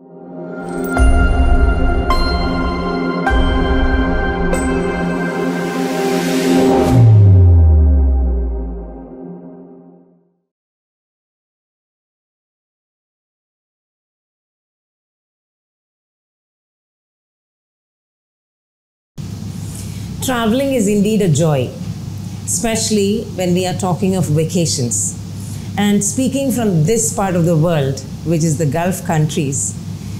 Traveling is indeed a joy, especially when we are talking of vacations. And speaking from this part of the world, which is the Gulf countries,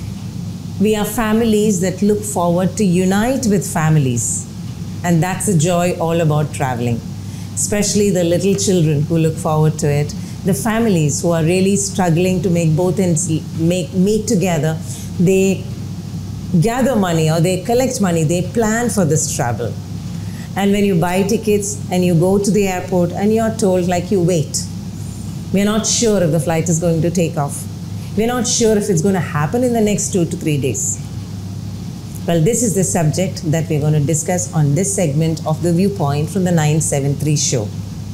we are families that look forward to unite with families. And that's the joy all about traveling, especially the little children who look forward to it, the families who are really struggling to make both ends make meet together. They gather money or they collect money, they plan for this travel. And when you buy tickets and you go to the airport and you're told, like, you wait. We're not sure if the flight is going to take off. We're not sure if it's going to happen in the next two to three days. Well, this is the subject that we're going to discuss on this segment of The Viewpoint from the 973 show.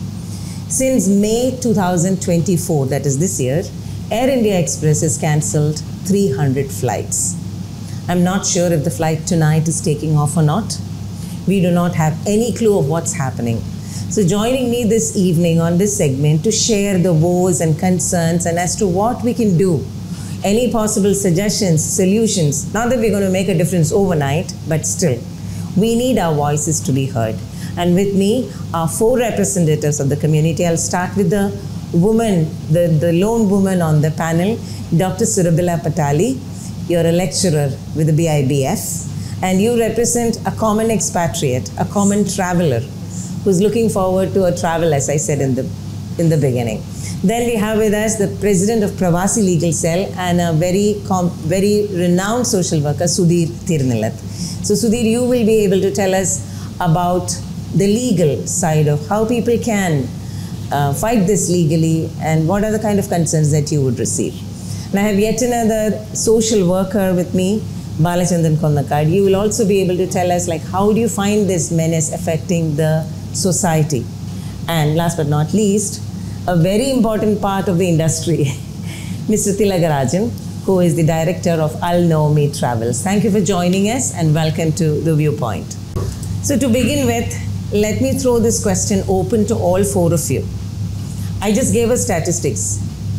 Since May 2024, that is this year, Air India Express has cancelled 300 flights. I'm not sure if the flight tonight is taking off or not. We do not have any clue of what's happening. So, joining me this evening on this segment to share the woes and concerns and as to what we can do, any possible suggestions, solutions, not that we're going to make a difference overnight, but still, we need our voices to be heard. And with me are four representatives of the community. I'll start with the woman, the, the lone woman on the panel, Dr. Surabila Patali. You're a lecturer with the BIBF and you represent a common expatriate, a common traveler who's looking forward to a travel, as I said in the, in the beginning. Then we have with us the president of Pravasi Legal Cell and a very, com- very renowned social worker, Sudhir Tirnilath. So, Sudhir, you will be able to tell us about the legal side of how people can uh, fight this legally and what are the kind of concerns that you would receive. And I have yet another social worker with me, Balachandran Konnakad. You will also be able to tell us like how do you find this menace affecting the society? And last but not least, a very important part of the industry, Mr. Tilagarajan, who is the director of Al Naomi Travels. Thank you for joining us and welcome to The Viewpoint. So to begin with, let me throw this question open to all four of you. I just gave us statistics.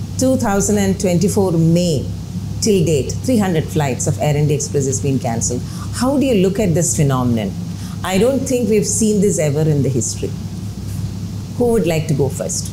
2024 May till date, 300 flights of Air India Express has been cancelled. How do you look at this phenomenon? I don't think we've seen this ever in the history. Who would like to go first?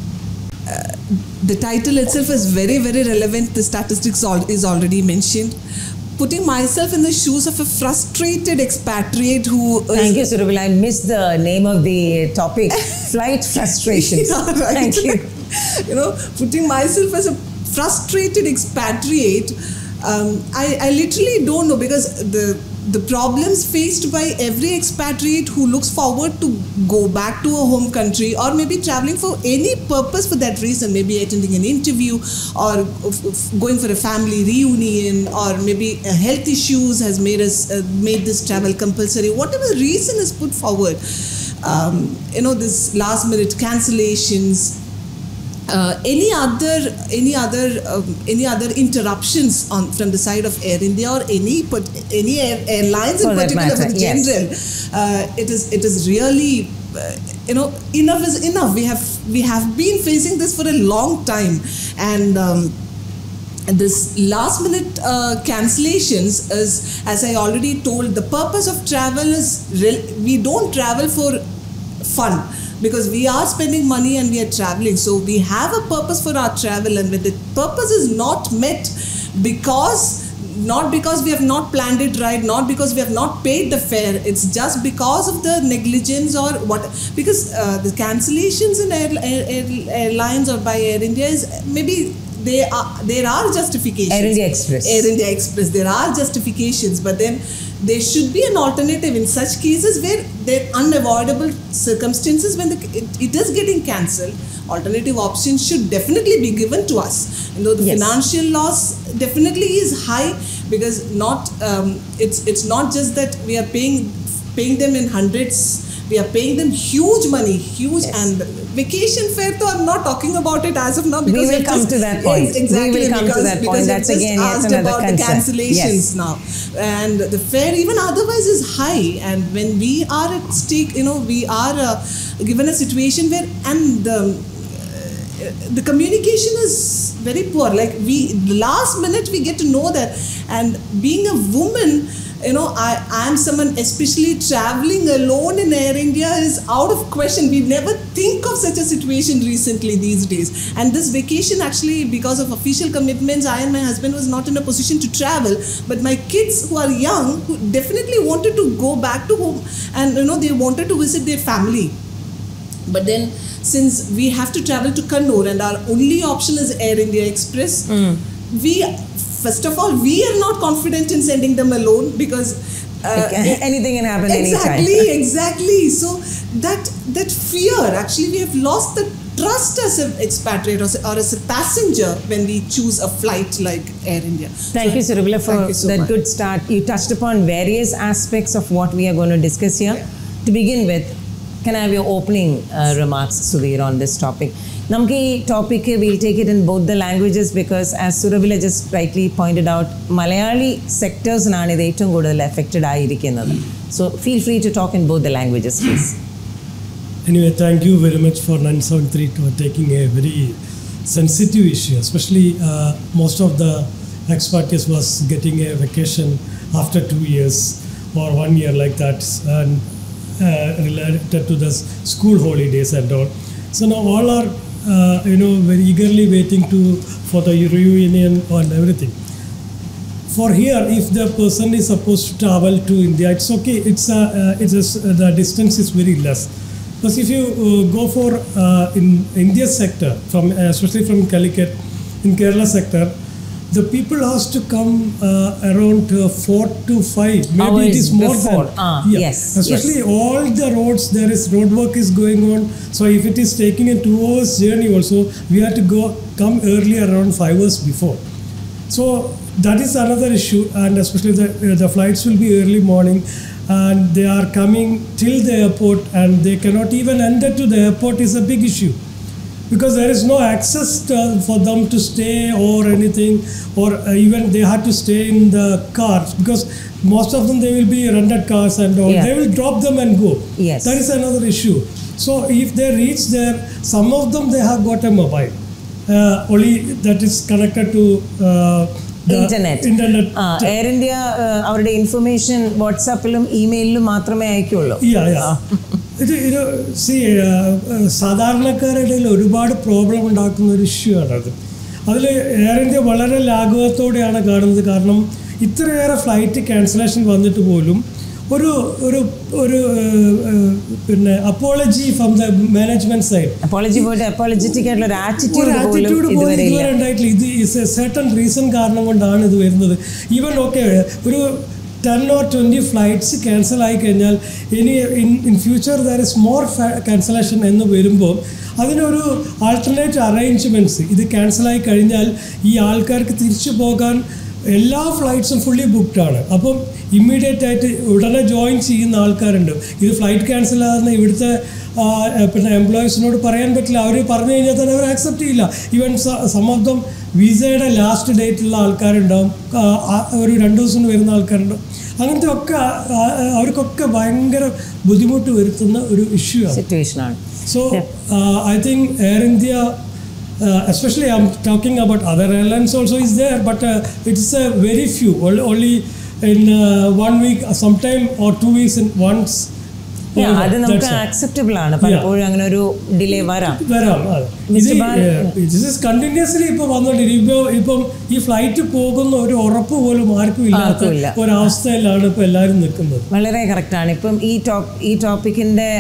the title itself is very very relevant the statistics al- is already mentioned putting myself in the shoes of a frustrated expatriate who is- Thank you, Surabila. I missed the name of the topic flight frustrations. Yeah, right. Thank you. you know putting myself as a frustrated expatriate um, I, I literally don't know because the the problems faced by every expatriate who looks forward to go back to a home country or maybe traveling for any purpose for that reason maybe attending an interview or f- f- going for a family reunion or maybe a health issues has made us uh, made this travel compulsory whatever reason is put forward um, you know this last minute cancellations uh, any other any other um, any other interruptions on from the side of Air India or any but any air, airlines For in that particular matter, in yes. general uh, it is it is really uh, you know enough is enough we have we have been facing this for a long time and um, and this last minute uh, cancellations is as i already told the purpose of travel is real, we don't travel for fun because we are spending money and we are traveling so we have a purpose for our travel and when the purpose is not met because not because we have not planned it right not because we have not paid the fare it's just because of the negligence or what because uh, the cancellations in air, air, air, airlines or by air india is maybe they are there are justifications Air India Express. air india express there are justifications but then there should be an alternative in such cases where there are unavoidable circumstances when the, it, it is getting cancelled alternative options should definitely be given to us you know the Yes. financial loss definitely is high because not um, it's it's not just that we are paying paying them in hundreds We are paying them huge money, huge and vacation fare. Though I'm not talking about it as of now because will you've come just- to that point. Yes, exactly. We will come to because, that point. because you've That's just again yet asked another about the concern. cancellations Yes. now, and the fare even otherwise is high. And when we are at stake, you know, we are uh, given a situation where and. Um, the communication is very poor like we last minute we get to know that and being a woman you know i i'm someone especially traveling alone in air india is out of question we never think of such a situation recently these days and this vacation actually because of official commitments i and my husband was not in a position to travel but my kids who are young who definitely wanted to go back to home and you know they wanted to visit their family but then, since we have to travel to Kannur and our only option is Air India Express, we first of all we are not confident in sending them alone because uh, anything can happen anytime. exactly, exactly. So that that fear actually we have lost the trust as an expatriate or, as- or as a passenger when we choose a flight like Air India. Thank you, Surabila, for Thank you so that much. good start. You touched upon various aspects of what we are going to discuss here. Yeah. To begin with, can I have your opening uh, remarks, Sudhir, on this topic? നമുക്ക് ഈ topic will take it in both the languages because as Surabhila just rightly pointed out Malayali സെക്ടേഴ്സിനാണ് ഇത് ഏറ്റവും കൂടുതൽ affected ആയിരിക്കുന്നത് so feel free to talk in both the languages please Anyway, thank you very much for 973 to taking a very sensitive issue, especially uh, most of the expatriates was getting a vacation after two years or one year like that and uh, related to the s- school holidays and all. So now all are, uh, you know, very eagerly waiting to for the reunion and everything for here if the person is supposed to travel to india it's okay it's a uh, it's a, s- the distance is very less because if you uh, go for uh, in india sector from uh, especially from calicut in kerala sector the people has to come uh, around uh, 4 to 5 maybe Hours it is more before. than Ah, yes, especially yes. all the roads there is road work is going on so if it is taking a 2 hours journey also we have to go come early around 5 hours before so that is another issue, and especially the uh, the flights will be early morning, and they are coming till the airport, and they cannot even enter to the airport is a big issue, because there is no access to, for them to stay or anything, or uh, even they have to stay in the cars because most of them they will be rented cars and all. Yeah. They will drop them and go. Yes. That is another issue. So if they reach there, some of them they have got a mobile, uh, only that is connected to uh, the internet Internet. ആ air India അവരുടെ information വാട്സാപ്പിലും ഇമെയിലിലും മാത്രമേ അയക്കുള്ളൂ Yeah, yeah. ഇത് ഇത് C സാധാരണക്കാരുടെ ഇടയിൽ ഒരുപാട് problem ഉണ്ടാക്കുന്ന ഒരു ഇഷ്യൂ ആണത് അതിൽ എയർ ഇന്ത്യ വളരെ ലാഘവത്തോടെയാണ് കാണുന്നത് കാരണം ഇത്രയേറെ ഫ്ലൈറ്റ് ക്യാൻസലേഷൻ വന്നിട്ട് പോലും ഒരു ഒരു ഒരു ഏഹ്, ഏഹ്, പിന്നെ apology from the management side apology പോയിട്ട് അപ്പോളജറ്റിക് ആയിട്ടുള്ള ഒരു ഒരു ആറ്റിറ്റ്യൂഡ് പോലും ആറ്റിറ്റ്യൂഡ് പോലും ഇതുവരെ ഇല്ല ഇതുവരെ ഉണ്ടായിട്ടില്ല ഇത് ഇസ് എ സർട്ടൺ റീസൺ കാരണം കൊണ്ടാണ് ഇത് വരുന്നത് ഈവൻ ഓക്കെ ഒരു ten or twenty flights cancel ആയി കഴിഞ്ഞാൽ ഇനി in in future there is more cancellation എന്ന് വരുമ്പോൾ അതിനൊരു ആൾട്ടർനേറ്റ് അറേഞ്ച്മെൻറ്റ്സ് ഇത് ക്യാൻസലായി കഴിഞ്ഞാൽ ഈ ആൾക്കാർക്ക് തിരിച്ചു പോകാൻ എല്ലാ ഫ്ലൈറ്റ്സും ഫുള്ളി ബുക്ക്ഡ് ആണ് അപ്പം ഇമ്മീഡിയറ്റ് ആയിട്ട് ഉടനെ ജോയിൻ ചെയ്യുന്ന ആൾക്കാരുണ്ട് ഇത് ഫ്ലൈറ്റ് ക്യാൻസൽ ആകുന്ന ഇവിടുത്തെ ആ, എ, പിന്നെ എംപ്ലോയീസിനോട് പറയാൻ പറ്റില്ല അവർ പറഞ്ഞു കഴിഞ്ഞാൽ തന്നെ അവർ ആക്സെപ്റ്റ് ചെയ്യില്ല ഈവൻ സം ഓഫ് ദം വിസയുടെ ലാസ്റ്റ് ഡേറ്റുള്ള ആൾക്കാരുണ്ടാവും ആ, ആ, ഒരു രണ്ട് ദിവസം വരുന്ന ആൾക്കാരുണ്ടാവും അങ്ങനത്തെ ഒക്കെ ആ, ആ, അവർക്കൊക്കെ ഭയങ്കര ബുദ്ധിമുട്ട് വരുത്തുന്ന ഒരു ഇഷ്യൂ ആണ് സിറ്റുവേഷൻ ആണ് So uh, I think Air India, uh, especially I'm talking about other airlines also is there, but uh, it's a very few. Only, only in uh, one week, uh, sometime or two weeks in once. Yeah, over. അത് നമുക്ക് That's all. Acceptable ആണ് പലപ്പോഴും അങ്ങനെ ഒരു delay വരാം വരാം അതെ. ഇത് ദിസ് ഇസ് കണ്ടിന്യൂസ്ലി ഇപ്പൊ വന്നോണ്ടിരിക്കും ഇപ്പൊ ഇപ്പം ഈ ഫ്ലൈറ്റ് പോകുന്ന ഒരു ഉറപ്പ് പോലും ആർക്കും ഇല്ലാത്ത ആർക്കും ഇല്ല. ഒരവസ്ഥയിലാണ് ഇപ്പൊ എല്ലാവരും നിൽക്കുന്നത് വളരെ കറക്റ്റാണ് ഇപ്പം ഈ ടോപ്പ് ഈ ടോപ്പിക്കിൻ്റെ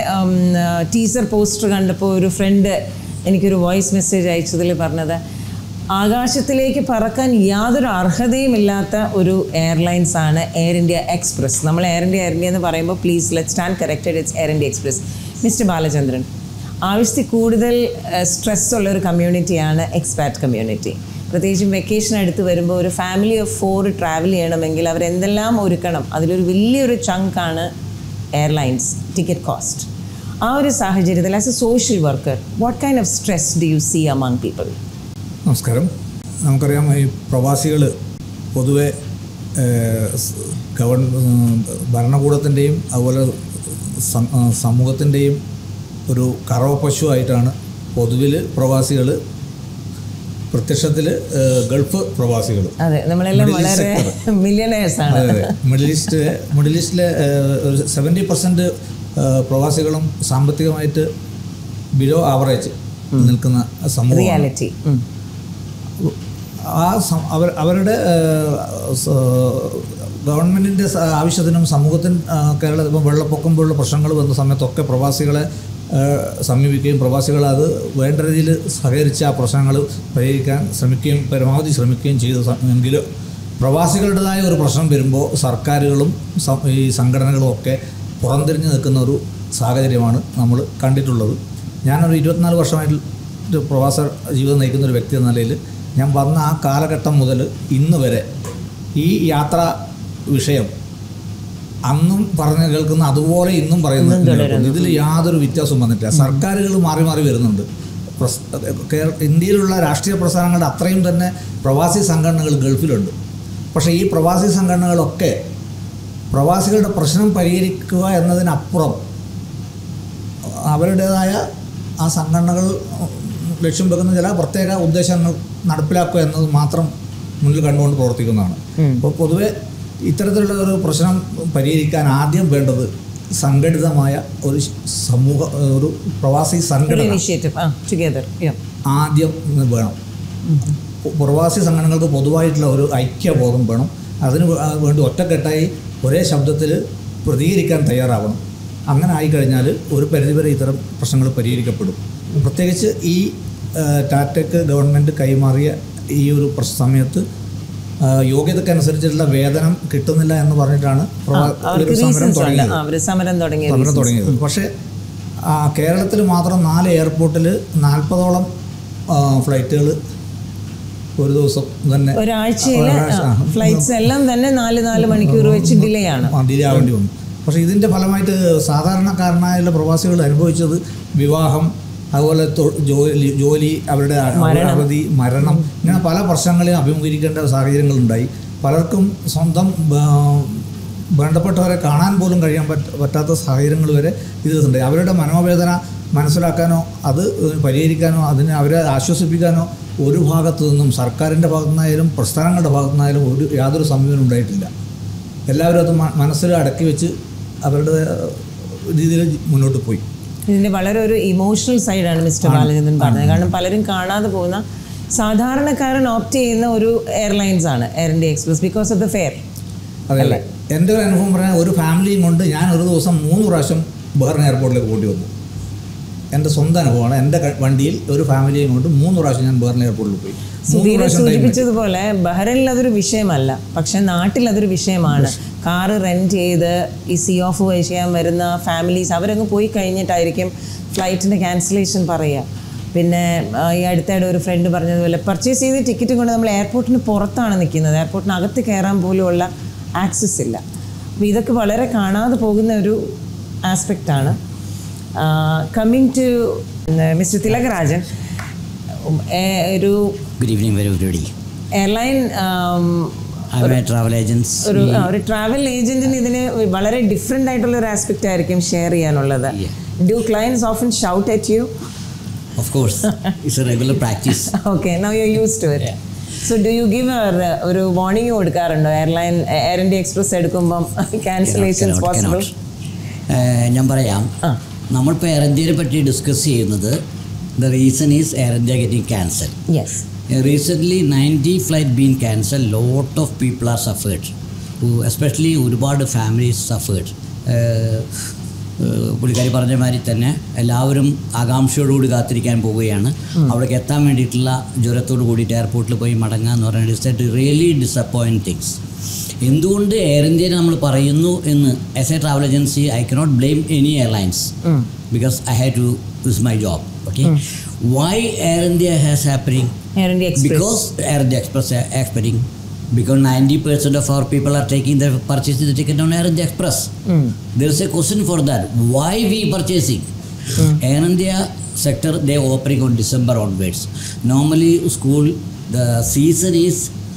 ടീസർ പോസ്റ്റർ കണ്ടപ്പോൾ ഒരു ഫ്രണ്ട് എനിക്കൊരു വോയിസ് മെസ്സേജ് അയച്ചതിൽ പറഞ്ഞത് ആകാശത്തിലേക്ക് പറക്കാൻ യാതൊരു അർഹതയുമില്ലാത്ത ഒരു എയർലൈൻസ് ആണ് എയർ ഇന്ത്യ എക്സ്പ്രസ് നമ്മൾ എയർ ഇന്ത്യ എയർ ഇന്ത്യ എന്ന് പറയുമ്പോൾ please let stand corrected it's Air India Express mister Balachandran ആവശ്യത്തിൽ കൂടുതൽ സ്ട്രെസ് ഉള്ള ഒരു കമ്മ്യൂണിറ്റിയാണ് എക്സ്പാറ്റ് കമ്മ്യൂണിറ്റി പ്രത്യേകിച്ചും വെക്കേഷൻ അടുത്ത് വരുമ്പോൾ ഒരു ഫാമിലി ഓഫ് ഫോർ ട്രാവൽ ചെയ്യണമെങ്കിൽ അവരെന്തെല്ലാം ഒരുക്കണം അതിലൊരു വലിയൊരു ചങ്കാണ് എയർലൈൻസ് ടിക്കറ്റ് കോസ്റ്റ് ആ ഒരു സാഹചര്യത്തിൽ as a social worker what kind of stress do you see among people നമസ്കാരം നമുക്കറിയാം ഈ പ്രവാസികൾ പൊതുവെ ഗവൺ ഭരണകൂടത്തിൻ്റെയും അതുപോലെ സം- ആ, സമൂഹത്തിൻ്റെയും ഒരു കറവ പശുവായിട്ടാണ് പൊതുവിൽ പ്രവാസികൾ പ്രത്യക്ഷത്തിൽ ഗൾഫ് പ്രവാസികൾ അതെ നമ്മളെല്ലാം Middle East വളരെ sector. മില്യനേഴ്സ് ആണ് അതെ അതെ മിഡിൽ ഈസ്റ്റ് മിഡിൽ ഈസ്റ്റിലെ ഏഹ്, ഒരു സെവൻറ്റി പെർസെൻറ്റ് പ്രവാസികളും സാമ്പത്തികമായിട്ട് ബിലോ ആവറേജ് നിൽക്കുന്ന സമൂഹമാണ് റിയാലിറ്റി ആ സം- അവർ അവരുടെ ഗവൺമെൻറ്റിൻ്റെ ആവശ്യത്തിനും സമൂഹത്തിന് കേരളത്തിൽ ഇപ്പോൾ വെള്ളപ്പൊക്കം പോലുള്ള പ്രശ്നങ്ങൾ വന്ന സമയത്തൊക്കെ പ്രവാസികളെ ആ, സമീപിക്കുകയും പ്രവാസികൾ അത് വേണ്ട രീതിയിൽ സഹകരിച്ച് ആ പ്രശ്നങ്ങൾ പരിഹരിക്കാൻ ശ്രമിക്കുകയും പരമാവധി ശ്രമിക്കുകയും ചെയ്തു സ- എങ്കിലും പ്രവാസികളുടേതായ ഒരു പ്രശ്നം വരുമ്പോൾ സർക്കാരുകളും സം- ഈ സംഘടനകളും ഒക്കെ പുറംതിരിഞ്ഞ് നിൽക്കുന്ന ഒരു സാഹചര്യമാണ് നമ്മൾ കണ്ടിട്ടുള്ളത് ഞാനൊരു ഇരുപത്തിനാല് വർഷമായിട്ട് ഒരു പ്രവാസ ജീവിതം നയിക്കുന്ന ഒരു വ്യക്തി എന്ന നിലയിൽ ഞാൻ വന്ന ആ കാലഘട്ടം മുതൽ ഇന്ന് വരെ ഈ യാത്രാ വിഷയം അന്നും പറഞ്ഞു കേൾക്കുന്ന അതുപോലെ ഇന്നും പറയുന്നത് ഇതിൽ യാതൊരു വ്യത്യാസവും വന്നിട്ടില്ല സർക്കാരുകൾ മാറി മാറി വരുന്നുണ്ട് പ്രസ്- കേര- ഇന്ത്യയിലുള്ള രാഷ്ട്രീയ പ്രസ്ഥാനങ്ങളുടെ അത്രയും തന്നെ പ്രവാസി സംഘടനകൾ ഗൾഫിലുണ്ട് പക്ഷേ ഈ പ്രവാസി സംഘടനകളൊക്കെ പ്രവാസികളുടെ പ്രശ്നം പരിഹരിക്കുക എന്നതിനപ്പുറം അവരുടേതായ ആ സംഘടനകൾ ലക്ഷ്യം വെക്കുന്ന ചില പ്രത്യേക ഉദ്ദേശങ്ങൾ നടപ്പിലാക്കുക എന്നത് മാത്രം മുന്നിൽ കണ്ടുകൊണ്ട് പ്രവർത്തിക്കുന്നതാണ് അപ്പോൾ പൊതുവെ ഇത്തരത്തിലുള്ള ഒരു പ്രശ്നം പരിഹരിക്കാൻ ആദ്യം വേണ്ടത് സംഘടിതമായ ഒരു സമൂഹ ഒരു പ്രവാസി ഒരു സംഘടന ഇനിഷ്യേറ്റീവ് ആ ടുഗെദർ ആദ്യം വേണം പ്രവാസി സംഘടനകൾക്ക് പൊതുവായിട്ടുള്ള ഒരു ഐക്യബോധം വേണം അതിന് വേ- ആ വേണ്ടി ഒറ്റക്കെട്ടായി ഒരേ ശബ്ദത്തിൽ പ്രതികരിക്കാൻ തയ്യാറാവണം അങ്ങനെ ആയിക്കഴിഞ്ഞാൽ ഒരു പരിധിവരെ ഇത്തരം പ്രശ്നങ്ങൾ പരിഹരിക്കപ്പെടും പ്രത്യേകിച്ച് ഈ ആ, ടാറ്റയ്ക്ക് ഗവൺമെൻറ് കൈമാറിയ ഈ ഒരു പ്രശ് സമയത്ത് ആ, യോഗ്യതക്കനുസരിച്ചുള്ള വേതനം കിട്ടുന്നില്ല എന്ന് പറഞ്ഞിട്ടാണ് പ്രവാ- അവർക്ക് ഒരു സമരം റീസൺസ് ഉണ്ട് തുടങ്ങിയത് അവർ സമരം തുടങ്ങിയ സമരം തുടങ്ങിയത് പക്ഷേ കേരളത്തിൽ മാത്രം നാല് എയർപോർട്ടിൽ നാൽപ്പതോളം ഫ്ലൈറ്റുകൾ ഒരു ദിവസം തന്നെ ഒരാഴ്ചയിൽ ഒരാഴ്ച, ആ. ഫ്ലൈറ്റ്സ് എല്ലാം തന്നെ നാല് നാല് മണിക്കൂർ വെച്ച് ഡിലേ ആണ് ഡിലേ ആവേണ്ടി വന്നു പക്ഷേ ഇതിൻ്റെ ഫലമായിട്ട് സാധാരണക്കാരനായുള്ള പ്രവാസികൾ അനുഭവിച്ചത് വിവാഹം അതുപോലെ തൊ- ജോലി ജോലി അവരുടെ അവരുടെ അവധി മരണം ഇങ്ങനെ പല പ്രശ്നങ്ങളെയും അഭിമുഖീകരിക്കേണ്ട സാഹചര്യങ്ങളുണ്ടായി പലർക്കും സ്വന്തം ആ, വേണ്ടപ്പെട്ടവരെ കാണാൻ പോലും കഴിയാൻ പറ്റ പറ്റാത്ത സാഹചര്യങ്ങൾ വരെ ഇതിലുണ്ട് അവരുടെ മനോവേദന മനസ്സിലാക്കാനോ അത് പരിഹരിക്കാനോ അതിനെ അവരെ ആശ്വസിപ്പിക്കാനോ ഒരു ഭാഗത്തു നിന്നും സർക്കാരിൻ്റെ ഭാഗത്തു നിന്നായാലും പ്രസ്ഥാനങ്ങളുടെ ഭാഗത്തു നിന്നായാലും ഒരു യാതൊരു സമീപനം ഉണ്ടായിട്ടില്ല എല്ലാവരും അത് മ- മനസ്സിൽ അടക്കി വെച്ച് അവരുടെ രീതിയിൽ മുന്നോട്ട് പോയി ഇതിന്റെ വളരെ ഒരു ഇമോഷണൽ സൈഡാണ് മിസ്റ്റർ ബാലചന്ദ്രൻ പറഞ്ഞത് കാരണം പലരും കാണാതെ പോകുന്ന സാധാരണക്കാരൻ ഓപ്റ്റ് ചെയ്യുന്ന ഒരു എയർലൈൻസ് ആണ് Air India Express because of the fare അതെ അല്ലേ എൻ്റെ ഒരു അനുഭവം പറയാൻ ഒരു ഫാമിലിയും കൊണ്ട് ഞാൻ ഒരു ദിവസം മൂന്ന് പ്രാവശ്യം ബഹ്റിൻ എയർപോർട്ടിലേക്ക് പോണ്ടി വന്നു എൻ്റെ സ്വന്തം അനുഭവമാണ് എൻ്റെ ക- വണ്ടിയിൽ ഒരു ഫാമിലിയും കൊണ്ട് മൂന്ന് പ്രാവശ്യം ഞാൻ ബഹ്റിൻ എയർപോർട്ടിൽ പോയി മൂന്ന് സുധീർ പ്രാവശ്യം time കിട്ടി. സൂചിപ്പിച്ചതുപോലെ ബഹ്റൈനിൽ അതൊരു വിഷയമല്ല പക്ഷെ നാട്ടിൽ അതൊരു വിഷയമാണ് കാറ് റെന്റ് ചെയ്ത് ഈ സി ഓഫ് ചെയ്യാൻ വരുന്ന ഫാമിലീസ് അവരങ്ങ് പോയി കഴിഞ്ഞിട്ടായിരിക്കും ഫ്ലൈറ്റിൻ്റെ ക്യാൻസലേഷൻ പറയുക പിന്നെ ആ, ഈ അടുത്തിടെ ഒരു ഫ്രണ്ട് പറഞ്ഞതുപോലെ പർച്ചേസ് ചെയ്ത് ടിക്കറ്റ് കൊണ്ട് നമ്മൾ എയർപോർട്ടിന് പുറത്താണ് നിൽക്കുന്നത് എയർപോർട്ടിനകത്ത് കയറാൻ പോലുമുള്ള ആക്സസ് ഇല്ല അപ്പോൾ ഇതൊക്കെ വളരെ കാണാതെ പോകുന്ന ഒരു ആസ്പെക്റ്റാണ് കമ്മിങ് ടു മിസ്റ്റർ തിലകരാജൻ ഉം, ഏ- ഒരു Good evening, very everybody. എയർലൈൻ I'm a travel agent. ഒരു ആ, ഒരു ട്രാവൽ ഏജന്റിന് ഇതിന് വളരെ ഡിഫറെൻ്റ് ആയിട്ടുള്ള ഒരു ആസ്പെക്റ്റ് ആയിരിക്കും ഷെയർ ചെയ്യാനുള്ളത് do clients often shout at you Of course, it's a regular practice. Okay now you use to it so do you give ഒരു വാർണിംഗ് കൊടുക്കാറുണ്ടോ എയർലൈൻ എയർ ഇന്ത്യ എക്സ്പ്രസ് എടുക്കുമ്പം cancellations Cannot, possible cannot. ഏഹ്, ഞാൻ പറയാം ആ. നമ്മളിപ്പോൾ Air ഇന്ത്യയെ പറ്റി ഡിസ്കസ് ചെയ്യുന്നത് the reason is Air India getting cancel yes recently ninety flight been cancel lot of people are suffered especially ഒരുപാട് ഫാമിലീസ് സഫേർഡ് പുള്ളിക്കാരി പറഞ്ഞ മാതിരി തന്നെ എല്ലാവരും ആകാംക്ഷയോടുകൂടി കാത്തിരിക്കാൻ പോവുകയാണ് അവിടേക്ക് എത്താൻ വേണ്ടിയിട്ടുള്ള ജ്വരത്തോട് കൂടിയിട്ട് എയർപോർട്ടിൽ പോയി മടങ്ങുക എന്ന് പറയുന്നത് it's it really disappoint things എന്തുകൊണ്ട് എയർ ഇന്ത്യനെ നമ്മൾ പറയുന്നു എന്ന് as a travel agency I cannot blame any airlines because I have to is my job okay why Air India has happening Air India Express because Air India Express are expecting because 90% of our people are taking the purchasing the ticket on Air India Express. There is a question for that. Why we purchasing? Air India sector, they opening on December onwards. Normally, school, the season is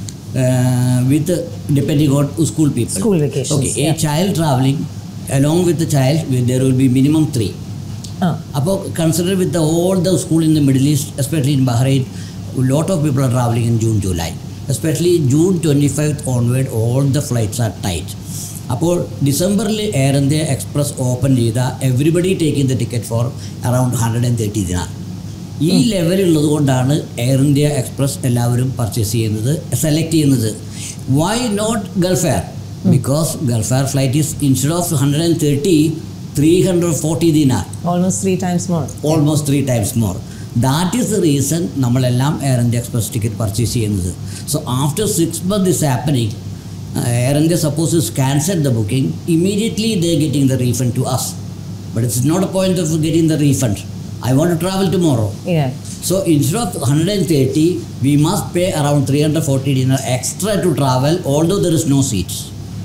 uh, with, depending on school people. School vacations, Okay, a yeah. child traveling, along with the child, there will be minimum three. ആ അപ്പോൾ consider with all the school in the Middle East especially in Bahrain lot of people are travelling in June July especially June twenty five onward all the flights are tight അപ്പോൾ ഡിസംബറിൽ Air India Express open ചെയ്ത everybody taking the ticket for around hundred and thirty dinar ഈ ലെവലുള്ളത് കൊണ്ടാണ് Air India Express എല്ലാവരും purchase ചെയ്യുന്നത് select ചെയ്യുന്നത് why not Gulf Air because Gulf Air flight is instead of hundred and thirty three hundred forty dinar almost three times more almost three times more that is the reason നമ്മളെല്ലാം Air India Express ticket purchase ചെയ്യുന്നത് so after six month is happening Air India suppose is cancel the booking immediately they getting the refund to us but it's not a point of getting the refund I want to travel tomorrow Yeah. So instead of 130, we must pay around 340 dinar extra to travel, although there is no seats.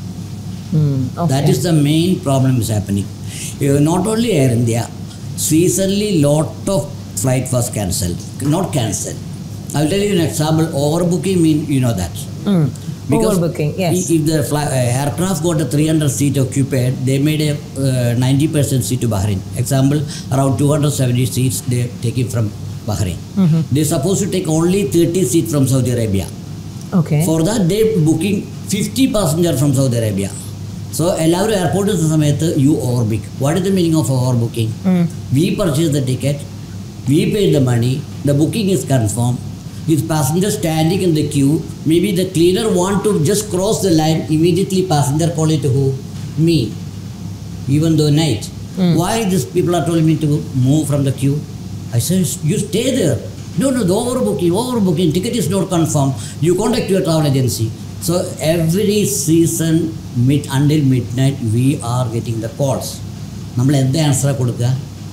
Hmm, okay. That is the main problem is happening. Uh, not only Air India, seasonally lot of flight was cancelled. Not cancelled. I'll tell you an example. Overbooking mean you know that. Hmm. Overbooking, yes. i- If the fly, uh, aircraft got a 300 seat occupied, they made a uh, 90% seat to Bahrain. Example, around 270 seats they taken from Bahrain. They supposed to take only 30 seats from Saudi Arabia. Okay. For that day booking fifty passenger from Saudi Arabia so എല്ലാവരും എയർപോർട്ടിൽ എത്തുന്ന സമയത്ത് you over book what is the meaning of over booking we purchase the ticket we pay the money the booking is confirm With passenger standing in the queue, maybe the cleaner want to just cross the line, immediately passenger call it to who? Me. Even though night. Why these people are telling me to move from the queue? I said, you stay there. No, no, the overbooking, overbooking, ticket is not confirmed. You contact your travel agency. So every season, mid until midnight, we are getting the calls. നമ്മൾ എന്ത് ആൻസറാണ് കൊടുക്കുക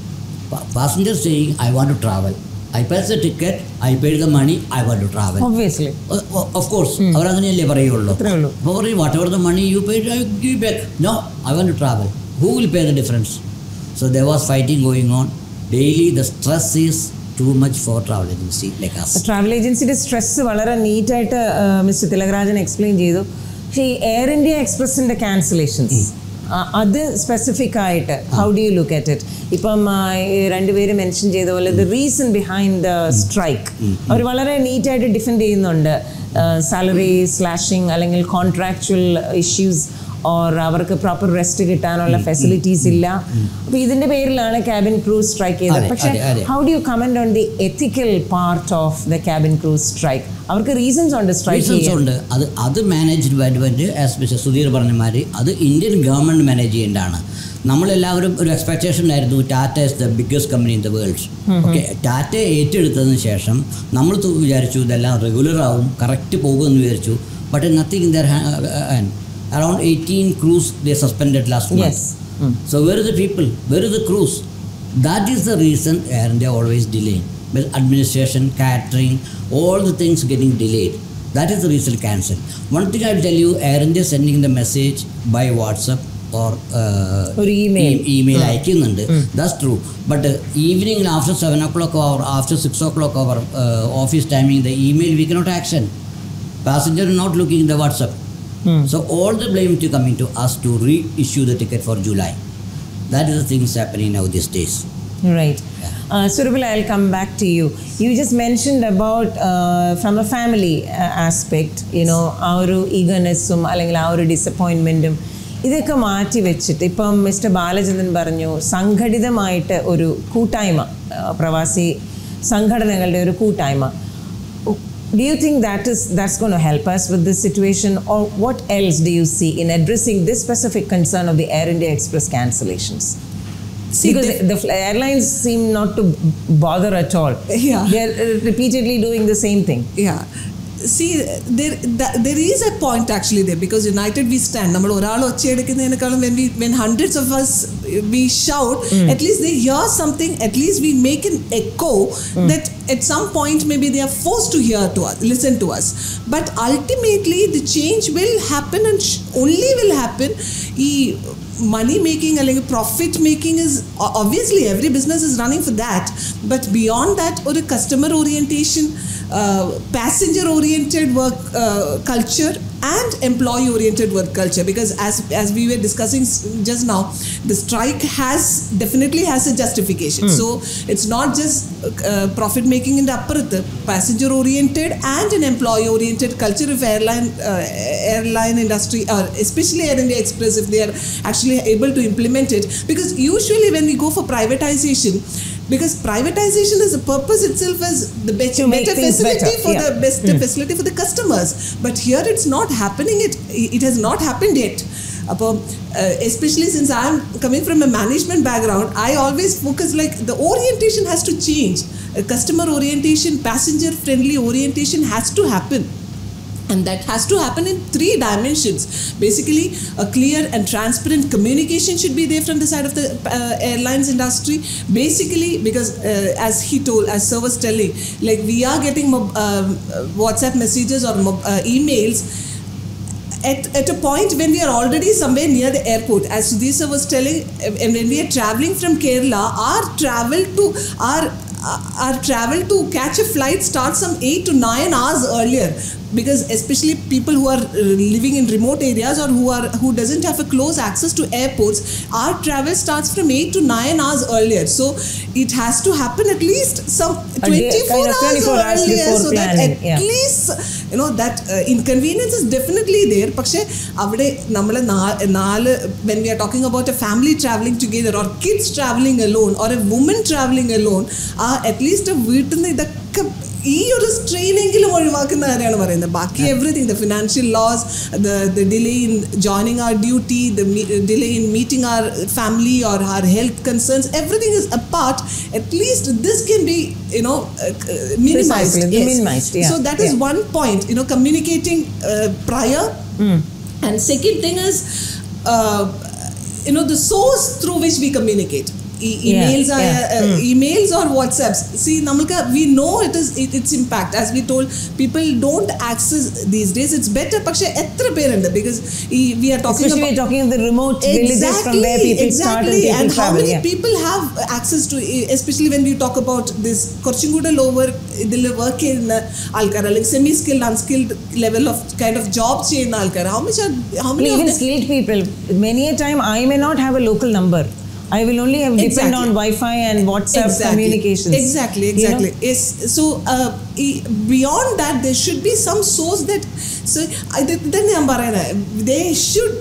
passenger saying I want to travel I pays the ticket I paid the money I want to travel Obviously. Of course അവരങ്ങനെയല്ലേ പറയുള്ളൂ അത്രേ ഉള്ളൂ. അപ്പോൾ പറയും whatever the money you paid I give back no I want to travel who will pay the difference so there was fighting going on daily the stress is too much for travel agency like us travel ഏജൻസിയുടെ stress വളരെ നീറ്റായിട്ട് mister Thilakarajan explain ചെയ്തു പക്ഷേ ഈ Air India എക്സ്പ്രസിന്റെ cancellations അത് specific ആയിട്ട് how do you look at it ഇപ്പം ആ, ഈ രണ്ടുപേര് മെൻഷൻ ചെയ്ത പോലെ the reason behind the strike അവർ വളരെ നീറ്റായിട്ട് ഡിഫെൻഡ് ചെയ്യുന്നുണ്ട് സാലറി സ്ലാഷിങ് അല്ലെങ്കിൽ കോൺട്രാക്ച്വൽ ഇഷ്യൂസ് ഓർ അവർക്ക് പ്രോപ്പർ റെസ്റ്റ് കിട്ടാനുള്ള ഫെസിലിറ്റീസ് ഇല്ല അപ്പോൾ ഇതിന്റെ പേരിലാണ് ക്യാബിൻ ക്രൂ സ്ട്രൈക്ക് ചെയ്തത് അതെ, പക്ഷേ അതെ, അതെ. How do you comment on the ethical part of the cabin crew strike അവർക്ക് റീസൺസ് ഉണ്ട് സ്ട്രൈക്ക് റീസൺസ് ചെയ്യാൻ ഉണ്ട് അത് അത് മാനേജ്മെൻറ്റ് ആസ് മിസ്റ്റർ സുധീർ പറഞ്ഞ മാതിരി അത് ഇന്ത്യൻ ഗവൺമെൻറ് മാനേജ് ചെയ്യേണ്ടതാണ് നമ്മളെല്ലാവരും ഒരു എക്സ്പെക്ടേഷൻ ആയിരുന്നു Tata is the biggest company in the world okay Tata ഏറ്റെടുത്തതിന് ശേഷം നമ്മൾ തു- വിചാരിച്ചു ഇതെല്ലാം റെഗുലർ ആവും കറക്റ്റ് പോകുമെന്ന് വിചാരിച്ചു but nothing in there around eighteen crews they suspended last Yes. So where are the people? Where is the crews? That is the reason Air India always delaying. Well, administration, catering, all the things getting delayed. That is the reason cancel. One thing I'll tell you, Air India sending the message by WhatsApp or uh, ഒരു email. e- email അയക്കുന്നുണ്ട് that's true but evening after seven o'clock അവർ after six o'clock our office timing the email we cannot action passenger not looking the WhatsApp So all the blame to coming to us to reissue the ticket for July. That is the things happening now these days. Right. Uh, Surabhal, I'll come back to you. You just mentioned about uh, from a family uh, aspect, you know, ആ ഒരു ഈഗർനെസ്സും അല്ലെങ്കിൽ ആ ഒരു ഡിസപ്പോയിൻമെൻറ്റും ഇതൊക്കെ മാറ്റി വെച്ചിട്ട് ഇപ്പം mister Balachandran പറഞ്ഞു സംഘടിതമായിട്ട് ഒരു കൂട്ടായ്മ uh, പ്രവാസി സംഘടനകളുടെ ഒരു കൂട്ടായ്മ Do you think that is that's going to help us with this situation, or what else do you see in addressing this specific concern of the Air India Express cancellations? See, because they- the, the airlines seem not to bother at all. Yeah. They're uh, repeatedly doing the same thing. Yeah. See, there, that, there is a point actually there because United we stand. നമ്മൾ ഒരാൾ ഒച്ചയെടുക്കുന്നതിനേക്കാളും when we when hundreds of us we shout, at least they hear something. At least we make an echo that at some point maybe they are forced to hear to us, listen to us. But ultimately the change will happen and sh- only will happen. ഈ money making അല്ലെങ്കിൽ profit making is o- obviously every business is running for that but beyond that ഒരു customer orientation uh, passenger oriented work uh, culture and employee oriented work culture because as as we were discussing s- just now the strike has definitely has a justification so it's not just uh, profit making in the apparathu passenger oriented and an employee oriented culture of airline uh, airline industry or especially air india express if they are actually able to implement it because usually when we go for privatization because privatization is a purpose itself as the bet- To make better things facility better, for yeah. the best facility for the customers but here it's not happening it it has not happened yet അപ്പോൾ especially since I'm coming from a management background I always focus like the orientation has to change customer orientation passenger friendly orientation has to happen and that has to happen in three dimensions basically a clear and transparent communication should be there from the side of the uh, airlines industry basically because uh, as he told as sir was telling like we are getting mob- um, uh, whatsapp messages or mob- uh, emails at, at a point when we are already somewhere near the airport, as Sudhir sir was telling, uh, and when we are traveling from Kerala, our travel to our uh, our travel to catch a flight starts some eight to nine hours earlier because especially people who are uh, living in remote areas or who are who doesn't have a close access to airports our travel starts from 8 to 9 hours earlier so it has to happen at least some A day- 24 kind of hours 24 hours earlier before so that planning, at yeah. least you know that uh, inconvenience is definitely there പക്ഷേ അവിടെ നമ്മൾ നാല് when we are talking about a family traveling together or kids traveling alone or a woman traveling alone ആ at least വീട്ടിൽ നിന്ന് ഇതൊക്കെ ഈ ഒരു സ്ട്രെയിനെങ്കിലും ഒഴിവാക്കുന്ന കാര്യമാണ് പറയുന്നത് ബാക്കി everything the financial loss the the delay in joining our duty the delay in meeting our family or our health concerns everything is apart at least this can be you know Precisely, minimized minimized, yeah, so that is yeah. one point you know communicating uh, prior and second thing is uh, you know the source through which we communicate E- Yeah, emails are yeah. uh, emails or whatsapps see namaka we know it is it, its impact as we told people don't access these days it's better പക്ഷേ എത്ര പേരുണ്ട് because ഈ- we are talking Especially about we're talking of the remote villages from where people start and exactly. people and how travel. many yeah. people have access to especially when we talk about this കുറച്ചും കൂടെ lower ഇതിൽ work ചെയ്യുന്ന ആൾക്കാർ അല്ലെങ്കിൽ semi skilled unskilled level of kind of job ചെയ്യുന്ന ആൾക്കാർ how much how And many even skilled people, many a time I may not have a local number. I will only have depend Exactly. on Wi-Fi and WhatsApp communications. Exactly, you know? exactly. Yes. So uh, e- beyond that, there should be some source that. So I then ഞാൻ പറയുന്നത് they should.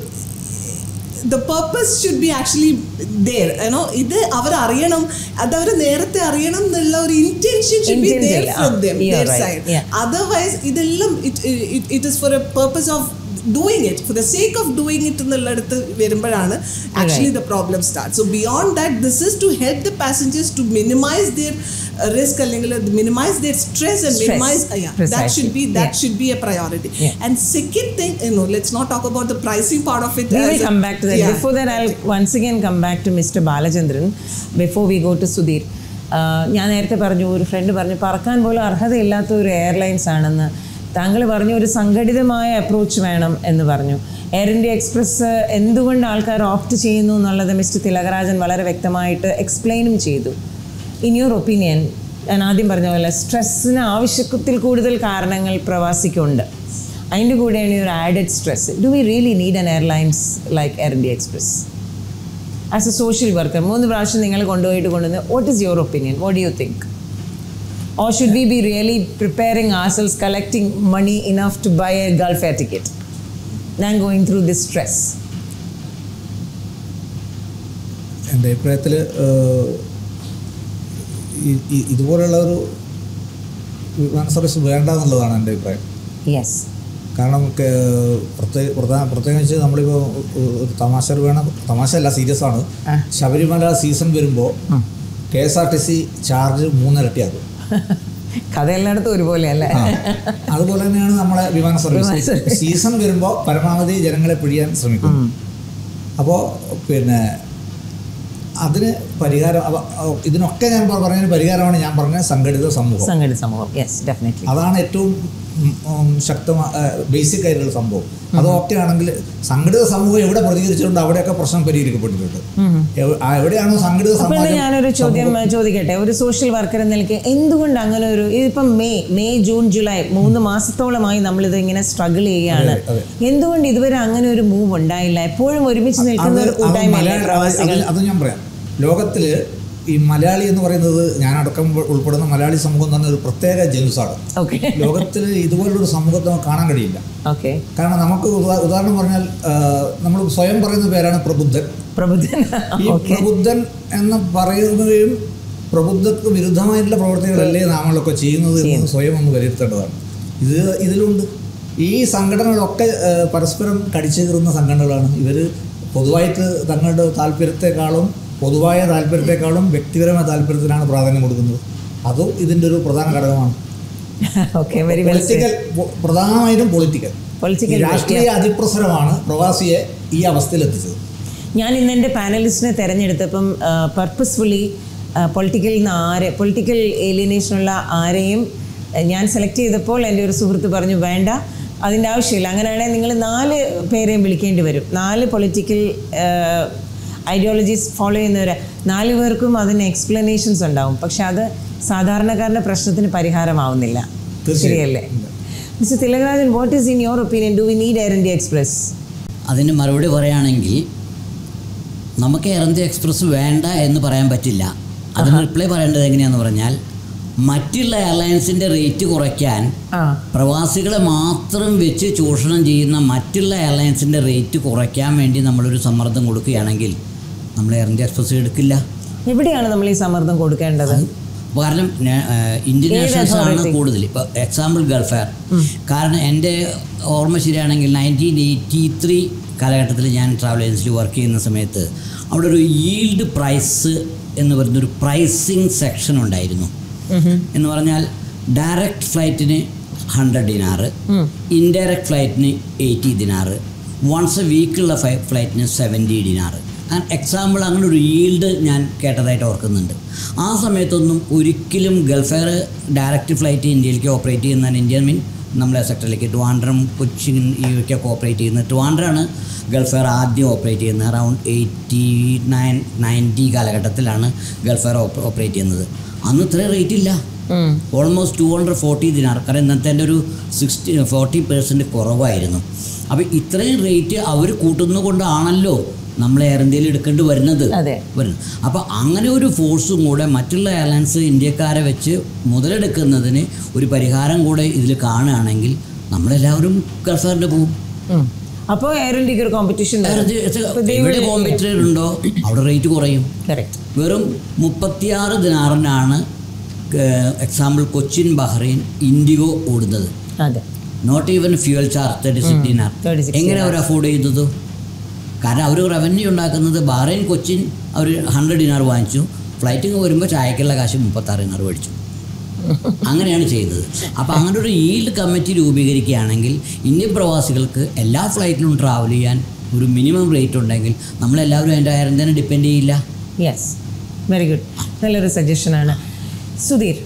The purpose should be actually there. You know, ഇത് അവർ അറിയണം അത് അവർ നേരത്തെ അറിയണം എന്നുള്ള ഒരു intention should be Intent there ഇല്ല. from ആ, them, you're their right. side. Yeah. Otherwise, ഇതെല്ലാം it, it, it is for a purpose of doing it for the sake of doing it എന്നുള്ളിടത്ത് വരുമ്പോഴാണ് actually Right. the problem starts. So beyond that, this is to help the passengers to minimize their uh, risk, അല്ലെങ്കിൽ minimize their stress and Stress. minimize. Uh, yeah, that Precisely. should be that Yeah. should be a priority. Yeah. And second thing, you know, let's not talk about the pricing part of it. We as will a- come back to that. Yeah. Before that, I'll once again come back to Mr. Balachandran before we go to Sudhir. ആഹ് ഞാൻ നേരത്തെ പറഞ്ഞു ഒരു front പറഞ്ഞു പറക്കാൻ പോലും അർഹതയില്ലാത്ത ഒരു airlines ആണെന്ന് താങ്കൾ പറഞ്ഞു ഒരു സംഘടിതമായ അപ്രോച്ച് വേണം എന്ന് പറഞ്ഞു എയർ ഇന്ത്യ എക്സ്പ്രസ് എന്തുകൊണ്ട് ആൾക്കാർ ഓപ്റ്റ് ചെയ്യുന്നു എന്നുള്ളത് മിസ്റ്റർ തിലകരാജൻ വളരെ വ്യക്തമായിട്ട് എക്സ്പ്ലെയിനും ചെയ്തു ഇൻ യുവർ ഒപ്പീനിയൻ ഞാൻ ആദ്യം പറഞ്ഞ പോലെ സ്ട്രെസ്സിന് ആവശ്യത്തിൽ കൂടുതൽ കാരണങ്ങൾ പ്രവാസിക്കുണ്ട് അതിൻ്റെ കൂടെയാണ് ഈ ഒരു added stress do we really need an airlines like air India Express as a social worker മൂന്ന് പ്രാവശ്യം നിങ്ങൾ കൊണ്ടുപോയിട്ട് കൊണ്ടുവന്ന് what is your opinion what you think or should we be really preparing ourselves collecting money enough to buy a Gulf Air ticket ഞാൻ going through this stress എൻ്റെ അഭിപ്രായത്തിൽ ഇതുപോലുള്ള ഒരു വിമാന സർവീസ് വേണ്ട എന്നുള്ളതാണ് എൻ്റെ അഭിപ്രായം യെസ് കാരണം കേ- പ്രത്യേക പ്രധാന പ്രത്യേകിച്ച് നമ്മളിപ്പോൾ ഒരു തമാശ വേണം തമാശ അല്ല സീരിയസ് ആണ് ആ. ശബരിമല സീസൺ വരുമ്പോൾ K S R T C charge മൂന്നിരട്ടിയാകും കഥ എല്ലായിടത്തും ഒരുപോലെ അല്ലേ ആ. അതുപോലെ തന്നെയാണ് നമ്മളെ വിമാന വിമാന സർവീസ് സർവീസ്. സീസൺ വരുമ്പോൾ പരമാവധി ജനങ്ങളെ പിഴിയാൻ ശ്രമിക്കും അപ്പോൾ പിന്നെ അതിന് പരിഹാരം അവ- അവ- ഇതിനൊക്കെ ഞാൻ പ- പറഞ്ഞ പരിഹാരമാണ് ഞാൻ പറഞ്ഞ സംഘടിത സമൂഹം സംഘടിത സമൂഹം യെസ് ഡെഫിനറ്റ്ലി അതാണ് ഏറ്റവും ശക്തമായ ബേസിക് ആയിട്ടുള്ള സംഭവം അതൊക്കെ ആണെങ്കിൽ സംഘടിത സമൂഹം എവിടെ പ്രതികരിച്ചിട്ടുണ്ട് അവിടെയൊക്കെ പ്രശ്നം പരിഹരിക്കപ്പെട്ടിട്ടുണ്ട് എവ- ആ എവിടെയാണോ സംഘടിത അപ്പോൾ സമാജം ഞാനൊരു ചോദ്യം ഏഹ്, ചോദിക്കട്ടെ ഒരു സോഷ്യൽ വർക്കർ എന്ന നിലയ്ക്ക് എന്തുകൊണ്ട് അങ്ങനെ ഒരു ഇതിപ്പം മെയ് മെയ് ജൂൺ ജൂലൈ മൂന്ന് മാസത്തോളമായി നമ്മളിത് ഇങ്ങനെ സ്ട്രഗിൾ ചെയ്യുകയാണ് അതെ, എന്തുകൊണ്ട് ഇതുവരെ അങ്ങനെ ഒരു മൂവ് ഉണ്ടായില്ല എപ്പോഴും ഒരുമിച്ച് നിൽക്കുന്ന അത് ഒരു അത് കൂട്ടായ്മയല്ലേ മലയാളി അത് പ്രവാസികൾ അത് ഞാൻ പറയാം ലോകത്തിൽ ഈ മലയാളി എന്ന് പറയുന്നത് ഞാനടക്കം ഉൾപ്പെടുന്ന മലയാളി സമൂഹം എന്ന് പറഞ്ഞ ഒരു പ്രത്യേക ജനുസാണ് ഓക്കെ ലോകത്തിൽ ഇതുപോലുള്ളൊരു സമൂഹത്തെ നമുക്ക് കാണാൻ കഴിയില്ല ഓക്കെ കാരണം നമുക്ക് ഉദാ- ഉദാഹരണം പറഞ്ഞാൽ നമ്മൾ സ്വയം പറയുന്ന പേരാണ് പ്രബുദ്ധൻ പ്രബുദ്ധൻ ഈ പ്രബുദ്ധൻ എന്ന് പറയുകയും പ്രബുദ്ധക്ക് വിരുദ്ധമായിട്ടുള്ള പ്രവർത്തികളല്ലേ നാമളൊക്കെ ചെയ്യുന്നത് എന്ന് സ്വയം ഒന്ന് വിലയിരുത്തേണ്ടതാണ് ഇത് ഇതിലുണ്ട് ഈ സംഘടനകളൊക്കെ ആ, പരസ്പരം കടിച്ചു കീറുന്ന സംഘടനകളാണ് ഇവർ പൊതുവായിട്ട് തങ്ങളുടെ താല്പര്യത്തെക്കാളും പൊതുവായ താല്പര്യത്തെക്കാളും വ്യക്തിപരമായ താല്പര്യത്തിനാണ് പ്രാധാന്യം കൊടുക്കുന്നത് അതും ഇതിൻ്റെ ഒരു പ്രധാന ഘടകമാണ് ഓക്കെ വെരി വെൽ പൊളിറ്റിക്കൽ പ്രധാനമായിട്ടും പൊളിറ്റിക്കൽ Political രാഷ്ട്രീയ അതിപ്രസരമാണ് പ്രവാസിയെ ഈ അവസ്ഥയിലെത്തിച്ചത് ഞാൻ ഇന്ന് എൻ്റെ പാനലിസ്റ്റിനെ തിരഞ്ഞെടുത്തപ്പം പർപ്പസ്ഫുള്ളി പൊളിറ്റിക്കൽ നിന്ന് ആരെ പൊളിറ്റിക്കൽ ഏലിയനേഷനുള്ള ആരെയും ആ, ഞാൻ സെലക്ട് ചെയ്തപ്പോൾ എൻ്റെ ഒരു സുഹൃത്ത് പറഞ്ഞു വേണ്ട അതിൻ്റെ ആവശ്യമില്ല അങ്ങനെയാണെങ്കിൽ നിങ്ങൾ നാല് പേരെയും വിളിക്കേണ്ടി വരും നാല് പൊളിറ്റിക്കൽ ഐഡിയോളജീസ് ഫോളോ ചെയ്യുന്നവർ നാല് പേർക്കും അതിന് എക്സ്പ്ലനേഷൻസ് ഉണ്ടാവും പക്ഷെ അത് സാധാരണക്കാരൻ്റെ പ്രശ്നത്തിന് പരിഹാരമാവുന്നില്ല ശരിയല്ലേ mister Thilakarajan what is in your opinion do we need Air India Express അതിന് മറുപടി പറയുകയാണെങ്കിൽ നമുക്ക് എയർ ഇന്ത്യ എക്സ്പ്രസ് വേണ്ട എന്ന് പറയാൻ പറ്റില്ല അതിന് റിപ്ലൈ പറയേണ്ടത് എങ്ങനെയാണെന്ന് പറഞ്ഞാൽ മറ്റുള്ള എയർലൈൻസിൻ്റെ റേറ്റ് കുറയ്ക്കാൻ ആ പ്രവാസികളെ മാത്രം വെച്ച് ചൂഷണം ചെയ്യുന്ന മറ്റുള്ള എയർലൈൻസിൻ്റെ റേറ്റ് കുറയ്ക്കാൻ വേണ്ടി നമ്മളൊരു സമ്മർദ്ദം കൊടുക്കുകയാണെങ്കിൽ നമ്മൾ എയർ ഇന്ത്യ എക്സ്പ്രസ് എടുക്കില്ല എവിടെയാണ് നമ്മൾ ഈ സമ്മർദ്ദം കൊടുക്കേണ്ടത് കാരണം ഞാൻ, ആ, ഇന്ത്യൻ ഏത് നാഷണൽസ് ആണ് authority? കൂടുതൽ ഇപ്പോൾ എക്സാമ്പിൾ ഗൾഫ് എയർ കാരണം എൻ്റെ ഓർമ്മ ശരിയാണെങ്കിൽ നയൻറ്റീൻ എയ്റ്റി ത്രീ കാലഘട്ടത്തിൽ ഞാൻ ട്രാവൽ ഏജൻസിൽ വർക്ക് ചെയ്യുന്ന സമയത്ത് അവിടെ ഒരു ഈൽഡ് പ്രൈസ് എന്ന് പറയുന്നൊരു പ്രൈസിങ് സെക്ഷൻ ഉണ്ടായിരുന്നു എന്ന് പറഞ്ഞാൽ ഡയറക്റ്റ് ഫ്ലൈറ്റിന് ഹൺഡ്രഡ് ദിനാറ് ഇൻഡയറക്റ്റ് ഫ്ലൈറ്റിന് എയ്റ്റി ദിനാറ് വൺസ് എ വീക്കുള്ള ഫ്ലൈറ്റിന് സെവൻറ്റി ദിനാറ് എക്സാമ്പിൾ അങ്ങനെ ഒരു ഈൽഡ് ഞാൻ കേട്ടതായിട്ട് ഓർക്കുന്നുണ്ട് ആ സമയത്തൊന്നും ഒരിക്കലും ഗൾഫ് എയർ ഡയറക്റ്റ് ഫ്ലൈറ്റ് ഇന്ത്യയിലേക്ക് ഓപ്പറേറ്റ് ചെയ്യുന്ന ഇന്ത്യൻ മീൻ നമ്മളെ സെക്ടറിലേക്ക് ട്രിവാൻഡ്രം കൊച്ചിൻ ഇവയ്ക്കൊക്കെ ഓപ്പറേറ്റ് ചെയ്യുന്നത് ട്രിവാൻഡ്രാണ് ഗൾഫ് എയർ ആദ്യം ഓപ്പറേറ്റ് ചെയ്യുന്നത് അറൗണ്ട് എയ്റ്റി നയൻ നയൻറ്റി കാലഘട്ടത്തിലാണ് ഗൾഫ് എയർ ഓപ്പറേറ്റ് ചെയ്യുന്നത് അന്ന് ഇത്രയും റേറ്റ് ഇല്ല ഓൾമോസ്റ്റ് ടു ഹൺഡ്രഡ് ഫോർട്ടി ദിനാർ കാരണം ഇന്നത്തെ എൻ്റെ ഒരു സിക്സ്റ്റി ഫോർട്ടി പെർസെൻറ്റ് കുറവായിരുന്നു അപ്പോൾ ഇത്രയും റേറ്റ് അവർ കൂട്ടുന്നതുകൊണ്ടാണല്ലോ നമ്മൾ എയർ ഇന്ത്യയിൽ എടുക്കേണ്ടി വരുന്നത് അതെ. വരുന്നത് അപ്പോൾ അങ്ങനെ ഒരു ഫോഴ്സും കൂടെ മറ്റുള്ള എയർലൈൻസ് ഇന്ത്യക്കാരെ വെച്ച് മുതലെടുക്കുന്നതിന് ഒരു പരിഹാരം കൂടെ ഇതിൽ കാണുകയാണെങ്കിൽ നമ്മളെല്ലാവരും ഗൾഫാറിൻ്റെ പോകും അപ്പോൾ എയർ ഇന്ത്യക്ക് ഒരു കോമ്പറ്റീഷൻ എവിടെ കോമ്പറ്റീറ്റർ ഉണ്ടോ അവിടെ റേറ്റ് കുറയും കറക്റ്റ് വെറും മുപ്പത്തിയാറ് ദിനാറിനാണ് എക്സാമ്പിൾ കൊച്ചിൻ ബഹ്റൈൻ ഇൻഡിഗോ ഓടുന്നത് അതെ not even fuel charge thirty six ദിനാർ 36 എങ്ങനെ അവർ അഫോർഡ് ചെയ്തത് കാരണം അവർ റവന്യൂ ഉണ്ടാക്കുന്നത് ബഹ്റൈൻ കൊച്ചിൻ അവർ ഹൺഡ്രഡ് ദിനാർ വാങ്ങിച്ചു ഫ്ലൈറ്റിങ് വരുമ്പോൾ ചായക്കുള്ള കാശ് മുപ്പത്താറ് ദിനാർ മേടിച്ചു അങ്ങനെയാണ് ചെയ്തത് അപ്പോൾ അങ്ങനെ ഒരു ഈൽഡ് കമ്മിറ്റി രൂപീകരിക്കുകയാണെങ്കിൽ ഇന്ത്യൻ പ്രവാസികൾക്ക് എല്ലാ ഫ്ലൈറ്റിലും ട്രാവൽ ചെയ്യാൻ ഒരു മിനിമം റേറ്റ് ഉണ്ടെങ്കിൽ നമ്മളെല്ലാവരും അതിൻ്റെ ആയിരം തന്നെ ഡിപ്പെൻഡ് ചെയ്യില്ല യെസ് വെരി ഗുഡ് നല്ലൊരു സജഷനാണ് സുധീർ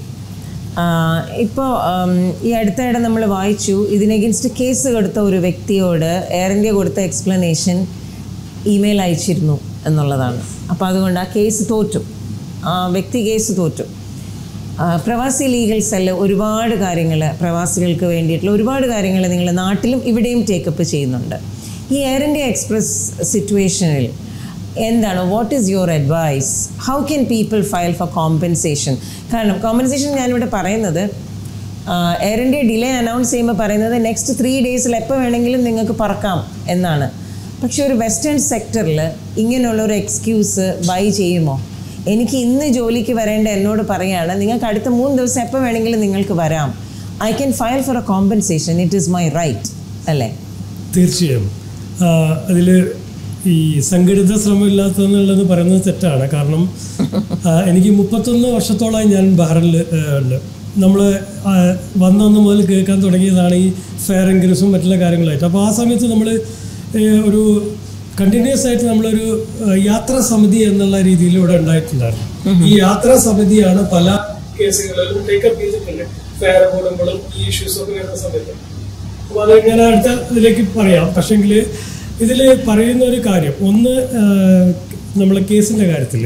ഇപ്പോൾ ഈ അടുത്തിടെ നമ്മൾ വായിച്ചു ഇതിനെഗൻസ്റ്റ് കേസ് കൊടുത്ത ഒരു വ്യക്തിയോട് എയർ ഇന്ത്യ കൊടുത്ത എക്സ്പ്ലനേഷൻ ഇമെയിൽ അയച്ചിരുന്നു എന്നുള്ളതാണ് അപ്പോൾ അതുകൊണ്ട് ആ കേസ് തോറ്റു ആ വ്യക്തി കേസ് തോറ്റു ആ, പ്രവാസി ലീഗൽ സെല്ല് ഒരുപാട് കാര്യങ്ങൾ പ്രവാസികൾക്ക് വേണ്ടിയിട്ടുള്ള ഒരുപാട് കാര്യങ്ങൾ നിങ്ങൾ നാട്ടിലും ഇവിടെയും ടേക്കപ്പ് ചെയ്യുന്നുണ്ട് ഈ എയർ ഇന്ത്യ എക്സ്പ്രസ് സിറ്റുവേഷനിൽ എന്താണ് what is your advice how can people file for compensation കാരണം കോമ്പൻസേഷൻ ഞാനിവിടെ പറയുന്നത് എയർ ഇന്ത്യ ഡിലേ അനൗൺസ് ചെയ്യുമ്പോൾ പറയുന്നത് നെക്സ്റ്റ് ത്രീ ഡേയ്സിൽ എപ്പോൾ വേണമെങ്കിലും നിങ്ങൾക്ക് പറക്കാം എന്നാണ് പക്ഷെ ഒരു വെസ്റ്റേൺ സെക്ടറിൽ ഇങ്ങനെയുള്ള ഒരു എക്സ്ക്യൂസ് ബൈ ചെയ്യുമോ എനിക്ക് ഇന്ന് ജോലിക്ക് വരേണ്ട എന്നോട് പറയാണ് നിങ്ങൾക്ക് അടുത്ത മൂന്ന് ദിവസം എപ്പോൾ വേണമെങ്കിലും നിങ്ങൾക്ക് വരാം I can file for a compensation it is my right അല്ലേ തീർച്ചയായും അതിൽ ഈ സംഘടിത ശ്രമമില്ലാത്തതെന്നുള്ളത് പറയുന്നത് തെറ്റാണ് കാരണം ആ, എനിക്ക് മുപ്പത്തൊന്ന് വർഷത്തോളമായി ഞാൻ ബഹ്റിനിൽ ഉണ്ട് നമ്മൾ വന്നന്ന് മുതൽ കേൾക്കാൻ തുടങ്ങിയതാണ് ഈ ഫെയർ എൻക്രീസും മറ്റുള്ള കാര്യങ്ങളായിട്ട് അപ്പോൾ ആ സമയത്ത് നമ്മൾ ഒരു കണ്ടിന്യൂസ് ആയിട്ട് നമ്മളൊരു ഏഹ്, യാത്രാ സമിതി എന്നുള്ള രീതിയിൽ ഇവിടെ ഉണ്ടായിട്ടുണ്ടായിരുന്നു ഈ യാത്രാ സമിതിയാണ് പല കേസുകളിലും ടേക്കപ്പ് ചെയ്തിട്ടുണ്ട് ഫെയർ കൂടുമ്പോഴും ഈ ഇഷ്യൂസ് ഒക്കെ വരുന്ന സമയത്ത് അപ്പോൾ അത് ഞാൻ അടുത്ത ഇതിലേക്ക് പറയാം പക്ഷെങ്കിൽ ഇതിൽ പറയുന്ന ഒരു കാര്യം ഒന്ന് ഏഹ്, നമ്മളെ കേസിൻ്റെ കാര്യത്തിൽ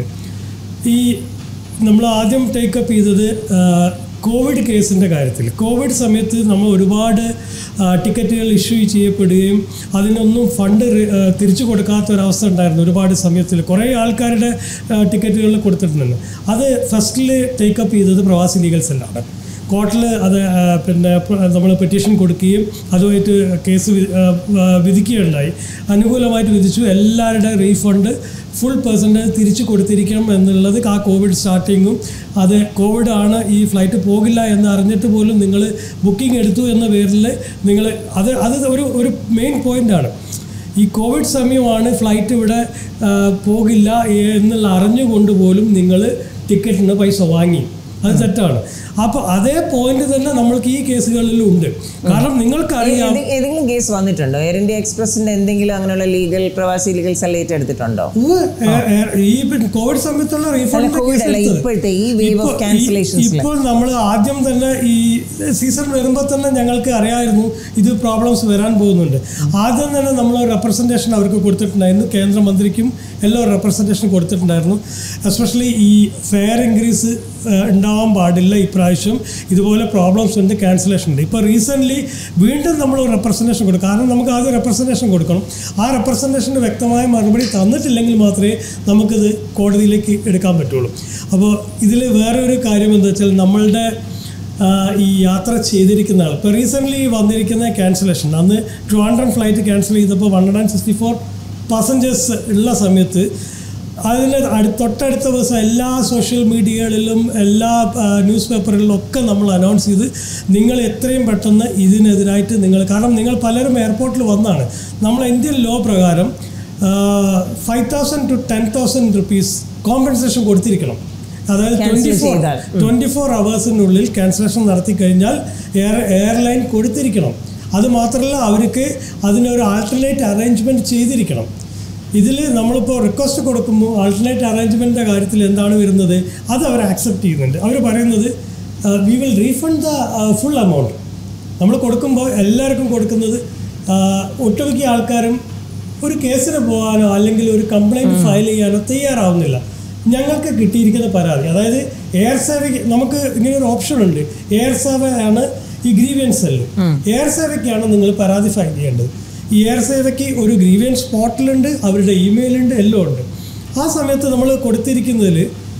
ഈ നമ്മൾ ആദ്യം ടേക്കപ്പ് ചെയ്തത് ആഹ്, കോവിഡ് കേസിൻ്റെ കാര്യത്തിൽ കോവിഡ് സമയത്ത് നമ്മൾ ഒരുപാട് ആഹ്, ടിക്കറ്റുകൾ ഇഷ്യൂ ചെയ്യപ്പെടുകയും അതിനൊന്നും ഫണ്ട് റി- ആഹ്, തിരിച്ചു കൊടുക്കാത്ത ഒരവസ്ഥ ഉണ്ടായിരുന്നു ഒരുപാട് സമയത്തിൽ കുറേ ആൾക്കാരുടെ ആഹ്, ടിക്കറ്റുകൾ കൊടുത്തിട്ടുണ്ട് അത് ഫസ്റ്റിൽ ടേക്കപ്പ് ചെയ്തത് പ്രവാസി ലീഗൽ സെല്ലാണ് കോർട്ടിൽ അത് ആ, പിന്നെ നമ്മൾ പെറ്റീഷൻ കൊടുക്കുകയും അതുമായിട്ട് കേസ് വി- ആ, ആ, വിധിക്കുകയുണ്ടായി അനുകൂലമായിട്ട് വിധിച്ചു എല്ലാവരുടെ റീഫണ്ട് ഫുൾ പെർസെൻറ്റേജ് തിരിച്ചു കൊടുത്തിരിക്കണം എന്നുള്ളത് ആ കോവിഡ് സ്റ്റാർട്ടിങ്ങും അത് കോവിഡ് ആണ് ഈ ഫ്ലൈറ്റ് പോകില്ല എന്ന് അറിഞ്ഞിട്ട് പോലും നിങ്ങൾ ബുക്കിംഗ് എടുത്തു എന്ന പേരിൽ നിങ്ങൾ അത് അത് ഒരു ഒരു മെയിൻ പോയിൻ്റാണ് ഈ കോവിഡ് സമയമാണ് ഫ്ലൈറ്റ് ഇവിടെ ആ, പോകില്ല എന്നുള്ള അറിഞ്ഞുകൊണ്ട് പോലും നിങ്ങൾ ടിക്കറ്റിന് പൈസ വാങ്ങി അത് തെറ്റാണ് അപ്പോൾ അതേ പോയിന്റ് തന്നെ നമ്മൾക്ക് ഈ കേസുകളിലും ഉണ്ട് കാരണം നിങ്ങൾക്കറിയാം ഏതെ- ഏതെങ്കിലും കേസ് വന്നിട്ടുണ്ടോ എയർ ഇന്ത്യ എക്സ്പ്രസിന്റെ എന്തെങ്കിലും അങ്ങനെയുള്ള ലീഗൽ പ്രവാസി ലീഗൽ സെൽ ഏറ്റെടുത്തിട്ടുണ്ടോ ഉവ്വ്, ഏ- ഏ- ഈ പിന്നെ കോവിഡ് സമയത്തുള്ള റീഫണ്ട് കോവിഡ് അല്ല, ഇപ്പോഴത്തെ ഈ wave of cancellations ല്. ഇപ്പോൾ നമ്മൾ ആദ്യം തന്നെ ഈ സീസൺ വരുമ്പോൾ തന്നെ ഞങ്ങൾക്ക് അറിയായിരുന്നു ഇത് പ്രോബ്ലംസ് വരാൻ പോകുന്നുണ്ട് ആദ്യം തന്നെ നമ്മൾ റെപ്രസെൻറ്റേഷൻ അവർക്ക് കൊടുത്തിട്ടുണ്ടായിരുന്നു കേന്ദ്രമന്ത്രിക്കും എല്ലാം റെപ്രസെൻറ്റേഷൻ കൊടുത്തിട്ടുണ്ടായിരുന്നു എസ്പെഷ്യലി ഈ ഫെയർ ഇൻക്രീസ് ഉണ്ടാവാൻ പാടില്ല ഇപ്രാവശ്യം ഇതുപോലെ പ്രോബ്ലംസ് ഉണ്ട് ക്യാൻസലേഷൻ ഉണ്ട് ഇപ്പോൾ റീസെൻ്റ്ലി വീണ്ടും നമ്മൾ റെപ്രസെൻറ്റേഷൻ കൊടുക്കും കാരണം നമുക്ക് ആദ്യം റെപ്രസെൻറ്റേഷൻ കൊടുക്കണം ആ റെപ്രസെൻറ്റേഷന് വ്യക്തമായ മറുപടി തന്നിട്ടില്ലെങ്കിൽ മാത്രമേ നമുക്കിത് കോടതിയിലേക്ക് എടുക്കാൻ പറ്റുള്ളൂ അപ്പോൾ ഇതിൽ വേറെ ഒരു കാര്യം എന്താ വെച്ചാൽ നമ്മളുടെ ആ, ഈ യാത്ര ചെയ്തിരിക്കുന്ന ആൾ ഇപ്പോൾ റീസെൻ്റ്ലി വന്നിരിക്കുന്ന ക്യാൻസലേഷൻ അന്ന് ട്രിവാൻഡ്രം ഫ്ലൈറ്റ് ക്യാൻസൽ ചെയ്തപ്പോൾ one hundred and sixty four passengers ഉള്ള സമയത്ത് അതിന് അടു തൊട്ടടുത്ത ദിവസം എല്ലാ സോഷ്യൽ മീഡിയകളിലും എല്ലാ ന്യൂസ് പേപ്പറുകളിലും ഒക്കെ നമ്മൾ അനൗൺസ് ചെയ്ത് നിങ്ങൾ എത്രയും പെട്ടെന്ന് ഇതിനെതിരായിട്ട് നിങ്ങൾ കാരണം നിങ്ങൾ പലരും എയർപോർട്ടിൽ വന്നാണ് നമ്മൾ ഇന്ത്യൻ ലോ പ്രകാരം five thousand to ten thousand rupees compensation കൊടുത്തിരിക്കണം അതായത് Cancel ട്വൻറ്റി ഫോർ ചെയ്താൽ. ട്വൻറ്റി ഫോർ അവേഴ്സിനുള്ളിൽ ക്യാൻസലേഷൻ നടത്തി കഴിഞ്ഞാൽ എയർ എയർലൈൻ കൊടുത്തിരിക്കണം അത് മാത്രമല്ല അവർക്ക് അതിനൊരു ആൾട്ടർനേറ്റ് അറേഞ്ച്മെൻറ്റ് ചെയ്തിരിക്കണം ഇതിൽ നമ്മളിപ്പോൾ റിക്വസ്റ്റ് കൊടുക്കുമ്പോൾ ആൾട്ടർനേറ്റ് അറേഞ്ച്മെൻറ്റിൻ്റെ കാര്യത്തിൽ എന്താണ് വരുന്നത് അത് അവർ ആക്സെപ്റ്റ് ചെയ്യുന്നുണ്ട് അവർ പറയുന്നത് we will refund the full amount നമ്മൾ കൊടുക്കുമ്പോൾ എല്ലാവർക്കും കൊടുക്കുന്നത് ആ, ഒട്ടുമിക്ക ആൾക്കാരും ഒരു കേസിന് പോകാനോ അല്ലെങ്കിൽ ഒരു കംപ്ലൈൻറ്റ് ഫയൽ ചെയ്യാനോ തയ്യാറാവുന്നില്ല ഞങ്ങൾക്ക് കിട്ടിയിരിക്കുന്ന പരാതി അതായത് എയർ സേവയ്ക്ക് നമുക്ക് ഇങ്ങനെ ഒരു ഓപ്ഷൻ ഉണ്ട് എയർ സേവയാണ് ഈ ഗ്രീവിയൻസ് സെല്ല് എയർ സേവയ്ക്കാണ് നിങ്ങൾ പരാതി ഫയൽ ചെയ്യേണ്ടത് ഈ എയർ സേവയ്ക്ക് ഒരു ഗ്രീവിയൻസ് പോർട്ടലുണ്ട് അവരുടെ ഇമെയിൽ ഉണ്ട് എല്ലാം ഉണ്ട് ആ സമയത്ത് നമ്മൾ കൊടുത്തിരിക്കുന്നതിൽ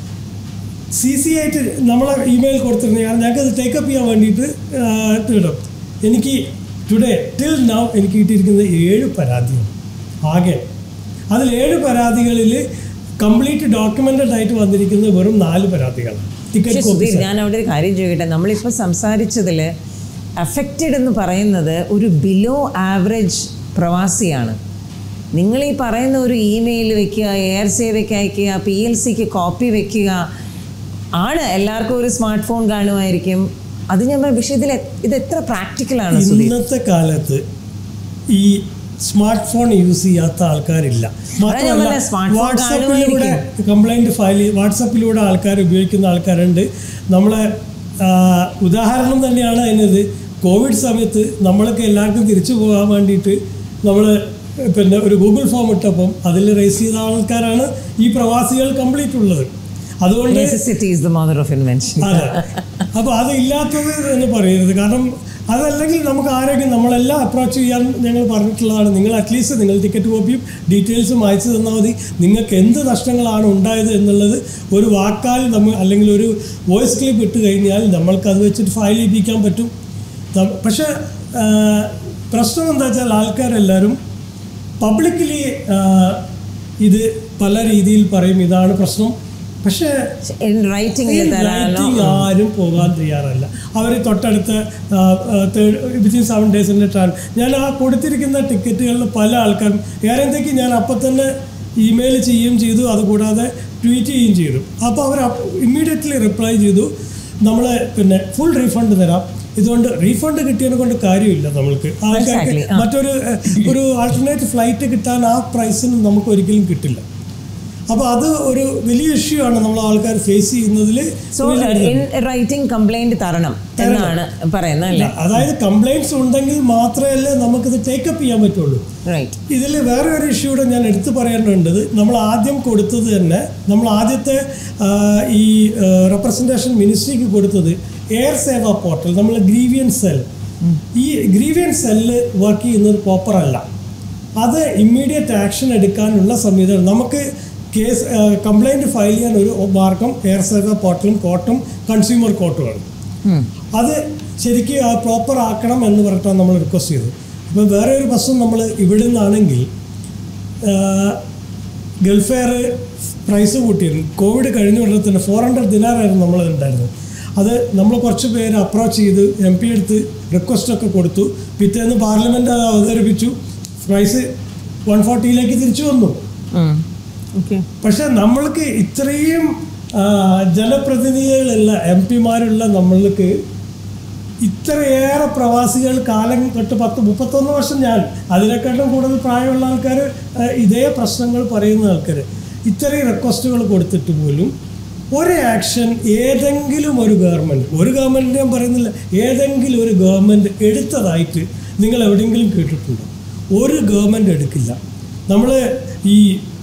സി സി ആയിട്ട് നമ്മളെ ഇമെയിൽ കൊടുത്തിരുന്നത് കാരണം ഞങ്ങൾക്ക് ടേക്കപ്പ് ചെയ്യാൻ വേണ്ടിയിട്ട് ഇടും എനിക്ക് ടുഡേ ടിൽ നൗ എനിക്ക് കിട്ടിയിരിക്കുന്നത് ഏഴ് പരാതിയാണ് ആകെ അതിൽ ഏഴ് പരാതികളിൽ കംപ്ലീറ്റ് ഡോക്യുമെന്റഡ് ആയിട്ട് വന്നിരിക്കുന്നത് വെറും നാല് പരാതികളാണ് ടിക്കറ്റ് പക്ഷേ സുധീർ കോപ്പീസ് ഞാൻ അവിടെ ഒരു കാര്യം ചോദിക്കട്ടെ നമ്മളിപ്പോൾ സംസാരിച്ചതിൽ അഫക്റ്റഡ് എന്ന് പറയുന്നത് ഒരു ബിലോ ആവറേജ് പ്രവാസിയാണ് നിങ്ങൾ ഈ പറയുന്ന ഒരു ഇമെയിൽ വെക്കുക എയർ സേവയ്ക്ക് അയക്കുക പി എൽ സിക്ക് കോപ്പി വെക്കുക ആണ് എല്ലാവർക്കും ഒരു സ്മാർട്ട് ഫോൺ കാണുമായിരിക്കും അത് ഞാൻ പറയാം പക്ഷേ ഇതിൽ എ- ഇത് എത്ര പ്രാക്ടിക്കലാണ് സുധീർ ഇന്നത്തെ കാലത്ത് ഈ സ്മാർട്ട് ഫോൺ യൂസ് ചെയ്യാത്ത ആൾക്കാരില്ല ഞാൻ പറഞ്ഞത് smart phone വാട്സപ്പിലൂടെ കംപ്ലൈൻറ്റ് ഫയൽ വാട്സപ്പിലൂടെ ആൾക്കാർ ഉപയോഗിക്കുന്ന ആൾക്കാരുണ്ട് നമ്മളെ ആ, ഉദാഹരണം തന്നെയാണ് അതിനത് കോവിഡ് സമയത്ത് നമ്മളൊക്കെ എല്ലാവർക്കും തിരിച്ചു പോകാൻ വേണ്ടിയിട്ട് നമ്മൾ പിന്നെ ഒരു ഗൂഗിൾ ഫോം ഇട്ടപ്പം അതിൽ രജിസ്റ്റർ ചെയ്ത ആൾക്കാരാണ് ഈ പ്രവാസികൾ കംപ്ലീറ്റ് ഉള്ളത് അതുകൊണ്ട് necessity is the mother of invention അതെ അപ്പോൾ അത് ഇല്ലാത്തത് എന്ന് പറയരുത് കാരണം അതല്ലെങ്കിൽ നമുക്ക് ആരോഗ്യം നമ്മളെല്ലാം അപ്രോച്ച് ചെയ്യാൻ ഞങ്ങൾ പറഞ്ഞിട്ടുള്ളതാണ് നിങ്ങൾ അറ്റ്ലീസ്റ്റ് നിങ്ങൾ ടിക്കറ്റ് കോപ്പിയും ഡീറ്റെയിൽസും അയച്ചു തന്നാൽ മതി നിങ്ങൾക്ക് എന്ത് നഷ്ടങ്ങളാണ് ഉണ്ടായത് എന്നുള്ളത് ഒരു വാക്കാൽ നമ്മൾ അല്ലെങ്കിൽ ഒരു വോയിസ് ക്ലിപ്പ് ഇട്ട് കഴിഞ്ഞാൽ നമ്മൾക്ക് അത് വെച്ചിട്ട് ഫയൽ ചെയ്യിപ്പിക്കാൻ പറ്റും ത- പക്ഷേ ആ, പ്രശ്നം എന്താ വെച്ചാൽ ആൾക്കാരെല്ലാവരും പബ്ലിക്കലി ഇത് പല രീതിയിൽ പറയും ഇതാണ് പ്രശ്നം പക്ഷേ റൈറ്റിംഗിൽ തരാനോ റൈറ്റിംഗ് ആരും പോകാൻ തയ്യാറല്ല അവർ തൊട്ടടുത്ത വിത്തിൻ സെവൻ ഡേയ്സിൻ്റെ ട്രാൻ ഞാൻ ആ കൊടുത്തിരിക്കുന്ന ടിക്കറ്റുകളിൽ പല ആൾക്കാരും എയർ ഇന്ത്യക്ക് ഞാൻ അപ്പം തന്നെ ഇമെയിൽ ചെയ്യുകയും ചെയ്തു അതുകൂടാതെ ട്വീറ്റ് ചെയ്യുകയും ചെയ്തു അപ്പോൾ അവർ ഇമ്മീഡിയറ്റ്ലി റിപ്ലൈ ചെയ്തു നമ്മൾ പിന്നെ ഫുൾ റീഫണ്ട് തരാം ഇതുകൊണ്ട് റീഫണ്ട് കിട്ടിയതിനെ കൊണ്ട് കാര്യമില്ല നമ്മൾക്ക് ആൾക്കാർക്ക് Exactly, ആ. മറ്റൊരു ഏഹ്, ഒരു ആൾട്ടർനേറ്റ് ഫ്ലൈറ്റ് കിട്ടാൻ ആ പ്രൈസിന് നമുക്ക് ഒരിക്കലും കിട്ടില്ല അപ്പോൾ അത് ഒരു വലിയ ഇഷ്യൂ ആണ് നമ്മൾ ആൾക്കാർ ഫേസ് ചെയ്യുന്നതിൽ സോ ഇൻ റൈറ്റിംഗ് കംപ്ലൈന്റ് തരണം എന്നാണ് പറയുന്നത് അല്ലേ അതായത് കംപ്ലൈൻറ്റ്സ് ഉണ്ടെങ്കിൽ മാത്രമല്ലേ നമുക്കിത് ടേക്കപ്പ് ചെയ്യാൻ പറ്റുള്ളൂ റൈറ്റ് ഇതിൽ വേറെ ഒരു ഇഷ്യൂ കൂടെ ഞാൻ എടുത്തു പറയേണ്ടത് നമ്മൾ ആദ്യം കൊടുത്തത് തന്നെ നമ്മൾ ആദ്യത്തെ ആ, ഈ റെപ്രസെൻറ്റേഷൻ മിനിസ്ട്രിക്ക് കൊടുത്തത് എയർ സേവ പോർട്ടൽ നമ്മൾ ഗ്രീവിയൻ സെൽ ഈ ഗ്രീവിയൻ സെല്ല് വർക്ക് ചെയ്യുന്നത് പ്രോപ്പർ അല്ല അത് ഇമ്മീഡിയറ്റ് ആക്ഷൻ എടുക്കാനുള്ള സംവിധാനം നമുക്ക് കേസ് കംപ്ലൈൻറ്റ് ഫയൽ ചെയ്യാൻ ഒരു മാർഗം എയർ സേവ പോർട്ടലും കോർട്ടും കൺസ്യൂമർ കോർട്ടുമാണ് അത് ശരിക്കും ആ പ്രോപ്പർ ആക്കണം എന്ന് പറഞ്ഞിട്ടാണ് നമ്മൾ റിക്വസ്റ്റ് ചെയ്തത് ഇപ്പം വേറെ ഒരു പ്രശ്നം നമ്മൾ ഇവിടെ നിന്നാണെങ്കിൽ ഗൾഫ് എയർ പ്രൈസ് കൂട്ടിയിരുന്നു കോവിഡ് കഴിഞ്ഞ ഉടനെ തന്നെ ഫോർ ഹൺഡ്രഡ് ദിനാറായിരുന്നു നമ്മൾ ഉണ്ടായിരുന്നത് അത് നമ്മൾ കുറച്ച് പേര് അപ്രോച്ച് ചെയ്ത് എം പി എടുത്ത് റിക്വസ്റ്റൊക്കെ കൊടുത്തു പിറ്റേന്ന് പാർലമെൻറ്റ് അത് അവതരിപ്പിച്ചു പ്രൈസ് വൺ ഫോർട്ടിയിലേക്ക് തിരിച്ചു വന്നു ഓക്കെ പക്ഷെ നമ്മൾക്ക് ഇത്രയും ആ, ജനപ്രതിനിധികളുള്ള എം പിമാരുള്ള നമ്മൾക്ക് ഇത്രയേറെ പ്രവാസികൾ കാലം തൊട്ട് പത്ത് മുപ്പത്തൊന്ന് വർഷം ഞാൻ അതിനെക്കാട്ടും കൂടുതൽ പ്രായമുള്ള ആൾക്കാർ ഇതേ പ്രശ്നങ്ങൾ പറയുന്ന ആൾക്കാർ ഇത്രയും റിക്വസ്റ്റുകൾ കൊടുത്തിട്ട് പോലും ഒരു ആക്ഷൻ ഏതെങ്കിലും ഒരു ഗവൺമെൻറ് ഒരു ഗവൺമെൻറ് ഞാൻ പറയുന്നില്ല ഏതെങ്കിലും ഒരു ഗവൺമെൻറ് എടുത്തതായിട്ട് നിങ്ങൾ എവിടെയെങ്കിലും കേട്ടിട്ടുണ്ടോ ഒരു ഗവൺമെൻറ് എടുക്കില്ല നമ്മൾ ഈ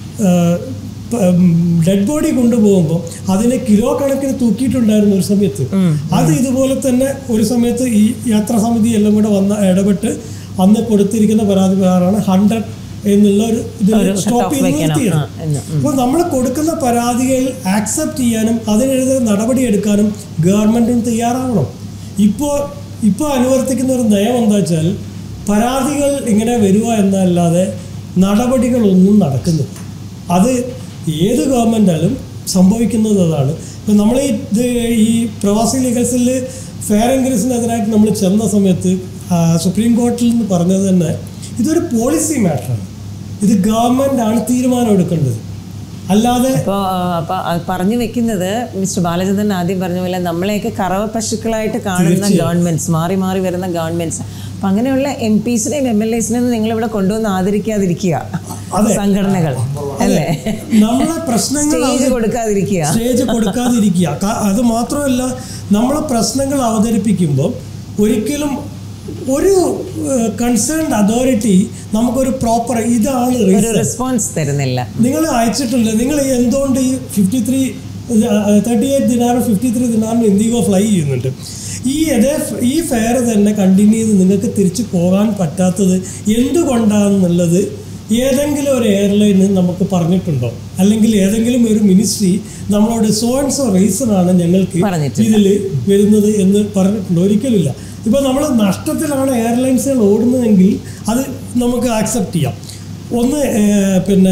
ഡെഡ് ബോഡി കൊണ്ടുപോകുമ്പോൾ അതിനെ കിലോ കണക്കിന് തൂക്കിയിട്ടുണ്ടായിരുന്നു ഒരു സമയത്ത് അത് ഇതുപോലെ തന്നെ ഒരു സമയത്ത് ഈ യാത്രാ സമിതി എല്ലാം കൂടെ വന്ന് ഇടപെട്ട് അന്ന് കൊടുത്തിരിക്കുന്ന പരാതി പ്രകാരമാണ് ഹൺഡ്രഡ് എന്നുള്ള ഒരു ഇത് ഒരു സ്റ്റോപ്പ് cutoff ചെയ്ത് വെക്കണം. നിർത്തിയത് ആ, എന്ന്. അപ്പോൾ നമ്മൾ കൊടുക്കുന്ന പരാതികൾ ആക്സെപ്റ്റ് ചെയ്യാനും അതിനെതിരെ നടപടിയെടുക്കാനും ഗവൺമെൻറ്റും തയ്യാറാവണം ഇപ്പോൾ ഇപ്പോൾ അനുവർത്തിക്കുന്ന ഒരു നയം എന്താ വെച്ചാൽ പരാതികൾ ഇങ്ങനെ വരിക എന്നല്ലാതെ നടപടികളൊന്നും നടക്കുന്നില്ല അത് ഏത് ഗവൺമെൻറ്റാലും സംഭവിക്കുന്നത് അതാണ് ഇപ്പം നമ്മൾ ഈ ഇത് ഈ പ്രവാസി ലീഗൽസിൽ ഫെയർ ആൻഡ് ഗ്രീസിനെതിരായിട്ട് നമ്മൾ ചെന്ന സമയത്ത് ആ, സുപ്രീം കോടതിയിൽ നിന്ന് പറഞ്ഞത് തന്നെ ഇതൊരു പോളിസി മാറ്ററാണ് ഇത് ഗവൺമെൻറ് ആണ് തീരുമാനം എടുക്കേണ്ടത് അല്ലാതെ അപ്പോൾ അപ്പോൾ പറഞ്ഞു വെക്കുന്നത് മിസ്റ്റർ ബാലചന്ദ്രൻ ആദ്യം പറഞ്ഞ പോലെ നമ്മളെയൊക്കെ കറവ പശുക്കളായിട്ട് കാണുന്ന ഗവൺമെന്റ്സ് മാറി മാറി വരുന്ന ഗവൺമെന്റ്സ് അപ്പം അങ്ങനെയുള്ള എം പീസിനെയും എം എൽ എസിനെയും നിങ്ങളിവിടെ കൊണ്ടുവന്ന് ആദരിക്കാതിരിക്കുക അതെ. സംഘടനകൾ അല്ലേ നമ്മളെ പ്രശ്നങ്ങൾ സ്റ്റേജ് അവതരി- കൊടുക്കാതിരിക്കുക സ്റ്റേജ് കൊടുക്കാതിരിക്കുക ക- അത് മാത്രമല്ല നമ്മളെ പ്രശ്നങ്ങൾ അവതരിപ്പിക്കുമ്പോൾ ഒരിക്കലും ഒരു കൺസേൺഡ് അതോറിറ്റി നമുക്കൊരു പ്രോപ്പർ ഇതാണ് ഒരു reason. റെസ്പോൺസ് തരുന്നില്ല നിങ്ങൾ അയച്ചിട്ടില്ല നിങ്ങൾ എന്തുകൊണ്ട് ഈ ഫിഫ്റ്റി ത്രീ തേർട്ടി എയ്റ്റ് ദിനാറും ഫിഫ്റ്റി ത്രീ ദിനാറും ഇന്ത്യഗോ ഫ്ലൈ ചെയ്യുന്നുണ്ട് ഈ അതേ ഫ്- ഈ ഫെയർ തന്നെ കണ്ടിന്യൂ ചെയ്ത് നിങ്ങൾക്ക് തിരിച്ചു പോകാൻ പറ്റാത്തത് എന്തുകൊണ്ടാണെന്നുള്ളത് ഏതെങ്കിലും ഒരു എയർലൈന് നമുക്ക് പറഞ്ഞിട്ടുണ്ടോ അല്ലെങ്കിൽ ഏതെങ്കിലും ഒരു മിനിസ്ട്രി നമ്മളോട് സോ ആൻഡ് സോ റീസൺ ആണ് ഞങ്ങൾക്ക് പറഞ്ഞിട്ടില്ല. ഇതിൽ വരുന്നത് എന്ന് പറഞ്ഞിട്ടുണ്ടോ ഒരിക്കലുമില്ല ഇപ്പോൾ നമ്മൾ നഷ്ടത്തിലാണ് എയർലൈൻസുകൾ ഓടുന്നതെങ്കിൽ അത് നമുക്ക് ആക്സെപ്റ്റ് ചെയ്യാം ഒന്ന് ഏർ, പിന്നെ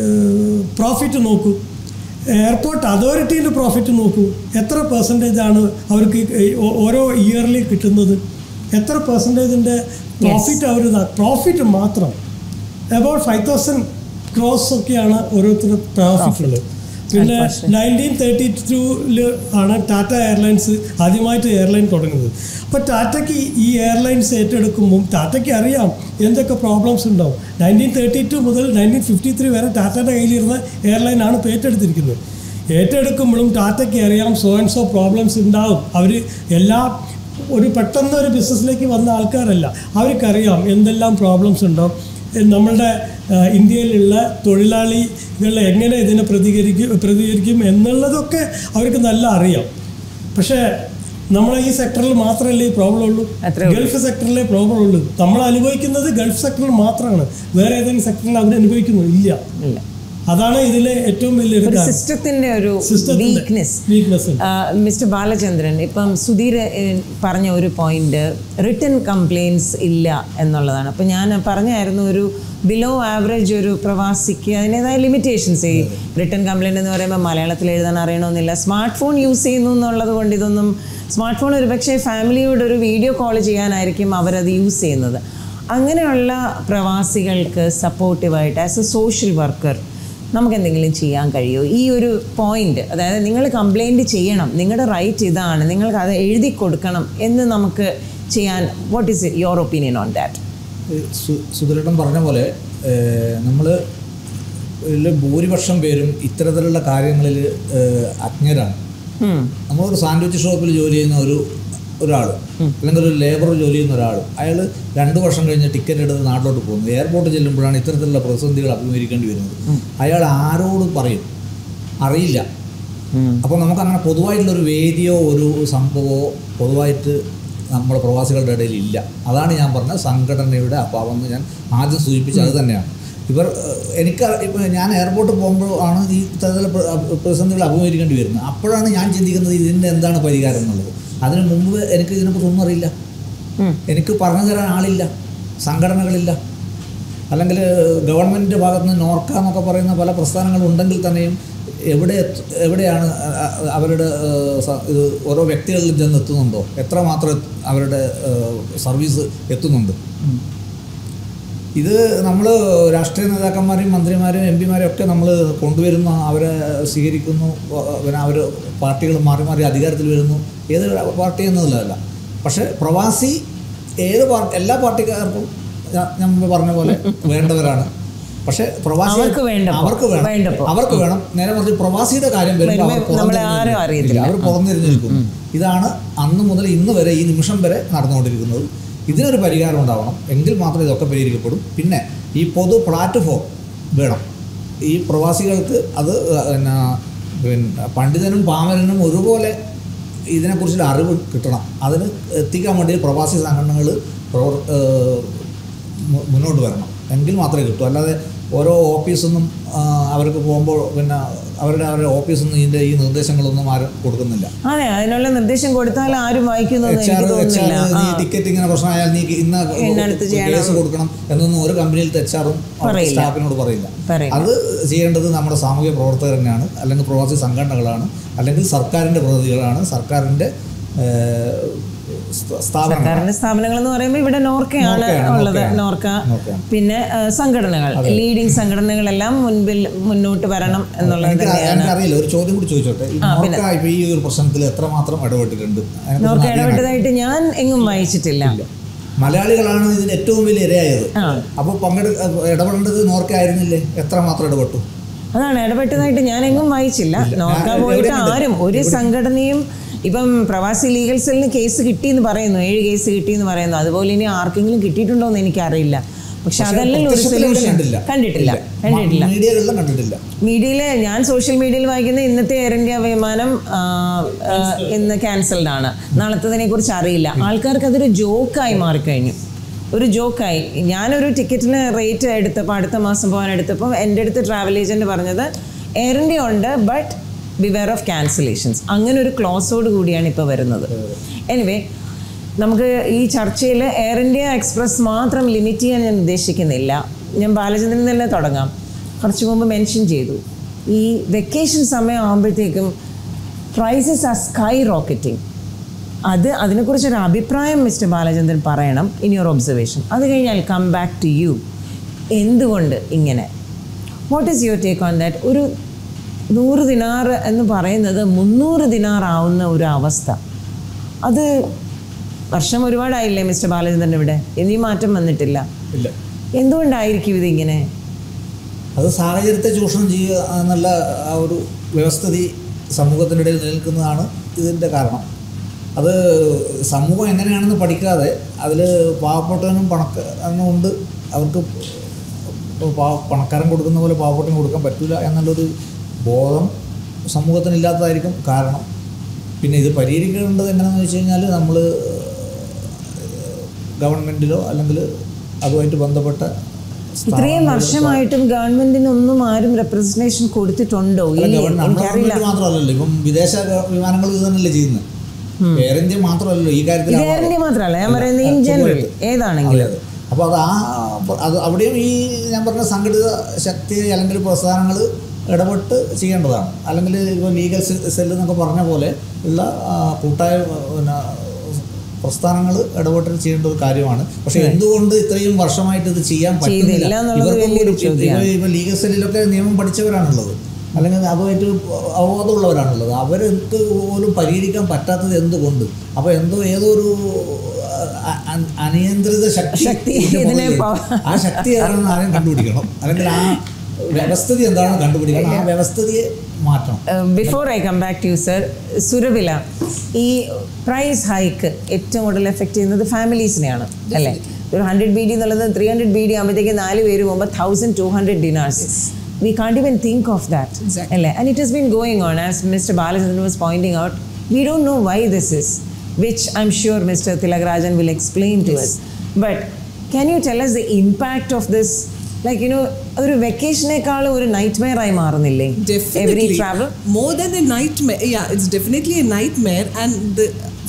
പ്രോഫിറ്റ് നോക്കൂ എയർപോർട്ട് അതോറിറ്റീൻ്റെ പ്രോഫിറ്റ് നോക്കൂ എത്ര പെർസെൻറ്റേജ് ആണ് അവർക്ക് ഈ ഓ- ഓരോ ഇയർലി കിട്ടുന്നത് എത്ര പെർസെൻറ്റേജിൻ്റെ പ്രോഫിറ്റ് അവർ പ്രോഫിറ്റ് മാത്രം അബൌട്ട് ഫൈവ് തൗസൻഡ് ക്രോസ് ഒക്കെയാണ് ഓരോരുത്തരുടെ പ്രോഫിറ്റ് ഉള്ളത് പിന്നെ നയൻറ്റീൻ തേർട്ടി ടൂല് ആണ് ടാറ്റ എയർലൈൻസ് ആദ്യമായിട്ട് എയർലൈൻ തുടങ്ങുന്നത് അപ്പോൾ ടാറ്റയ്ക്ക് ഈ എയർലൈൻസ് ഏറ്റെടുക്കുമ്പോൾ ടാറ്റയ്ക്ക് അറിയാം എന്തൊക്കെ പ്രോബ്ലംസ് ഉണ്ടാവും നയൻറ്റീൻ തേർട്ടി ടു മുതൽ നയൻറ്റീൻ ഫിഫ്റ്റി ത്രീ വരെ ടാറ്റയുടെ കയ്യിലിരുന്ന എയർലൈനാണ് ഇപ്പോൾ ഏറ്റെടുത്തിരിക്കുന്നത് ഏറ്റെടുക്കുമ്പോഴും ടാറ്റയ്ക്ക് അറിയാം സോ ആൻഡ് സോ പ്രോബ്ലംസ് ഉണ്ടാവും അവർ എല്ലാ ഒരു പെട്ടെന്ന് ഒരു ബിസിനസ്സിലേക്ക് വന്ന ആൾക്കാരല്ല അവർക്കറിയാം എന്തെല്ലാം പ്രോബ്ലംസ് ഉണ്ടാവും എ, നമ്മളുടെ ആ, ഇന്ത്യയിലുള്ള തൊഴിലാളികൾ എങ്ങനെ ഇതിനെ പ്രതികരിക്കും പ്രതികരിക്കും എന്നുള്ളതൊക്കെ അവർക്ക് നല്ല അറിയാം പക്ഷേ നമ്മളെ ഈ സെക്ടറിൽ മാത്രമല്ലേ ഈ പ്രോബ്ലം ഉള്ളൂ അത്രേ ഉള്ളൂ. ഗൾഫ് സെക്ടറിലെ പ്രോബ്ലം ഉള്ളൂ നമ്മൾ അനുഭവിക്കുന്നത് ഗൾഫ് സെക്ടറിൽ മാത്രമാണ് വേറെ ഏതെങ്കിലും സെക്ടറിൽ അവർ അനുഭവിക്കുന്നു ഇല്ല ഇല്ല അതാണ് ഇതിലെ ഏറ്റവും വലിയൊരു ഒരു കാരണം സിസ്റ്റത്തിന്റെ ഒരു സിസ്റ്റത്തിന്റെ വീക്ക്നെസ് വീക്ക്നെസ് മിസ്റ്റർ ബാലചന്ദ്രൻ ഇപ്പം സുധീർ ഏഹ്, പറഞ്ഞ ഒരു പോയിന്റ് റിട്ടേൺ കംപ്ലയിൻസ് ഇല്ല എന്നുള്ളതാണ് അപ്പം ഞാൻ പറഞ്ഞായിരുന്നു ഒരു ബിലോ ആവറേജ് ഒരു പ്രവാസിക്ക് അതിൻ്റെതായ ലിമിറ്റേഷൻസ് ഈ റിട്ടേൺ കംപ്ലയിൻ്റ് എന്ന് പറയുമ്പോൾ മലയാളത്തിൽ എഴുതാൻ അറിയണമെന്നില്ല സ്മാർട്ട് ഫോൺ യൂസ് ചെയ്യുന്നു എന്നുള്ളത് കൊണ്ട് ഇതൊന്നും സ്മാർട്ട് ഫോൺ ഒരുപക്ഷെ ഫാമിലിയോട് ഒരു വീഡിയോ കോൾ ചെയ്യാനായിരിക്കും അവരത് യൂസ് ചെയ്യുന്നത് അങ്ങനെയുള്ള പ്രവാസികൾക്ക് സപ്പോർട്ടീവായിട്ട് ആസ് എ സോഷ്യൽ വർക്കർ നമുക്ക് എന്തെങ്കിലും ചെയ്യാൻ കഴിയുമോ ഈ ഒരു പോയിന്റ് അതായത് നിങ്ങൾ കംപ്ലൈൻറ്റ് ചെയ്യണം നിങ്ങളുടെ റൈറ്റ് ഇതാണ് നിങ്ങൾക്ക് അത് എഴുതി കൊടുക്കണം എന്ന് നമുക്ക് ചെയ്യാൻ what is your opinion on that സുധുരേട്ടൻ പറഞ്ഞ പോലെ നമ്മൾ ഭൂരിപക്ഷം പേരും ഇത്തരത്തിലുള്ള കാര്യങ്ങളിൽ അജ്ഞരാണ് നമ്മളൊരു സാൻഡ്വിച്ച് ഷോപ്പിൽ ജോലി ചെയ്യുന്ന ഒരു ഒരാൾ അല്ലെങ്കിൽ ഒരു ലേബർ ജോലി ചെയ്യുന്ന ഒരാൾ അയാൾ രണ്ട് വർഷം കഴിഞ്ഞ് ടിക്കറ്റ് എടുത്ത് നാട്ടിലോട്ട് പോകുന്നു എയർപോർട്ടിൽ ചെല്ലുമ്പോഴാണ് ഇത്തരത്തിലുള്ള പ്രതിസന്ധികൾ അഭിമുഖീകരിക്കേണ്ടി വരുന്നത് അയാൾ ആരോട് പറയും അറിയില്ല അപ്പോൾ നമുക്കങ്ങനെ പൊതുവായിട്ടുള്ളൊരു വേദിയോ ഒരു സംഭവമോ പൊതുവായിട്ട് നമ്മുടെ പ്രവാസികളുടെ ഇടയിൽ ഇല്ല അതാണ് ഞാൻ പറഞ്ഞ സംഘടനയുടെ അഭാവം എന്ന് ഞാൻ ആദ്യം സൂചിപ്പിച്ചത് അത് തന്നെയാണ് ഇവർ ഏഹ്, എനിക്ക് ഇപ്പോൾ ഞാൻ എയർപോർട്ടിൽ പോകുമ്പോൾ ആണ് ഈ തരത്തിലുള്ള പ്ര- അഹ് പ്രതിസന്ധികൾ അഭിമുഖീകരിക്കേണ്ടി വരുന്നത് അപ്പോഴാണ് ഞാൻ ചിന്തിക്കുന്നത് ഇതിൻ്റെ എന്താണ് പരിഹാരം എന്നുള്ളത് അതിന് മുമ്പ് എനിക്ക് ഇതിനെക്കുറിച്ച് ഒന്നും അറിയില്ല എനിക്ക് പറഞ്ഞു തരാൻ ആളില്ല സംഘടനകളില്ല അല്ലെങ്കിൽ ഗവൺമെൻറ്റിൻ്റെ ഭാഗത്ത് നിന്ന് നോർക്ക എന്നൊക്കെ പറയുന്ന പല പ്രസ്ഥാനങ്ങളും ഉണ്ടെങ്കിൽ തന്നെയും എവിടെ എത്ത- എവിടെയാണ് അ- അ- അവരുടെ ഏഹ്, സ- ഇത് ഓരോ വ്യക്തികളിൽ ചെന്ന് എത്തുന്നുണ്ടോ എത്രമാത്രം എത്ത് അവരുടെ ഏഹ്, സർവീസ് എത്തുന്നുണ്ട് ഇത് നമ്മൾ രാഷ്ട്രീയ നേതാക്കന്മാരെയും മന്ത്രിമാരെയും എം പിമാരെയും ഒക്കെ നമ്മൾ കൊണ്ടുവരുന്നു അവരെ സ്വീകരിക്കുന്നു ഏഹ്, പിന്നെ അവർ പാർട്ടികൾ മാറി മാറി അധികാരത്തിൽ വരുന്നു ഏത് പാർട്ടി എന്നതിലല്ല പക്ഷേ പ്രവാസി ഏത് പാർട്ടി എല്ലാ പാർട്ടിക്കാർക്കും ഞാൻ- ഞാൻ മുമ്പ് പറഞ്ഞ പോലെ വേണ്ടവരാണ് പക്ഷേ പ്രവാസി അവർക്ക് വേണ്ടപ്പോ, അവർക്ക് വേണം വേണ്ടപ്പോ. അവർക്ക് വേണം നേരെ മറിച്ച് പ്രവാസിയുടെ കാര്യം വരുമ്പോൾ വരുമ്പോ അവർ നമ്മളെ പുറംതിരിഞ്ഞ് ആരും നിൽക്കും. അറിയത്തില്ല. ഇല്ല, അവർ പുറംതിരിഞ്ഞ് നിൽക്കുന്നു ഇതാണ് അന്ന് മുതൽ ഇന്ന് വരെ ഈ നിമിഷം വരെ നടന്നുകൊണ്ടിരിക്കുന്നത് ഇതിനൊരു പരിഹാരം ഉണ്ടാവണം എങ്കിൽ മാത്രമേ ഇതൊക്കെ പരിഹരിക്കപ്പെടും പിന്നെ ഈ പൊതു പ്ലാറ്റ്ഫോം വേണം ഈ പ്രവാസികൾക്ക് അത് പിന്നെ പിന്നെ പണ്ഡിതനും പാമരനും ഒരുപോലെ ഇതിനെക്കുറിച്ചുള്ള അറിവ് കിട്ടണം അതിന് എത്തിക്കാൻ വേണ്ടി പ്രവാസി സംഘടനകൾ പ്രവർ ഏഹ് മു- മുന്നോട്ട് വരണം എങ്കിൽ മാത്രമേ കിട്ടൂ അല്ലാതെ ഓരോ ഓഫീസൊന്നും ആ, അവർക്ക് പോകുമ്പോൾ പിന്നെ അവരുടെ അവരുടെ ഓഫീസൊന്നും ഇതിൻ്റെ ഈ നിർദ്ദേശങ്ങളൊന്നും ആരും കൊടുക്കുന്നില്ല അതെ അതിനുള്ള നിർദ്ദേശം കൊടുത്താൽ ആരും വായിക്കുന്നതെന്ന് എച്ച് ആർ എനിക്ക് എച്ച് തോന്നുന്നില്ല ആർ നീ ടിക്കറ്റ് ഇങ്ങനെ പ്രശ്നമായാൽ നീ ഇന്ന ഇന്നടുത്ത് ചെയ്യണം. കേസ് കൊടുക്കണം എന്നൊന്നും ഒരു കമ്പനിയിലത്തെ എച്ച് ആറും പറയില്ല. സ്റ്റാഫിനോട് പറയില്ല പറയില്ല. അത് ചെയ്യേണ്ടത് നമ്മുടെ സാമൂഹ്യ പ്രവർത്തകർ തന്നെയാണ് അല്ലെങ്കിൽ പ്രവാസി സംഘടനകളാണ് അല്ലെങ്കിൽ സർക്കാരിൻ്റെ പ്രതിനിധികളാണ് സർക്കാരിൻ്റെ ഏഹ്, സ്ഥ- സ്ഥാപനങ്ങളാണ് സർക്കാരിന്റെ സ്ഥാപനങ്ങൾ എന്ന് പറയുമ്പോൾ ഇവിടെ നോർക്കയാണ് നോർക്കയാണ്, ഉള്ളത് നോർക്കയാണ്. നോർക്ക നോർക്കയാണ്. പിന്നെ ആ, സംഘടനകൾ ലീഡിംഗ് സംഘടനകളെല്ലാം മുൻപിൽ മുന്നോട്ട് വരണം എന്നുള്ളത് എനിക്ക് തന്നെയാണ് എനിക്കറിയില്ല ഒരു ചോദ്യം കൂടി ചോദിച്ചോട്ടെ ഈ നോർക്ക ഇപ്പൊ ഈ ഒരു പ്രശ്നത്തിൽ എത്രമാത്രം ഇടപെട്ടിട്ടുണ്ട് അതിനെക്കുറിച്ച് നോർക്ക അറിയാൻ ഇടപെട്ടതായിട്ട് ഞാൻ എങ്ങും വായിച്ചിട്ടില്ല മലയാളികളാണ് ഇതിന് ഏറ്റവും വലിയ ഇരയായത് ആ അപ്പോൾ പങ്കെടു ഇടപെടേണ്ടത് നോർക്ക ആയിരുന്നില്ലേ എത്രമാത്രം ഇടപെട്ടു അതാണ് ഇടപെട്ടതായിട്ട് ഞാൻ എങ്ങും വായിച്ചില്ല നോർക്ക ഞാൻ പോയിട്ട് എവിടെയുണ്ട്? ആരും ഒരു സംഘടനയും ഇപ്പം പ്രവാസി ലീഗൽ സെല്ലിന് കേസ് കിട്ടിയെന്ന് പറയുന്നു ഏഴ് കേസ് കിട്ടിയെന്ന് പറയുന്നു അതുപോലെ ഇനി ആർക്കെങ്കിലും കിട്ടിയിട്ടുണ്ടോ എന്ന് എനിക്കറിയില്ല പക്ഷെ അതല്ലല്ലോ ഒരു പ്രത്യക്ഷത്തിൽ ഇവിടെ സൊല്യൂഷൻ കണ്ടില്ല. കണ്ടിട്ടില്ല കണ്ടിട്ടില്ല മീഡിയകളിലും കണ്ടിട്ടില്ല മീഡിയയിൽ ഞാൻ സോഷ്യൽ മീഡിയയിൽ വായിക്കുന്ന ഇന്നത്തെ എയർ ഇന്ത്യ വിമാനം ആ, ആ, ഇന്ന് ക്യാൻസൽഡ് ആണ് നാളത്തതിനെ കുറിച്ച് അറിയില്ല ആൾക്കാർക്ക് അതൊരു ജോക്കായി മാറിക്കഴിഞ്ഞു ഒരു ജോക്കായി ഞാനൊരു ടിക്കറ്റിന് റേറ്റ് എടുത്തപ്പോൾ അടുത്ത മാസം പോകാൻ എടുത്തപ്പോൾ എൻ്റെ അടുത്ത് ട്രാവൽ ഏജൻറ്റ് പറഞ്ഞത് എയർ ഇന്ത്യ ഉണ്ട് ബട്ട് ബിവെയർ ഓഫ് ക്യാൻസലേഷൻസ് അങ്ങനെ ഒരു ക്ലോസോട് കൂടിയാണ് ഇപ്പോൾ വരുന്നത് എനിവേ നമുക്ക് ഈ ചർച്ചയിൽ എയർ ഇന്ത്യ എക്സ്പ്രസ് മാത്രം ലിമിറ്റ് ചെയ്യാൻ ഞാൻ ഉദ്ദേശിക്കുന്നില്ല ഞാൻ ബാലചന്ദ്രൻ തന്നെ തുടങ്ങാം കുറച്ച് മുമ്പ് മെൻഷൻ ചെയ്തു ഈ വെക്കേഷൻ സമയം ആകുമ്പോഴത്തേക്കും പ്രൈസസ് ആർ സ്കൈ റോക്കറ്റിംഗ് അത് അതിനെക്കുറിച്ചൊരു അഭിപ്രായം മിസ്റ്റർ ബാലചന്ദ്രൻ പറയണം ഇൻ യുവർ ഒബ്സർവേഷൻ അത് കഴിഞ്ഞാൽ കം ബാക്ക് ടു യു എന്തുകൊണ്ട് ഇങ്ങനെ what is your take on that ഒരു നൂറ് ദിനാർ എന്ന് പറയുന്നത് മുന്നൂറ് ദിനാർ ആവുന്ന ഒരു അവസ്ഥ അത് വർഷം ഒരുപാടായില്ലേ മിസ്റ്റർ ബാലചന്ദ്രൻ ഇവിടെ ഇനി മാറ്റം വന്നിട്ടില്ല ഇല്ല എന്തുകൊണ്ടായിരിക്കും ഇതിങ്ങനെ അത് സാഹചര്യത്തെ ചൂഷണം ചെയ്യുക എന്നുള്ള ആ ഒരു വ്യവസ്ഥിതി സമൂഹത്തിനിടയിൽ നിലനിൽക്കുന്നതാണ് ഇതിൻ്റെ കാരണം അത് സമൂഹം എങ്ങനെയാണെന്ന് പഠിക്കാതെ അതിൽ പാവപ്പെട്ടവനും പണക്കാരനും ഉണ്ട് അവർക്ക് ഇപ്പോൾ പാവ പണക്കാരൻ കൊടുക്കുന്ന പോലെ പാവപ്പെട്ടവന് കൊടുക്കാൻ പറ്റില്ല എന്നുള്ളൊരു ബോധം സമൂഹത്തിനില്ലാത്തതായിരിക്കും കാരണം പിന്നെ ഇത് പരിഹരിക്കേണ്ടത് എങ്ങനെയാണെന്ന് വെച്ച് കഴിഞ്ഞാൽ നമ്മൾ ഗവൺമെൻറ്റിലോ അല്ലെങ്കിൽ അതുമായിട്ട് ബന്ധപ്പെട്ട ഇത്രയും വർഷമായിട്ടും ഗവൺമെന്റിനൊന്നും ആരും റെപ്രസെന്റേഷൻ കൊടുത്തിട്ടുണ്ടോ ഈ അല്ല, ഗവൺമെന്റ് നമ്മുടെ എനിക്കറിയില്ല ഗവൺമെന്റ് മാത്രമല്ലല്ലോ ഇപ്പം വിദേശ വിമാനങ്ങൾ ഇത് തന്നെയല്ലേ ചെയ്യുന്നത് എയർ ഇന്ത്യ മാത്രമല്ലല്ലോ ഈ കാര്യത്തിൽ ഇത് എയർ ഇന്ത്യ മാത്രമല്ല ഞാൻ പറയുന്നത് ഇൻ ജനറൽ ഏതാണെങ്കിലും അപ്പോൾ അത് ആ അത് അവിടെയും ഈ ഞാൻ പറഞ്ഞ സംഘടിത ശക്തി അല്ലെങ്കിൽ പ്രസ്ഥാനങ്ങൾ ഇടപെട്ട് ചെയ്യേണ്ടതാണ് അല്ലെങ്കിൽ ഇപ്പോൾ ലീഗൽ സെല്ല് എന്നൊക്കെ പറഞ്ഞ പോലെ ഉള്ള ആ, കൂട്ടായ പിന്നെ പ്രസ്ഥാനങ്ങൾ ഇടപെട്ട് ചെയ്യേണ്ട ഒരു കാര്യമാണ് പക്ഷേ എന്തുകൊണ്ട് ഇത്രയും വർഷമായിട്ട് ഇത് ചെയ്യാൻ ചെയ്തില്ല പറ്റുന്നില്ല എന്നുള്ളത് ഇവർക്ക് വലിയൊരു പോലും ചോദ്യമാണ്. ഇവർ ഇപ്പോൾ ലീഗൽ സെല്ലിലൊക്കെ നിയമം പഠിച്ചവരാണുള്ളത് അല്ലെങ്കിൽ അതുമായിട്ട് അവബോധമുള്ളവരാണുള്ളത് അവർക്ക് പോലും പരിഹരിക്കാൻ പറ്റാത്തത് എന്തുകൊണ്ട് അപ്പോൾ എന്തോ ഏതോ ഒരു അ- അ- അനിയന്ത്രിത ശക്തി ശക്തി ഇതിന്റെ ഇതിനെ മുകളിൽ. പ- ആ ശക്തി ഏതാണെന്ന് ആദ്യം കണ്ടുപിടിക്കണം അല്ലെങ്കിൽ ആ വ്യവസ്ഥിതി എന്താണെന്ന് കണ്ടുപിടിക്കണം ആ വ്യവസ്ഥിതിയെ മാറ്റണം before I come back to you sir സുരവില ഈ പ്രൈസ് ഹൈക്ക് ഏറ്റവും കൂടുതൽ എഫക്റ്റ് ചെയ്യുന്നത് ഫാമിലീസിനെയാണ് അല്ലേ ഒരു ഹൺഡ്രഡ് ബി ഡി എന്നുള്ളത് ത്രീ ഹൺഡ്രഡ് ബി ഡി ആകുമ്പോഴത്തേക്ക് നാല് പേര് പോകുമ്പോൾ thousand two hundred dinars we can't even think of that Exactly. അല്ലേ and it has been going on as mister Balachandran was pointing out we don't know why this is which I'm sure mister Thilakarajan will explain to us but can you tell us the impact of this like you know ഒരു വെക്കേഷനേക്കാളും ഒരു nightmare ആയി മാറുന്നില്ലേ every Definitely. Travel More than a nightmare. Yeah, it's definitely a nightmare. And the,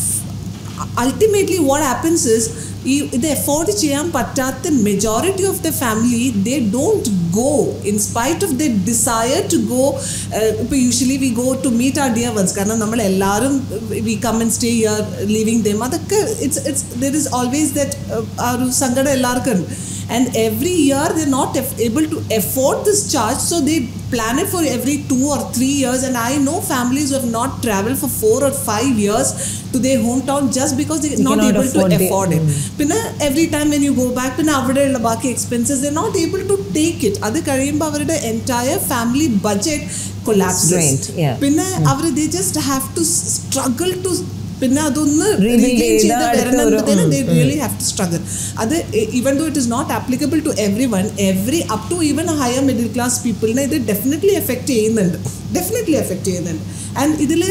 ultimately, what happens is, ഈ ഇത് afford ചെയ്യാൻ പറ്റാത്ത majority of the family they don't go in spite of the desire to go ഇപ്പോൾ usually we go to meet our dear ones കാരണം നമ്മൾ എല്ലാവരും we come and stay here living them അതൊക്കെ it's it's there is always that ആ ഒരു സങ്കടം എല്ലാവർക്കും ഉണ്ട് and every year they're not eff- able to afford this charge so they plan it for every two or three years and i know families who have not traveled for four or five years to their hometown just because they're They not cannot able afford to the- afford it പിന്നെ every time when you go back പിന്നെ അവിടെയുള്ള ബാക്കി expenses they're not able to take it അത് കഴിയുമ്പോൾ അവരുടെ entire family budget collapses Drained, yeah. പിന്നെ അവർ they just have to struggle to പിന്നെ അതൊന്ന് Rebuild regain ചെയ്ത് ചെയ്ത് അടുത്ത ഒരു- വരണമെന്നതിന് ഉം, they really have to struggle അത് even though it is not applicable to every one every up to even higher middle class പീപ്പിളിനെ ഇത് ഡെഫിനറ്റ്ലി എഫക്റ്റ് ചെയ്യുന്നുണ്ട് ഡെഫിനറ്റ്ലി എഫക്റ്റ് ചെയ്യുന്നുണ്ട് ആൻഡ് ഇതിൽ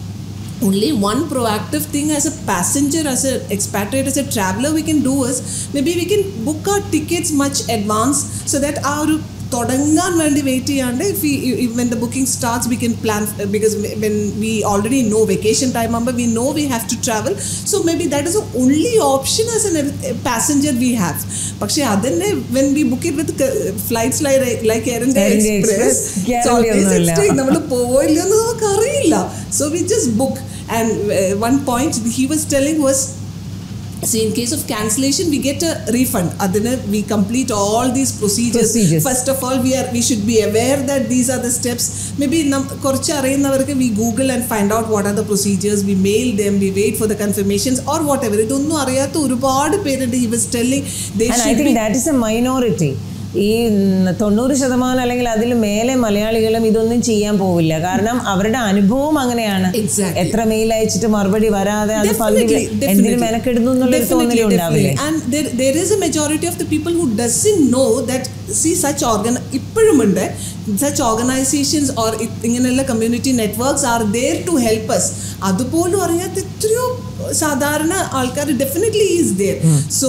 only one proactive thing as a passenger as a expatriate as a traveler we can do is maybe we can book our tickets much advance so that ആ ഒരു തുടങ്ങാൻ വേണ്ടി wait ചെയ്യാണ്ട് if when the booking starts we can plan because when we already know vacation time ആകുമ്പോൾ we know we have to travel so may be that is a only option as an passenger we have പക്ഷേ അതന്നെ when we book it with flights like air India Air India Express Express, guarantee ഒന്നുമില്ല. നമ്മൾ പോവോ ഇല്ലയോ എന്ന് നമുക്ക് അറിയില്ല so we just book and one point he was telling was So in case of cancellation, we get a refund. Adina, we complete all these procedures. Procedures. First of all, we are we should be aware that these are the steps. Maybe nam കുറച്ച് അറിയുന്നവർക്ക് we Google and find out what are the procedures. We mail them. We wait for the confirmations or whatever. ഇതൊന്നും അറിയാത്ത ഒരുപാട് പേരുണ്ട്. He was telling they and I should think be that is a minority ഈ um, തൊണ്ണൂറ് ശതമാനം അല്ലെങ്കിൽ അതിൽ മേലെ മലയാളികളും ഇതൊന്നും ചെയ്യാൻ പോവില്ല കാരണം അവരുടെ അനുഭവം അങ്ങനെയാണ് Exactly. എത്ര മെയിൽ അയച്ചിട്ട് മറുപടി വരാതെ അത് പകുതി Definitely, എന്തിനു definitely. മെനക്കെടുന്നു എന്നുള്ളൊരു Definitely, തോന്നലും ഉണ്ടാവില്ലേ definitely. And there, there is a majority of the people who doesn't know that see such organ ഇപ്പോഴുമുണ്ട് such organizations or ഇ- ഇങ്ങനെയുള്ള community networks are there to help us അതുപോലും അറിയാത്ത എത്രയോ സാധാരണ ആൾക്കാർ definitely is there so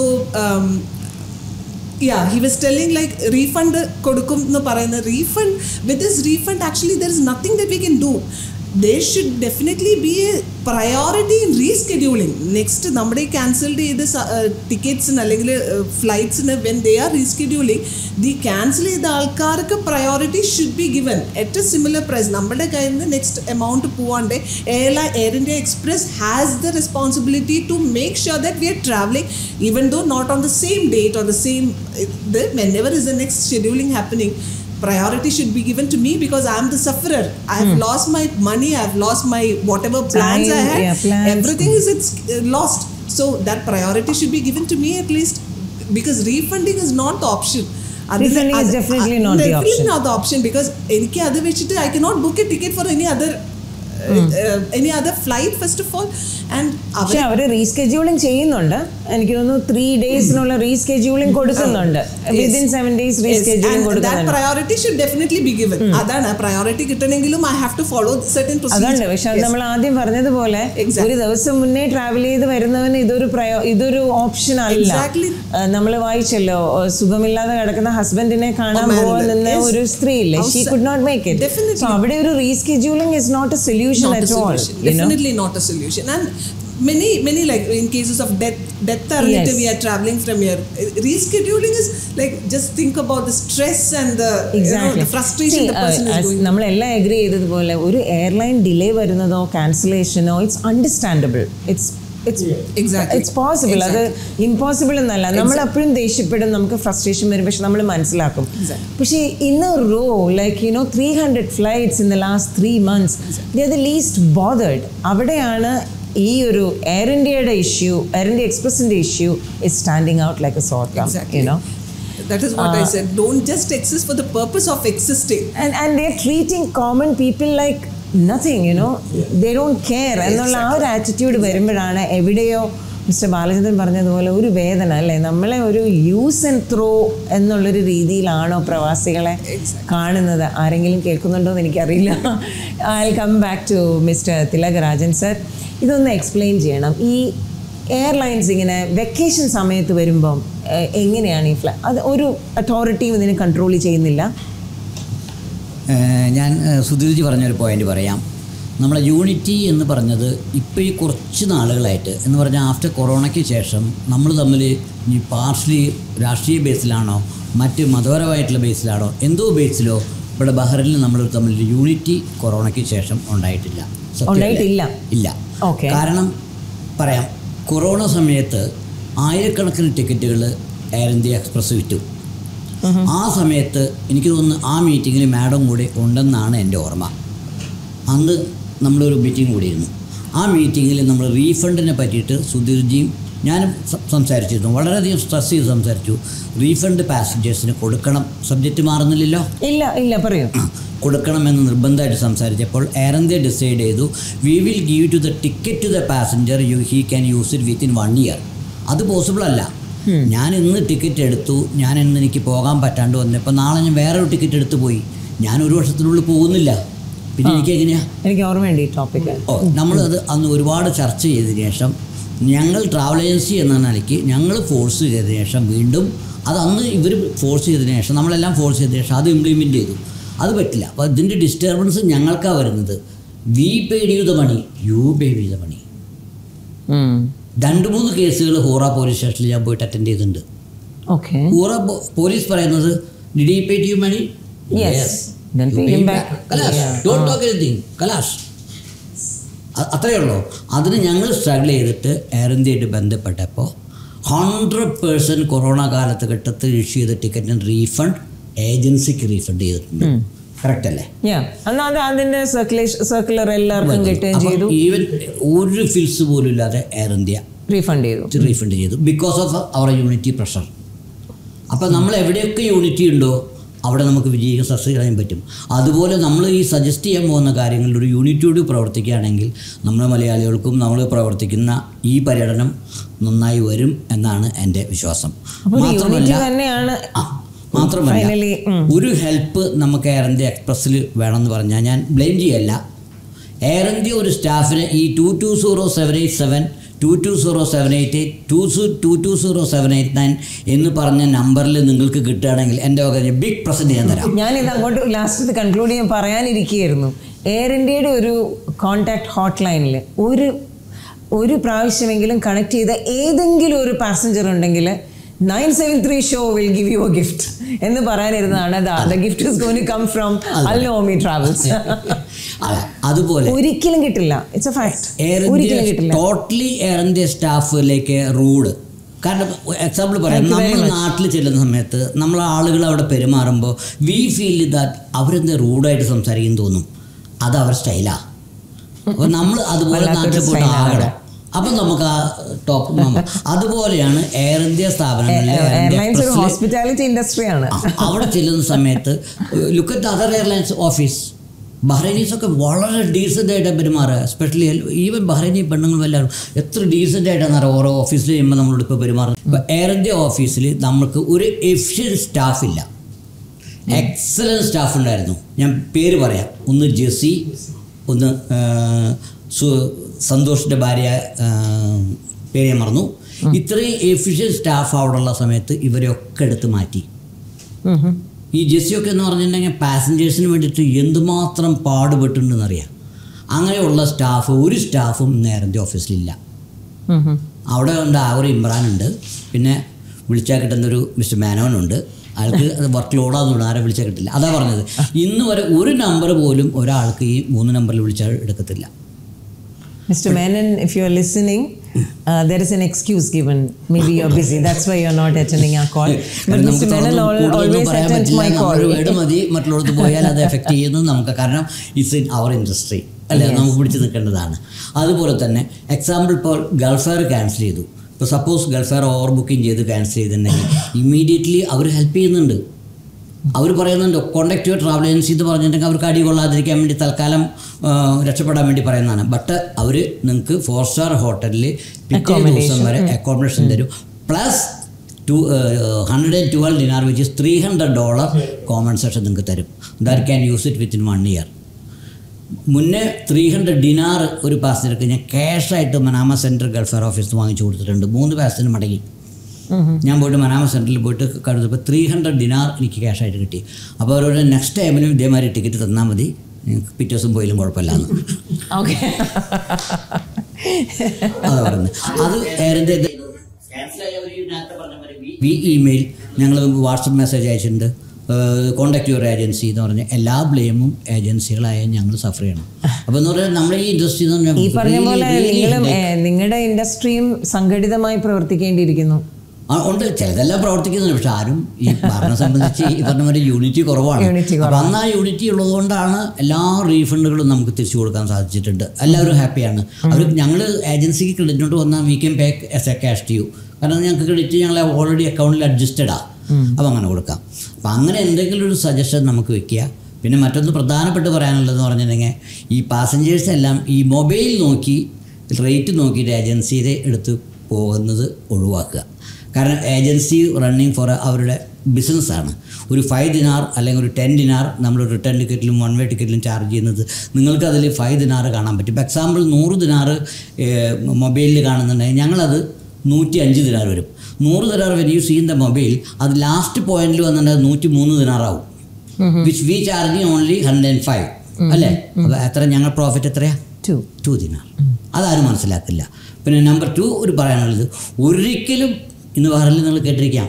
yeah he was telling like refund കൊടുക്കും എന്ന് പറയുന്ന refund with this refund actually there is nothing that we can do there should definitely be a priority in rescheduling next നമ്മുടെ ഈ cancelled ചെയ്ത ടിക്കറ്റ്സിന് അല്ലെങ്കിൽ ഫ്ലൈറ്റ്സിന് when they are rescheduling the cancel ചെയ്ത ആൾക്കാർക്ക് priority should be given at a similar price നമ്മുടെ കയ്യിൽ നിന്ന് നെക്സ്റ്റ് എമൗണ്ട് പോവാണ്ട് airline air India Express has the responsibility to make sure that we are travelling even though not on the same date or the same whenever is the next scheduling happening priority should be given to me because I'm the sufferer. I've lost my money, I've lost my whatever plans I Time, had. yeah, plans. Everything is it's uh, lost. So that priority should be given to me at least because refunding is not the option. അതിന് Refunding is അത് definitely അ- not the definitely option. not the option because എനിക്ക് അത് വെച്ചിട്ട് I cannot book a ticket for any other uh, any other flight first of all and പക്ഷെ അവർ അവർ റീസ്കെഡ്യൂളിംഗ് ചെയ്യുന്നുണ്ട് എനിക്ക് തോന്നുന്നു ത്രീ ഡേയ്സിനുള്ള റീസ്കെഡ്യൂളിംഗ് കൊടുക്കുന്നുണ്ട് within seven days rescheduling that കൊടുക്കുന്നുണ്ട് priority should definitely be given അതാണ് പ്രയോറിറ്റി കിട്ടണമെങ്കിലും I have to follow certain അതുണ്ട് procedures പക്ഷെ അത് നമ്മൾ ആദ്യം പറഞ്ഞതുപോലെ Exactly. ഒരു ദിവസം മുന്നേ ട്രാവൽ ചെയ്ത് വരുന്നവന് ഇതൊരു പ്രയോ ഇതൊരു ഓപ്ഷൻ അല്ല Exactly. നമ്മൾ വായിച്ചല്ലോ ഏഹ് സുഖമില്ലാതെ കിടക്കുന്ന ഹസ്ബൻഡിനെ കാണാൻ Oh, man, പോകാൻ നിന്ന yes. ഒരു സ്ത്രീ ഇല്ലേ she Outside- could not make it Definitely. So അവിടെ ഒരു rescheduling is not a solution not a at all solution. Definitely not a solution. And many, many like in cases of death, death അറിഞ്ഞിട്ട് Yes. we are traveling from here. Rescheduling is like just think about the stress and the, you know, the frustration the person is going. നമ്മളെല്ലാം agree ചെയ്തതുപോലെ ഒരു airline delay വരുന്നതോ ക്യാൻസലേഷനോ it's understandable it's it's Exactly. It's possible അത് impossible എന്നല്ല നമ്മൾ എപ്പോഴും ദേഷ്യപ്പെടും നമുക്ക് ഫ്രസ്ട്രേഷൻ വരും പക്ഷെ നമ്മൾ മനസ്സിലാക്കും പക്ഷേ in a row like you know three hundred flights in the last three months the the least bothered അവിടെയാണ് ഈ ഒരു എയർ ഇന്ത്യയുടെ ഇഷ്യൂ എയർ ഇന്ത്യ എക്സ്പ്രസിന്റെ issue is standing out like a sort Exactly. You know That is what I said. Don't just exist for the purpose of existing. and and they're treating common people like nothing you know they don't care എന്നുള്ള ആ ഒരു attitude വരുമ്പോഴാണ് എവിടെയോ mister Balachandran പറഞ്ഞതുപോലെ ഒരു വേദന അല്ലേ നമ്മളെ ഒരു യൂസ് ആൻഡ് ത്രോ എന്നുള്ളൊരു രീതിയിലാണോ പ്രവാസികളെ കാണുന്നത് ആരെങ്കിലും കേൾക്കുന്നുണ്ടോ എന്ന് എനിക്കറിയില്ല I come back to mister Thilakarajan sir ഇതൊന്ന് എക്സ്പ്ലെയിൻ ചെയ്യണം ഈ എയർലൈൻസ് ഇങ്ങനെ വെക്കേഷൻ സമയത്ത് വരുമ്പം എ- എങ്ങനെയാണ് ഈ ഫ്ലൈ അത് ഒരു അതോറിറ്റിയും ഇതിനെ കൺട്രോൾ ചെയ്യുന്നില്ല ഏഹ് ഞാൻ ഏഹ് സുധീർജി പറഞ്ഞൊരു പോയിന്റ് പറയാം നമ്മളെ യൂണിറ്റി എന്ന് പറഞ്ഞത് ഇപ്പോൾ ഈ കുറച്ച് നാളുകളായിട്ട് എന്ന് പറഞ്ഞാൽ ആഫ്റ്റർ കൊറോണയ്ക്ക് ശേഷം നമ്മൾ തമ്മിൽ ഈ പാർഷ്യലി രാഷ്ട്രീയ ബേസിലാണോ മറ്റ് മതപരമായിട്ടുള്ള ബേസിലാണോ എന്തോ ബേസിലോ ഇവിടെ ബഹ്റിനിൽ നമ്മൾ തമ്മിൽ യൂണിറ്റി കൊറോണയ്ക്ക് ശേഷം ഉണ്ടായിട്ടില്ല സത്യമല്ലേ? ഉണ്ടായിട്ടില്ല. ഇല്ല Okay. കാരണം പറയാം കൊറോണ സമയത്ത് ആയിരക്കണക്കിന് ടിക്കറ്റുകൾ എയർ ഇന്ത്യ എക്സ്പ്രസ് വിറ്റു ആ സമയത്ത് എനിക്ക് തോന്നുന്നു ആ മീറ്റിങ്ങിൽ മാഡം കൂടെ ഉണ്ടെന്നാണ് എൻ്റെ ഓർമ്മ അന്ന് നമ്മളൊരു മീറ്റിംഗ് കൂടിയിരുന്നു ആ മീറ്റിങ്ങിൽ നമ്മൾ റീഫണ്ടിനെ പറ്റിയിട്ട് സുധീർജിയും ഞാനും സം- സംസാരിച്ചിരുന്നു വളരെയധികം സ്ട്രെസ് ചെയ്ത് സംസാരിച്ചു റീഫണ്ട് പാസഞ്ചേഴ്സിന് കൊടുക്കണം സബ്ജക്റ്റ് മാറുന്നില്ലല്ലോ ഇല്ല ഇല്ല പറയൂ കൊടുക്കണമെന്ന് നിർബന്ധമായിട്ട് സംസാരിച്ചപ്പോൾ എയർ ഇന്ത്യ ഡിസൈഡ് ചെയ്തു we will give to the ticket to the passenger you he can use it within one year അത് പോസിബിൾ അല്ല ഞാൻ ഇന്ന് ടിക്കറ്റ് എടുത്തു ഞാൻ ഇന്ന് എനിക്ക് പോകാൻ പറ്റാണ്ട് വന്നപ്പോൾ നാളെ ഞാൻ വേറൊരു ടിക്കറ്റ് എടുത്ത് പോയി ഞാൻ ഒരു വർഷത്തിനുള്ളിൽ പോകുന്നില്ല പിന്നെ എനിക്ക് എങ്ങനെയാ എനിക്ക് ഓർമ്മയുണ്ട് ഈ ടോപ്പിക് ഓ നമ്മളത് അന്ന് ഒരുപാട് ചർച്ച ചെയ്തതിന് ശേഷം ഞങ്ങൾ ട്രാവൽ ഏജൻസി എന്ന നിലയ്ക്ക് ഞങ്ങൾ ഫോഴ്സ് ചെയ്തതിന് ശേഷം വീണ്ടും അത് അന്ന് ഇവർ ഫോഴ്സ് ചെയ്തതിന് ശേഷം നമ്മളെല്ലാം ഫോഴ്സ് ചെയ്തതിന് ശേഷം അത് ഇംപ്ലിമെൻറ്റ് ചെയ്തു അത് പറ്റില്ല അപ്പോൾ ഇതിൻ്റെ ഡിസ്റ്റർബൻസ് ഞങ്ങൾക്കാണ് വരുന്നത് we paid you the money you paid you the money രണ്ട് മൂന്ന് കേസുകൾ ഹൂറ പോലീസ് സ്റ്റേഷനിൽ ഞാൻ പോയിട്ട് അറ്റൻഡ് ചെയ്തിട്ടുണ്ട് ഓക്കെ ഹൂറ പോ- പോലീസ് പറയുന്നത് did he pay you money Yes. Then pay him back. Yeah. Don't talk anything കലാഷ് അ- അത്രയേ ഉള്ളൂ അതിന് ഞങ്ങൾ സ്ട്രഗിൾ ചെയ്തിട്ട് എയർ ഇന്ത്യയായിട്ട് ബന്ധപ്പെട്ടപ്പോൾ ഹൺഡ്രഡ് പേഴ്സൻറ്റ് കൊറോണ കാലത്ത് ഘട്ടത്തിൽ ഇഷ്യൂ ചെയ്ത ടിക്കറ്റിന് റീഫണ്ട് ഏജൻസിക്ക് റീഫണ്ട് ചെയ്തിട്ടുണ്ട് കറക്റ്റ് അല്ലേ യാ എന്നാൽ അത് അതിന്റെ സർക്കുലേഷൻ സർക്കുലർ എല്ലാവർക്കും കിട്ടുകയും ചെയ്തു ഈവൻ ഒരു ഫിൽസ് പോലും ഇല്ലാതെ എയർ ഇന്ത്യ റീഫണ്ട് ചെയ്തു റീഫണ്ട് ചെയ്തു because of our unity pressure അപ്പോൾ നമ്മൾ എവിടെയൊക്കെ യൂണിറ്റി ഉണ്ടോ അവിടെ നമുക്ക് വിജയിക്കാൻ സക്സസ് ചെയ്യാൻ പറ്റും അതുപോലെ നമ്മൾ ഈ സജസ്റ്റ് ചെയ്യാൻ പോകുന്ന കാര്യങ്ങളിൽ ഒരു യൂണിറ്റിയോട് പ്രവർത്തിക്കുകയാണെങ്കിൽ നമ്മുടെ മലയാളികൾക്കും നമ്മൾ പ്രവർത്തിക്കുന്ന ഈ പര്യടനം നന്നായി വരും എന്നാണ് എൻ്റെ വിശ്വാസം അപ്പോൾ യൂണിറ്റ് തന്നെയാണ് ആ, മാത്രമല്ല Finally, ഉം. ഒരു ഹെൽപ്പ് നമുക്ക് എയർ ഇന്ത്യ എക്സ്പ്രസ്സിൽ വേണമെന്ന് പറഞ്ഞാൽ ഞാൻ ബ്ലെയിം ചെയ്യല്ല എയർ ഇന്ത്യ ഒരു സ്റ്റാഫിന് ഈ two two zero seven eight seven two two zero seven eight eight two two two zero seven eight nine എന്ന് പറഞ്ഞ നമ്പറിൽ നിങ്ങൾക്ക് കിട്ടുകയാണെങ്കിൽ എൻ്റെ വക ബിഗ് പ്രസൻറ്റ് ഞാൻ തരാം ഞാൻ ഇത് അങ്ങോട്ട് ലാസ്റ്റ് ഇത് കൺക്ലൂഡ് ചെയ്യാൻ പറയാനിരിക്കുകയായിരുന്നു എയർ ഇന്ത്യയുടെ ഒരു കോണ്ടാക്ട് ഹോട്ട് ലൈനിൽ ഒരു ഒരു പ്രാവശ്യമെങ്കിലും കണക്ട് ചെയ്ത ഏതെങ്കിലും ഒരു പാസഞ്ചർ ഉണ്ടെങ്കിൽ nine seven three show will give you a gift എന്ന് പറയാനിരുന്നതാണ് the gift is going come from അൽനോമി ട്രാവൽസ് അതെ അതുപോലെ ഒരിക്കലും കിട്ടില്ല ഇറ്റ്സ് എ ഫാക്ട് എയർ ഒരിക്കലും ഇന്ത്യ കിട്ടില്ല ടോട്ടലി എയർ ഇന്ത്യ സ്റ്റാഫിലേക്ക് റൂഡ് കാരണം എക്സാമ്പിൾ പറയാം Thank you very നമ്മൾ much. നാട്ടിൽ ചെല്ലുന്ന സമയത്ത് നമ്മൾ ആളുകൾ അവിടെ പെരുമാറുമ്പോൾ വി ഫീൽ ദാറ്റ് അവരെന്താ റൂഡായിട്ട് സംസാരിക്കും തോന്നും അത് അവർ സ്റ്റൈലാ അപ്പോൾ നമ്മൾ അതുപോലെ വല്ലാത്തൊരു നാട്ടിൽ പോയിട്ട് style ആണ് ആകണം അപ്പം നമുക്ക് ആ ടോപ്പ് അതുപോലെയാണ് എയർ ഇന്ത്യ സ്ഥാപനങ്ങളിൽ Air India എയർലൈൻസ് ഒരു Express ല് ഹോസ്പിറ്റാലിറ്റി ഇൻഡസ്ട്രിയാണ് ആ, അവിടെ ചെല്ലുന്ന സമയത്ത് look at other airlines office ബഹ്റൈനീസൊക്കെ വളരെ ഡീസൻ്റ് ആയിട്ട് പെരുമാറുക എസ്പെഷ്യലി ഈവൻ ബഹ്റൈനി പെണ്ണുങ്ങൾ എല്ലാവരും എത്ര ഡീസൻ്റ് ആയിട്ടാണ് അറിയാം ഓരോ ഓഫീസിൽ ചെയ്യുമ്പോൾ നമ്മളോട് ഇപ്പോൾ പെരുമാറുന്നത് ഇപ്പോൾ എയർ ഇന്ത്യ ഓഫീസിൽ നമുക്ക് ഒരു എഫിഷ്യൻ സ്റ്റാഫ് ഇല്ല എക്സലൻറ്റ് സ്റ്റാഫ് ഉണ്ടായിരുന്നു ഞാൻ പേര് പറയാം ഒന്ന് ജെസി ഒന്ന് ആ, സു- സന്തോഷിൻ്റെ ഭാര്യ ആ, പേര് ഞാൻ മറന്നു ഇത്രയും എഫിഷ്യൻ സ്റ്റാഫ് അവിടെ ഉള്ള സമയത്ത് ഇവരെയൊക്കെ എടുത്ത് മാറ്റി ഉം ഉം. ഈ ജെസ്സിയൊക്കെ എന്ന് പറഞ്ഞിട്ടുണ്ടെങ്കിൽ പാസഞ്ചേഴ്സിന് വേണ്ടിയിട്ട് എന്തുമാത്രം പാടുപെട്ടിട്ടുണ്ടെന്ന് അറിയാം അങ്ങനെയുള്ള സ്റ്റാഫ് ഒരു സ്റ്റാഫും നേരത്തെ ഓഫീസിലില്ല ഉം ഉം. അവിടെ ഉണ്ട് ആ ഒരു ഇമ്രാനുണ്ട് പിന്നെ വിളിച്ചാൽ കിട്ടുന്നൊരു മിസ്റ്റർ മേനോനുണ്ട് അയാൾക്ക് അത് വർക്ക് ലോഡാന്ന് ആരെ വിളിച്ചാൽ കിട്ടില്ല അതാ പറഞ്ഞത് ഇന്ന് വരെ ഒരു നമ്പർ പോലും ഒരാൾക്ക് ഈ മൂന്ന് നമ്പറിൽ വിളിച്ചാൽ എടുക്കത്തില്ല Mr. Menon, if you are listening, uh, there is an excuse given. Maybe you're busy. That's why you're not attending our call. But കാരണം Mr. നമുക്ക് Menon തുറന്ന് al- കൂടുതലൊന്നും always പറയാൻ attends പറ്റില്ല my call. നമ്മുടെ വേർഡ് മതി മറ്റുള്ളവർക്ക് പോയാൽ അത് എഫക്റ്റ് ചെയ്യുന്നത് നമുക്ക് കാരണം ഇറ്റ്സ് ഇൻ അവർ ഇൻഡസ്ട്രി അല്ലേ Yes. നമുക്ക് പിടിച്ചു നിൽക്കേണ്ടതാണ് അതുപോലെ തന്നെ എക്സാമ്പിൾ ഇപ്പോൾ ഗൾഫെയർ ക്യാൻസൽ ചെയ്തു ഇപ്പോൾ സപ്പോസ് ഗൾഫെയർ ഓവർ ബുക്കിംഗ് ചെയ്ത് ക്യാൻസൽ ചെയ്തിട്ടുണ്ടെങ്കിൽ ഇമ്മീഡിയറ്റ്ലി അവർ ഹെൽപ്പ് ചെയ്യുന്നുണ്ട് അവർ പറയുന്നുണ്ട് കോണ്ടാക്ട് യുവർ ട്രാവൽ ഏജൻസി എന്ന് പറഞ്ഞിട്ടുണ്ടെങ്കിൽ അവർക്ക് അടി കൊള്ളാതിരിക്കാൻ വേണ്ടി തൽക്കാലം ആ, രക്ഷപ്പെടാൻ വേണ്ടി പറയുന്നതാണ് ബട്ട് അവർ നിങ്ങൾക്ക് ഫോർ സ്റ്റാർ ഹോട്ടലിൽ പിറ്റേ ദിവസം വരെ അക്കോമഡേഷൻ തരും plus two hundred and twelve dinar which is three hundred dollar compensation നിങ്ങൾക്ക് തരും that can use it within one year മുന്നേ ത്രീ ഹൺഡ്രഡ് ഡിനാർ ഒരു പാസഞ്ചർക്ക് ഞാൻ ക്യാഷായിട്ട് മനാമ സെൻട്രൽ ഗൾഫെയർ ഓഫീസിൽ വാങ്ങിച്ചു കൊടുത്തിട്ടുണ്ട് മൂന്ന് പാസഞ്ചർ മടങ്ങി ഞാൻ പോയിട്ട് മനാമ സെൻറ്ററിൽ പോയിട്ട് കരുതപ്പോൾ ത്രീ ഹൺഡ്രഡ് ഡിനാർ എനിക്ക് ക്യാഷായിട്ട് കിട്ടി അപ്പോൾ അവരോട് നെക്സ്റ്റ് ടൈമിലും ഇതേമാതിരി ടിക്കറ്റ് തന്നാൽ മതി നിങ്ങൾക്ക് പിറ്റേ ദിവസം പോയാലും കുഴപ്പമില്ലാന്ന് Okay. അതാ പറയുന്നത് അത് എയറിൻ്റെ വി ഇമെയിൽ ഞങ്ങൾ വാട്സപ്പ് മെസ്സേജ് അയച്ചിട്ടുണ്ട് കോണ്ടാക്ട് യുവർ ഏജൻസി എന്ന് പറഞ്ഞ എല്ലാ ബ്ലെയിമും ഏജൻസികളായ ഞങ്ങൾ സഫർ ചെയ്യണം അപ്പോൾ എന്ന് പറഞ്ഞാൽ നമ്മുടെ ഈ ഇൻഡസ്ട്രി എന്ന് ഈ പറഞ്ഞ really, പോലെ really നിങ്ങളും headache. ഏ, നിങ്ങളുടെ ഇൻഡസ്ട്രിയും സംഘടിതമായി പ്രവർത്തിക്കേണ്ടിയിരിക്കുന്നു ആ, ഉണ്ട് ചിലതെല്ലാം പ്രവർത്തിക്കുന്നുണ്ട് പക്ഷെ ആരും ഈ ഭരണ സംബന്ധിച്ച് ഈ പറഞ്ഞ പോലെ യൂണിറ്റി കുറവാണ് Unity അപ്പം അന്ന് ആ യൂണിറ്റി ഉള്ളതുകൊണ്ടാണ് എല്ലാ റീഫണ്ടുകളും നമുക്ക് തിരിച്ചു കൊടുക്കാൻ സാധിച്ചിട്ടുണ്ട് എല്ലാവരും ഹാപ്പിയാണ് അവർ ഞങ്ങൾ ഏജൻസിക്ക് ക്രെഡിറ്റ് വന്നാൽ we can pay as a cash to you കാരണം ഞങ്ങൾക്ക് ക്രെഡിറ്റ് ഞങ്ങൾ ഓൾറെഡി അക്കൗണ്ടിൽ അഡ്ജസ്റ്റഡാ അപ്പം അങ്ങനെ കൊടുക്കാം അപ്പം അങ്ങനെ എന്തെങ്കിലും ഒരു സജഷൻ നമുക്ക് വെക്കുക പിന്നെ മറ്റൊന്ന് പ്രധാനപ്പെട്ട് പറയാനുള്ളതെന്ന് പറഞ്ഞിട്ടുണ്ടെങ്കിൽ ഈ പാസഞ്ചേഴ്സ് എല്ലാം ഈ മൊബൈൽ നോക്കി റേറ്റ് നോക്കിയിട്ട് ഏജൻസിയുടെ എടുത്ത് പോകുന്നത് ഒഴിവാക്കുക കാരണം ഏജൻസി റണ്ണിങ് ഫോർ അവരുടെ ബിസിനസ്സാണ് ഒരു ഫൈവ് ദിനാർ അല്ലെങ്കിൽ ഒരു ടെൻ ദിനാർ നമ്മൾ റിട്ടേൺ ടിക്കറ്റിലും വൺ വേ ടിക്കറ്റിലും ചാർജ് ചെയ്യുന്നത് നിങ്ങൾക്ക് അതിൽ ഫൈവ് ദിനാർ കാണാൻ പറ്റും ഇപ്പോൾ എക്സാമ്പിൾ നൂറ് ദിനാർ മൊബൈലിൽ കാണുന്നുണ്ടെങ്കിൽ ഞങ്ങളത് നൂറ്റി അഞ്ച് ദിനാർ വരും നൂറ് dinar when you seen the mobile അത് ലാസ്റ്റ് പോയിന്റിൽ വന്നിട്ടുണ്ടെങ്കിൽ നൂറ്റി മൂന്ന് ദിനാറാവും which we charge only hundred and five അല്ലേ അപ്പോൾ എത്ര ഞങ്ങൾ പ്രോഫിറ്റ് എത്രയാണ് ടു ടു ദിനാർ അതാരും മനസ്സിലാക്കില്ല പിന്നെ നമ്പർ ടു ഒരു പറയാനുള്ളത് ഒരിക്കലും ഇന്ന് വേറെ നിങ്ങൾ കേട്ടിരിക്കാം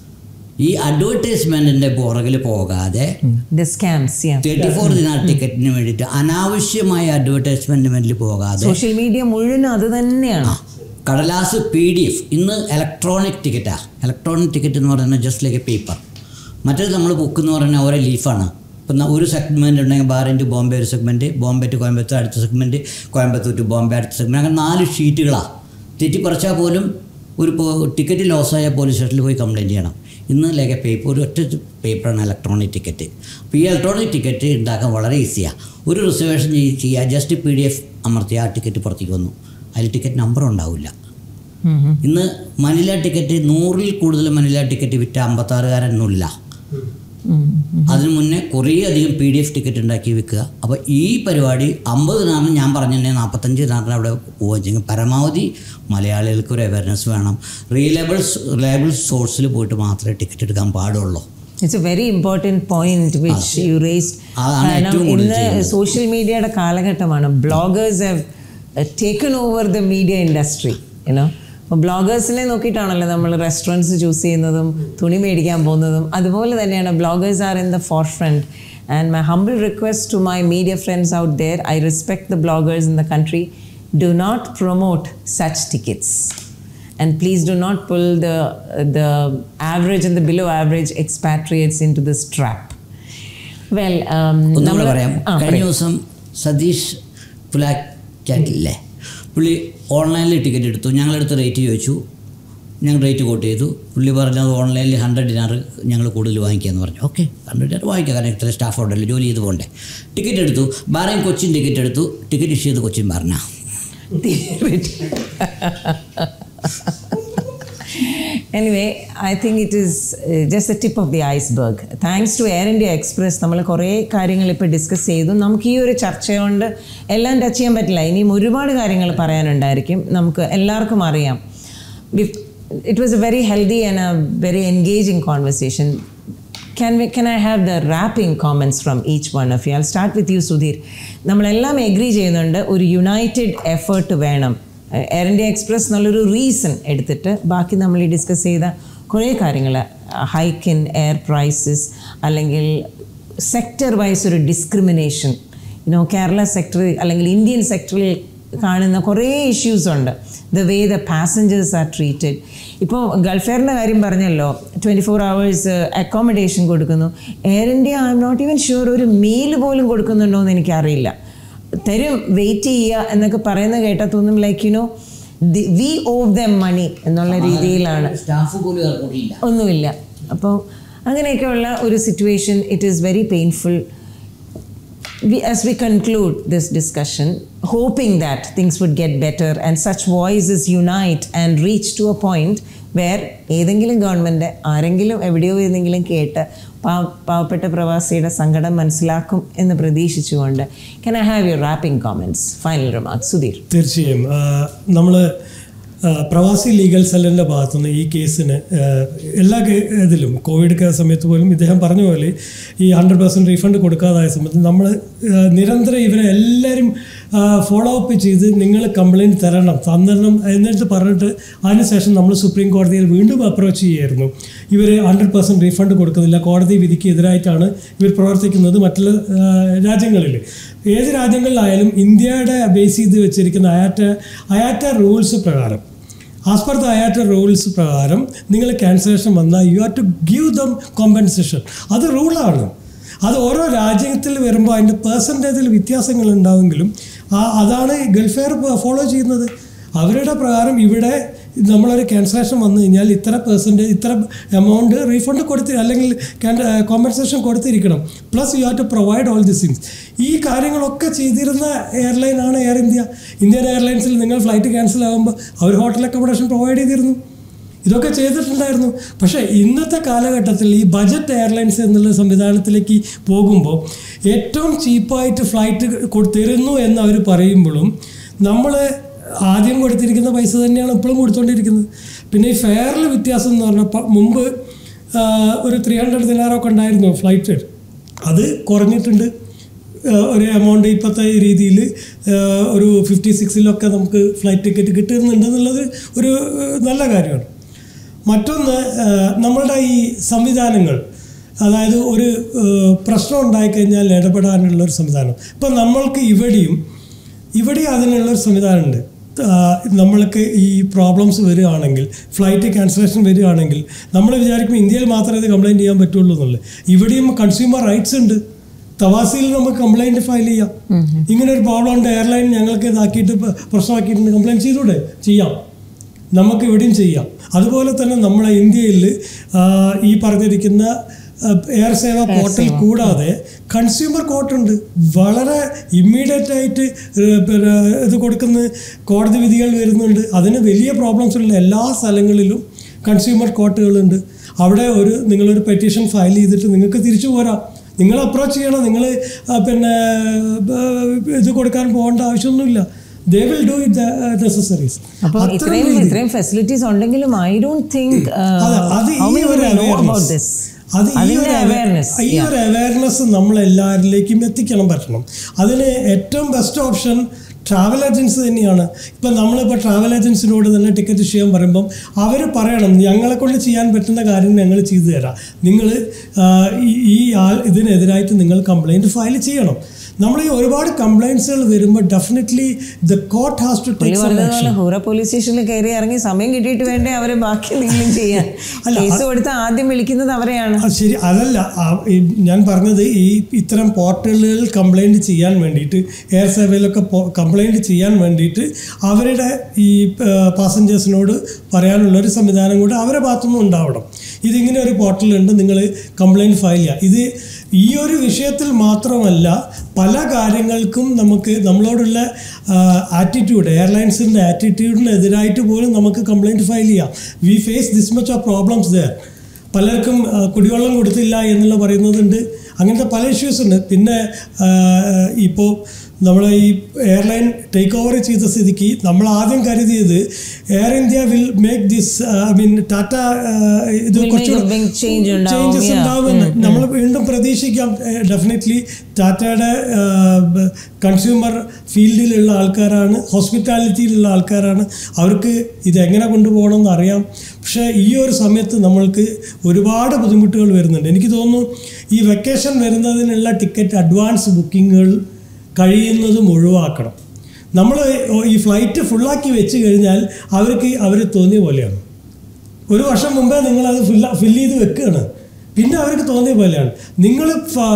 ഈ അഡ്വർടൈസ്മെൻറ്റിൻ്റെ പുറകിൽ പോകാതെ the scams thirty four dinar ടിക്കറ്റിന് വേണ്ടിയിട്ട് അനാവശ്യമായ അഡ്വർടൈസ്മെൻറ്റിൽ പോകാതെ സോഷ്യൽ മീഡിയ മുഴുവനും അത് തന്നെയാണ് കടലാസ് പി ഡി എഫ് ഇന്ന് ഇലക്ട്രോണിക് ടിക്കറ്റാണ് ഇലക്ട്രോണിക് ടിക്കറ്റ് എന്ന് പറയുന്നത് ജസ്റ്റ് ലൈക്ക് എ പേപ്പർ മറ്റേത് നമ്മൾ ബുക്ക് എന്ന് പറയുന്നത് ഓരോ ലീഫാണ് ഇപ്പം ന- ഒരു സെഗ്മെൻറ്റ് ഉണ്ടെങ്കിൽ ബാറിൻ ടു ബോംബെ ഒരു സെഗ്മെൻറ്റ് ബോംബെ ടു കോയമ്പത്തൂർ അടുത്ത സെഗ്മെൻറ്റ് കോയമ്പത്തൂർ ടു ബോംബെ അടുത്ത സെഗ്മെൻറ്റ് അങ്ങനെ നാല് ഷീറ്റുകളാണ് തെറ്റിപ്പറിച്ചാൽ പോലും ഒരു പോ- ടിക്കറ്റ് ലോസായാൽ പോലീസ് സ്റ്റേഷനിൽ പോയി കംപ്ലയിൻറ്റ് ചെയ്യണം ഇന്ന് ലൈക്ക് പേപ്പർ ഒരു ഒറ്റ പേപ്പറാണ് ഇലക്ട്രോണിക് ടിക്കറ്റ് അപ്പോൾ ഈ ഇലക്ട്രോണിക് ടിക്കറ്റ് ഉണ്ടാക്കാൻ വളരെ ഈസിയാണ് ഒരു റിസർവേഷൻ ചെയ്യുക ജസ്റ്റ് പി ഡി എഫ് അമർത്തിയ ആ ടിക്കറ്റ് പുറത്തേക്ക് വന്നു അതിൽ ടിക്കറ്റ് നമ്പർ ഉണ്ടാവില്ല ഇന്ന് മനില ടിക്കറ്റ് നൂറിൽ കൂടുതൽ മനില ടിക്കറ്റ് വിറ്റ അമ്പത്താറുകാരൊന്നുമില്ല അതിനു മുന്നേ കുറേ അധികം പി ഡി എഫ് ടിക്കറ്റ് ഉണ്ടാക്കി വെക്കുക അപ്പോൾ ഈ പരിപാടി അമ്പത് നാറിന് ഞാൻ പറഞ്ഞിട്ടുണ്ടെങ്കിൽ നാൽപ്പത്തഞ്ച് നാറിന് അവിടെ പോവുകയും പരമാവധി മലയാളികൾക്ക് ഒരു അവയർനെസ് വേണം റിലയബിൾ റിലയബിൾ സോഴ്സിൽ പോയിട്ട് മാത്രമേ ടിക്കറ്റ് എടുക്കാൻ പാടുള്ളൂ it's a very important point which you raised അതാണ് കാരണം ഏറ്റവും കൂടുതൽ ഇന്ന് ചെയ്യുന്നത്. സോഷ്യൽ മീഡിയയുടെ കാലഘട്ടമാണ് bloggers have taken over the media industry you know അപ്പോൾ ബ്ലോഗേഴ്സിനെ നോക്കിയിട്ടാണല്ലോ നമ്മൾ റെസ്റ്റോറൻറ്റ്സ് ചൂസ് ചെയ്യുന്നതും തുണി മേടിക്കാൻ പോകുന്നതും അതുപോലെ തന്നെയാണ് bloggers are in the forefront and my humble request to my media friends out there I respect the bloggers in the country do not promote such tickets and please do not pull the the average and the below average expatriates into this trap. Well, um, ഒന്നുകൂടെ നമ്മള്- പറയാം ആ, കഴിഞ്ഞ പറയൂ. ദിവസം സതീഷ് പുലാക്കാറ്റില്ലേ പുള്ളി ഓൺലൈനിൽ ticket എടുത്തു ഞങ്ങളെടുത്ത് റേറ്റ് ചോദിച്ചു ഞങ്ങൾ റേറ്റ് കോട്ട് ചെയ്തു പുള്ളി പറഞ്ഞത് ഓൺലൈനിൽ ഹൺഡ്രഡ് ഡിനാർ ഞങ്ങൾ കൂടുതൽ വാങ്ങിക്കാമെന്ന് പറഞ്ഞു ഓക്കെ ഹൺഡ്രഡ് ഡിനാർ വാങ്ങിക്കാം കാരണം ഇത്ര സ്റ്റാഫ് ഉണ്ടല്ലോ ജോലി ചെയ്ത് പോകണ്ടേ ടിക്കറ്റ് എടുത്തു ബാറയും കൊച്ചിൻ ടിക്കറ്റ് എടുത്തു ടിക്കറ്റ് ഇഷ്യൂ ചെയ്ത് കൊച്ചിൻ പറഞ്ഞാ anyway, I think it is uh, just the tip of the iceberg. Thanks to Air India Express, നമ്മൾ കുറേ കാര്യങ്ങൾ ഇപ്പോൾ ഡിസ്കസ് ചെയ്തു നമുക്ക് ഈ ഒരു ചർച്ച കൊണ്ട് എല്ലാം ടച്ച് ചെയ്യാൻ പറ്റില്ല ഇനിയും ഒരുപാട് കാര്യങ്ങൾ പറയാനുണ്ടായിരിക്കും നമുക്ക് എല്ലാവർക്കും അറിയാം it was a very healthy and a very engaging conversation can we can I have the wrapping comments from each one of you? I'll start with you, Sudhir. നമ്മളെല്ലാം എഗ്രി ചെയ്യുന്നുണ്ട് ഒരു യുണൈറ്റഡ് എഫേർട്ട് വേണം Air India Express എന്നുള്ളൊരു reason എടുത്തിട്ട് ബാക്കി നമ്മൾ ഈ discuss ചെയ്ത കുറേ കാര്യങ്ങൾ ഹൈക്ക് ഇൻ എയർ പ്രൈസസ് അല്ലെങ്കിൽ സെക്ടർ വൈസ് ഒരു ഡിസ്ക്രിമിനേഷൻ യുനോ കേരള സെക്ടർ അല്ലെങ്കിൽ ഇന്ത്യൻ സെക്ടറിൽ കാണുന്ന കുറേ ഇഷ്യൂസ് ഉണ്ട് the way the passengers are treated ഇപ്പോൾ ഗൾഫെയറിൻ്റെ കാര്യം പറഞ്ഞല്ലോ ട്വൻറ്റി ഫോർ അവേഴ്സ് അക്കോമഡേഷൻ കൊടുക്കുന്നു Air India I am not even sure ഒരു മീൽ പോലും കൊടുക്കുന്നുണ്ടോ എന്ന് എനിക്കറിയില്ല തരും വെയിറ്റ് ചെയ്യുക എന്നൊക്കെ പറയുന്നത് കേട്ടാൽ തോന്നും like you know we owe them money എന്നുള്ള രീതിയിലാണ് സ്റ്റാഫ് പോലും എയർപോർട്ടിലില്ല ഒന്നുമില്ല അപ്പോൾ അങ്ങനെയൊക്കെയുള്ള ഒരു situation it is very painful we, as we conclude this discussion, hoping that things would get better and such voices unite and reach to a point where ഏതെങ്കിലും government ആരെങ്കിലും എവിടെയോ ഏതെങ്കിലും കേട്ട് പാവ പാവപ്പെട്ട പ്രവാസിയുടെ സങ്കടം മനസ്സിലാക്കും എന്ന് പ്രതീക്ഷിച്ചുകൊണ്ട് can I have you wrapping comments final remark Sudhir തീർച്ചയായും നമ്മൾ പ്രവാസി ലീഗൽ സെല്ലിൻ്റെ ഭാഗത്തുനിന്ന് ഈ കേസിന് ആ, എല്ലാ കേ- ഇതിലും കോവിഡ് ക- സമയത്ത് പോലും ഇദ്ദേഹം പറഞ്ഞ പോലെ ഈ ഹൺഡ്രഡ് പെർസെൻറ്റ് റീഫണ്ട് കൊടുക്കാതായ സമയത്ത് നമ്മൾ നിരന്തരം ഇവരെ എല്ലാവരും ഫോളോ അപ്പ് ചെയ്ത് നിങ്ങൾ കംപ്ലയിൻറ്റ് തരണം തന്നിരണം എന്നിട്ട് പറഞ്ഞിട്ട് അതിനുശേഷം നമ്മൾ സുപ്രീം കോടതിയിൽ വീണ്ടും അപ്രോച്ച് ചെയ്യായിരുന്നു ഇവർ ഹൺഡ്രഡ് പെർസെൻറ്റ് റീഫണ്ട് കൊടുക്കുന്നില്ല കോടതി വിധിക്ക് എതിരായിട്ടാണ് ഇവർ പ്രവർത്തിക്കുന്നത് മറ്റുള്ള ആ, രാജ്യങ്ങളിൽ ഏത് രാജ്യങ്ങളിലായാലും ഇന്ത്യയുടെ ബേസ് ചെയ്ത് വെച്ചിരിക്കുന്ന അയാറ്റ അയാറ്റ റൂൾസ് പ്രകാരം as per the IATA rules പ്രകാരം നിങ്ങൾ ക്യാൻസലേഷൻ വന്നാൽ you have to give them compensation അത് റൂളാണ് അത് ഓരോ രാജ്യത്തിൽ വരുമ്പോൾ അതിൻ്റെ പേഴ്സൻറ്റേജിൽ വ്യത്യാസങ്ങൾ ഉണ്ടാവുമെങ്കിലും ആ അതാണ് ഗൾഫെയർ ഫോളോ ചെയ്യുന്നത് അവരുടെ പ്രകാരം ഇവിടെ നമ്മളൊരു ക്യാൻസലേഷൻ വന്നു കഴിഞ്ഞാൽ ഇത്ര പെർസെൻറ്റേജ് ഇത്ര എമൗണ്ട് റീഫണ്ട് കൊടുത്തി അല്ലെങ്കിൽ കോമ്പൻസേഷൻ കൊടുത്തിരിക്കണം plus you have to provide all this things ഈ കാര്യങ്ങളൊക്കെ ചെയ്തിരുന്ന എയർലൈനാണ് എയർ ഇന്ത്യ ഇന്ത്യൻ എയർലൈൻസിൽ നിങ്ങൾ ഫ്ലൈറ്റ് ക്യാൻസൽ ആകുമ്പോൾ അവർ ഹോട്ടൽ അക്കോമഡേഷൻ പ്രൊവൈഡ് ചെയ്തിരുന്നു ഇതൊക്കെ ചെയ്തിട്ടുണ്ടായിരുന്നു പക്ഷേ ഇന്നത്തെ കാലഘട്ടത്തിൽ ഈ ബജറ്റ് എയർലൈൻസ് എന്നുള്ള സംവിധാനത്തിലേക്ക് പോകുമ്പോൾ ഏറ്റവും ചീപ്പായിട്ട് ഫ്ലൈറ്റ് കൊ- തരുന്നു എന്ന് അവർ പറയുമ്പോഴും നമ്മൾ ആദ്യം കൊടുത്തിരിക്കുന്ന പൈസ തന്നെയാണ് ഇപ്പോഴും കൊടുത്തുകൊണ്ടിരിക്കുന്നത് പിന്നെ ഈ ഫെയറിൽ വ്യത്യാസം എന്ന് പറഞ്ഞാൽ പ- മുമ്പ് ആ, ഒരു ത്രീ ഹൺഡ്രഡ് ദിനാറൊക്കെ ഉണ്ടായിരുന്നു ഫ്ലൈറ്റ് അത് കുറഞ്ഞിട്ടുണ്ട് ഏഹ് ഒരു എമൗണ്ട് ഇപ്പോഴത്തെ രീതിയിൽ ഒരു ഫിഫ്റ്റി സിക്സിലൊക്കെ നമുക്ക് ഫ്ലൈറ്റ് ടിക്കറ്റ് കിട്ടുന്നുണ്ടെന്നുള്ളത് ഒരു ഏഹ് നല്ല കാര്യമാണ് മറ്റൊന്ന് ഏഹ് നമ്മളുടെ ഈ സംവിധാനങ്ങൾ അതായത് ഒരു ഏഹ് പ്രശ്നം ഉണ്ടായിക്കഴിഞ്ഞാൽ ഇടപെടാനുള്ള ഒരു സംവിധാനം ഇപ്പം നമ്മൾക്ക് ഇവിടെയും ഇവിടെ അതിനുള്ളൊരു സംവിധാനമുണ്ട് ആഹ് നമ്മൾക്ക് ഈ പ്രോബ്ലംസ് വരികയാണെങ്കിൽ ഫ്ലൈറ്റ് ക്യാൻസലേഷൻ വരികയാണെങ്കിൽ നമ്മൾ വിചാരിക്കും ഇന്ത്യയിൽ മാത്രമേ ഇത് കംപ്ലയിൻറ്റ് ചെയ്യാൻ പറ്റുള്ളൂ എന്നുള്ളത് ഇവിടെയും കൺസ്യൂമർ റൈറ്റ്സ് ഉണ്ട് തവാസിയിൽ നമുക്ക് കംപ്ലൈൻറ്റ് ഫയൽ ചെയ്യാം ഇങ്ങനെ ഒരു പ്രോബ്ലം ഉണ്ട് എയർലൈൻ ഞങ്ങൾക്ക് ഇതാക്കിയിട്ട് പ- പ്രശ്നമാക്കിയിട്ടുണ്ട് കംപ്ലയിൻറ്റ് ചെയ്തൂടെ ചെയ്യാം നമുക്ക് ഇവിടെയും ചെയ്യാം അതുപോലെ തന്നെ നമ്മളെ ഇന്ത്യയിൽ ഈ പറഞ്ഞിരിക്കുന്ന എയർ സേവ പോർട്ടൽ കൂടാതെ കൺസ്യൂമർ കോർട്ടുണ്ട് വളരെ ഇമ്മീഡിയറ്റ് ആയിട്ട് ഏഹ്, പിന്നെ ഇത് കൊടുക്കുന്ന കോടതി വിധികൾ വരുന്നുണ്ട് അതിന് വലിയ പ്രോബ്ലംസ് ഉള്ള എല്ലാ സ്ഥലങ്ങളിലും കൺസ്യൂമർ കോർട്ടുകളുണ്ട് അവിടെ ഒരു നിങ്ങളൊരു പെറ്റീഷൻ ഫയൽ ചെയ്തിട്ട് നിങ്ങൾക്ക് തിരിച്ചു പോരാം നിങ്ങൾ അപ്രോച്ച് ചെയ്യണം നിങ്ങൾ പിന്നെ ഏഹ്, ഇത് കൊടുക്കാൻ പോകേണ്ട ആവശ്യമൊന്നുമില്ല they will do it necessaries അപ്പോൾ ഇത്രയും ഇത്രയും ഫെസിലിറ്റീസ് ഉണ്ടെങ്കിലും ഐ ഡോണ്ട് തിങ്ക് അതെ, അത് ഹൗ ഈ മെനി ഒരു നോ awareness. അബൌട്ട് ദിസ് അത് ഈ അതിന്റെ ഒരു അവയർനെസ് ഈ ഒരു അവയർനെസ് നമ്മൾ എല്ലാവരിലേക്കും എത്തിക്കണം പറ്റണം അതിന് ഏറ്റവും ബെസ്റ്റ് ഓപ്ഷൻ ട്രാവൽ ഏജൻസി തന്നെയാണ് ഇപ്പം നമ്മളിപ്പോൾ ട്രാവൽ ഏജൻസിനോട് തന്നെ ടിക്കറ്റ് ചെയ്യാൻ പറയുമ്പം അവർ പറയണം ഞങ്ങളെ കൊണ്ട് ചെയ്യാൻ പറ്റുന്ന കാര്യം ഞങ്ങൾ ചെയ്തു തരാം നിങ്ങൾ ഈ ആൾ ഇതിനെതിരായിട്ട് നിങ്ങൾ കംപ്ലൈൻറ്റ് ഫയൽ ചെയ്യണം നമ്മൾ ഈ ഒരുപാട് കംപ്ലൈൻസുകൾ വരുമ്പോൾ definitely the court has to പുള്ളി ടേക്ക് സം പറഞ്ഞതുപോലെ ഹൂറ പോലീസ് സ്റ്റേഷനിൽ കയറി ഇറങ്ങി സമയം കിട്ടിയിട്ട് വേണ്ടേ അവരെ ബാക്കി എന്തെങ്കിലും ചെയ്യാൻ അല്ല, കേസ് കൊടുത്ത് ആദ്യം വിളിക്കുന്നത് അവരെയാണ് ആ, ശരി അതല്ല ആ, ഈ ഞാൻ പറഞ്ഞത് ഈ ഇത്തരം പോർട്ടലുകൾ കംപ്ലൈൻറ്റ് ചെയ്യാൻ വേണ്ടിയിട്ട് എയർ സേവയിലൊക്കെ കംപ്ലൈൻറ്റ് ചെയ്യാൻ വേണ്ടിയിട്ട് അവരുടെ ഈ പാസഞ്ചേഴ്സിനോട് പറയാനുള്ളൊരു സംവിധാനം കൂടെ അവരുടെ ഭാഗത്തുനിന്നും ഉണ്ടാവണം ഇതിങ്ങനെ ഒരു പോർട്ടലുണ്ട് നിങ്ങൾ കംപ്ലൈൻറ്റ് ഫയൽ ചെയ്യുക ഇത് ഈ ഒരു വിഷയത്തിൽ മാത്രമല്ല പല കാര്യങ്ങൾക്കും നമുക്ക് നമ്മളോടുള്ള ആറ്റിറ്റ്യൂഡ് എയർലൈൻസിൻ്റെ ആറ്റിറ്റ്യൂഡിനെതിരായിട്ട് പോലും നമുക്ക് കംപ്ലൈൻറ്റ് ഫയൽ ചെയ്യാം we face this much of problems there പലർക്കും ആ, കുടിവെള്ളം കൊടുത്തില്ല എന്നുള്ള പറയുന്നതുണ്ട് അങ്ങനത്തെ പല ഇഷ്യൂസ് ഉണ്ട് പിന്നെ ഇപ്പോൾ നമ്മൾ ഈ എയർലൈൻ ടേക്ക് ഓവർ ചെയ്ത സ്ഥിതിക്ക് നമ്മൾ ആദ്യം കരുതിയത് Air India will make this I mean Tata ഇത് Will make കുറച്ചുകൂടെ a big change ഉണ്ടാവും, ചേഞ്ചസ് yeah. ഉണ്ടാവുമെന്ന് നമ്മൾ വീണ്ടും പ്രതീക്ഷിക്കാം ഡെഫിനറ്റ്ലി ടാറ്റയുടെ കൺസ്യൂമർ ഫീൽഡിലുള്ള ആൾക്കാരാണ് ഹോസ്പിറ്റാലിറ്റിയിലുള്ള ആൾക്കാരാണ് അവർക്ക് ഇതെങ്ങനെ കൊണ്ടുപോകണമെന്ന് അറിയാം പക്ഷേ ഈ ഒരു സമയത്ത് നമ്മൾക്ക് ഒരുപാട് ബുദ്ധിമുട്ടുകൾ വരുന്നുണ്ട് എനിക്ക് തോന്നുന്നു ഈ വെക്കേഷൻ വരുന്നതിനുള്ള ടിക്കറ്റ് അഡ്വാൻസ് ബുക്കിങ്ങുകൾ കഴിയുന്നതും ഒഴിവാക്കണം നമ്മൾ ഈ ഫ്ലൈറ്റ് ഫുള്ളാക്കി വെച്ച് കഴിഞ്ഞാൽ അവർക്ക് അവർ തോന്നിയ പോലെയാണ് ഒരു വർഷം മുമ്പേ നിങ്ങളത് ഫില്ല ഫില്ല് ചെയ്ത് വെക്കുകയാണ് പിന്നെ അവർക്ക് തോന്നിയ പോലെയാണ് നിങ്ങൾ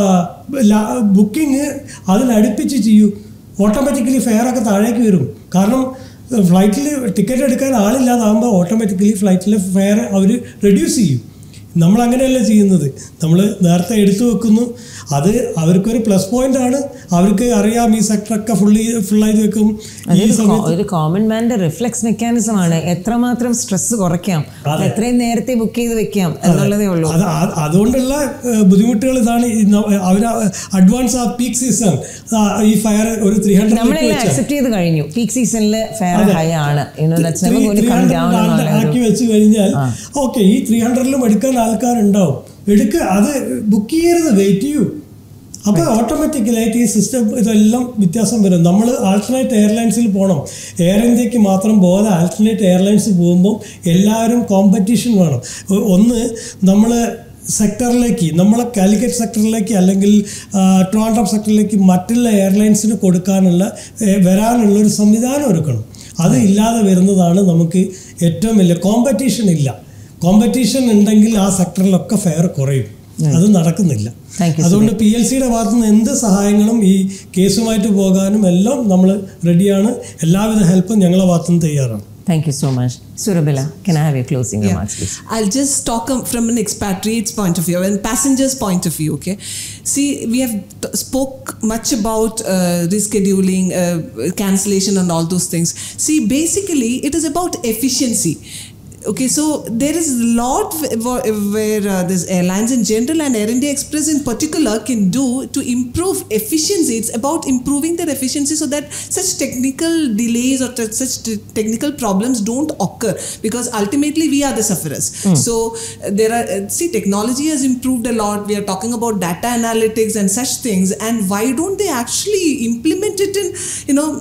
ബുക്കിംഗ് അതിനടുപ്പിച്ച് ചെയ്യൂ ഓട്ടോമാറ്റിക്കലി ഫെയറൊക്കെ താഴേക്ക് വരും കാരണം ഫ്ലൈറ്റിൽ ടിക്കറ്റ് എടുക്കാൻ ആളില്ലാതാകുമ്പോൾ ഓട്ടോമാറ്റിക്കലി ഫ്ലൈറ്റിലെ ഫെയർ അവർ റെഡ്യൂസ് ചെയ്യും നമ്മൾ അങ്ങനെയല്ല ചെയ്യുന്നത് നമ്മൾ നേരത്തെ എടുത്തു വെക്കുന്നു അത് അവർക്കൊരു പ്ലസ് പോയിന്റ് ആണ് അവർക്ക് അറിയാം ഈ സെക്ടറൊക്കെ ഫുള്ളി ഫുള്ളായി വെക്കും ഈ അതൊരു സമയത്ത് കോ- ഒരു കോമൺ മാൻ്റെ റിഫ്ലെക്സ് മെക്കാനിസം ആണ് എത്രമാത്രം സ്ട്രെസ് കുറയ്ക്കാം എത്രയും നേരത്തെ ബുക്ക് ചെയ്ത് വെക്കാം എന്നുള്ളതേ ഉള്ളൂ അത് ആ- അതുകൊണ്ടുള്ള ഏഹ്, ബുദ്ധിമുട്ടുകൾ ഇതാണ് അവർ അഡ്വാൻസ് ആ പീക്ക് സീസൺ ഈ ഫയർ ഒരു ത്രീ നമ്മളെല്ലാം ഹൺഡ്രഡ് അക്സെപ്റ്റ് ചെയ്ത് കഴിഞ്ഞു പീക്ക് സീസണിൽ ഫെയർ ഹൈ ആണ് You know, that's never going to come down എന്നുള്ള ആക്കി ഒരു- വെച്ച് കഴിഞ്ഞാൽ ഓക്കെ ഈ ത്രീ ഹൺഡ്രഡിലും എടുക്കാൻ ആൾക്കാരുണ്ടാവും എടുക്കുക അത് ബുക്ക് ചെയ്യരുത് വെയിറ്റ് ചെയ്യൂ അപ്പോൾ ഓട്ടോമാറ്റിക്കലായിട്ട് ഈ സിസ്റ്റം ഇതെല്ലാം വ്യത്യാസം വരും നമ്മൾ ആൾട്ടർനേറ്റ് എയർലൈൻസിൽ പോകണം എയർ ഇന്ത്യക്ക് മാത്രം പോകാതെ ആൾട്ടർനേറ്റ് എയർലൈൻസ് പോകുമ്പോൾ എല്ലാവരും കോമ്പറ്റീഷൻ വേണം ഒ- ഒന്ന് നമ്മൾ സെക്ടറിലേക്ക് നമ്മളെ കാലിക്കറ്റ് സെക്ടറിലേക്ക് അല്ലെങ്കിൽ ആ, ട്രിവാൻഡ്രം സെക്ടറിലേക്ക് മറ്റുള്ള എയർലൈൻസിന് കൊടുക്കാനുള്ള ഏ, വരാനുള്ള ഒരു സംവിധാനം ഒരുക്കണം അത് ഇല്ലാതെ വരുന്നതാണ് നമുക്ക് ഏറ്റവും വലിയ കോമ്പറ്റീഷൻ ഇല്ല കോമ്പറ്റീഷൻ ഉണ്ടെങ്കിൽ ആ സെക്ടറിലൊക്കെ ഫെയർ കുറയും അത് നടക്കുന്നില്ല Thank you, അതുകൊണ്ട് പി എൽ സിയുടെ ഭാഗത്തു നിന്ന് എന്ത് സഹായങ്ങളും ഈ കേസുമായിട്ട് പോകാനും എല്ലാം നമ്മൾ റെഡിയാണ് എല്ലാവിധ ഹെൽപ്പും ഞങ്ങളെ ഭാഗത്തു നിന്ന് തയ്യാറാണ് Thank you so much. Surabila, can I have your closing Yeah. remarks, please? I'll just talk um, from an expatriate's point of view and passenger's point of view. Okay, see, we have t- spoke much about uh, rescheduling, uh, cancellation, and all those things. See, basically, it is about efficiency. Okay, so there is a lot wh- wh- where uh, this airlines in general and Air India Express in particular can do to improve efficiency. It's about improving their efficiency so that such technical delays or t- such t- technical problems don't occur because ultimately we are the sufferers. So uh, there are uh, see technology has improved a lot. We are talking about data analytics and such things, and why don't they actually implement it in you know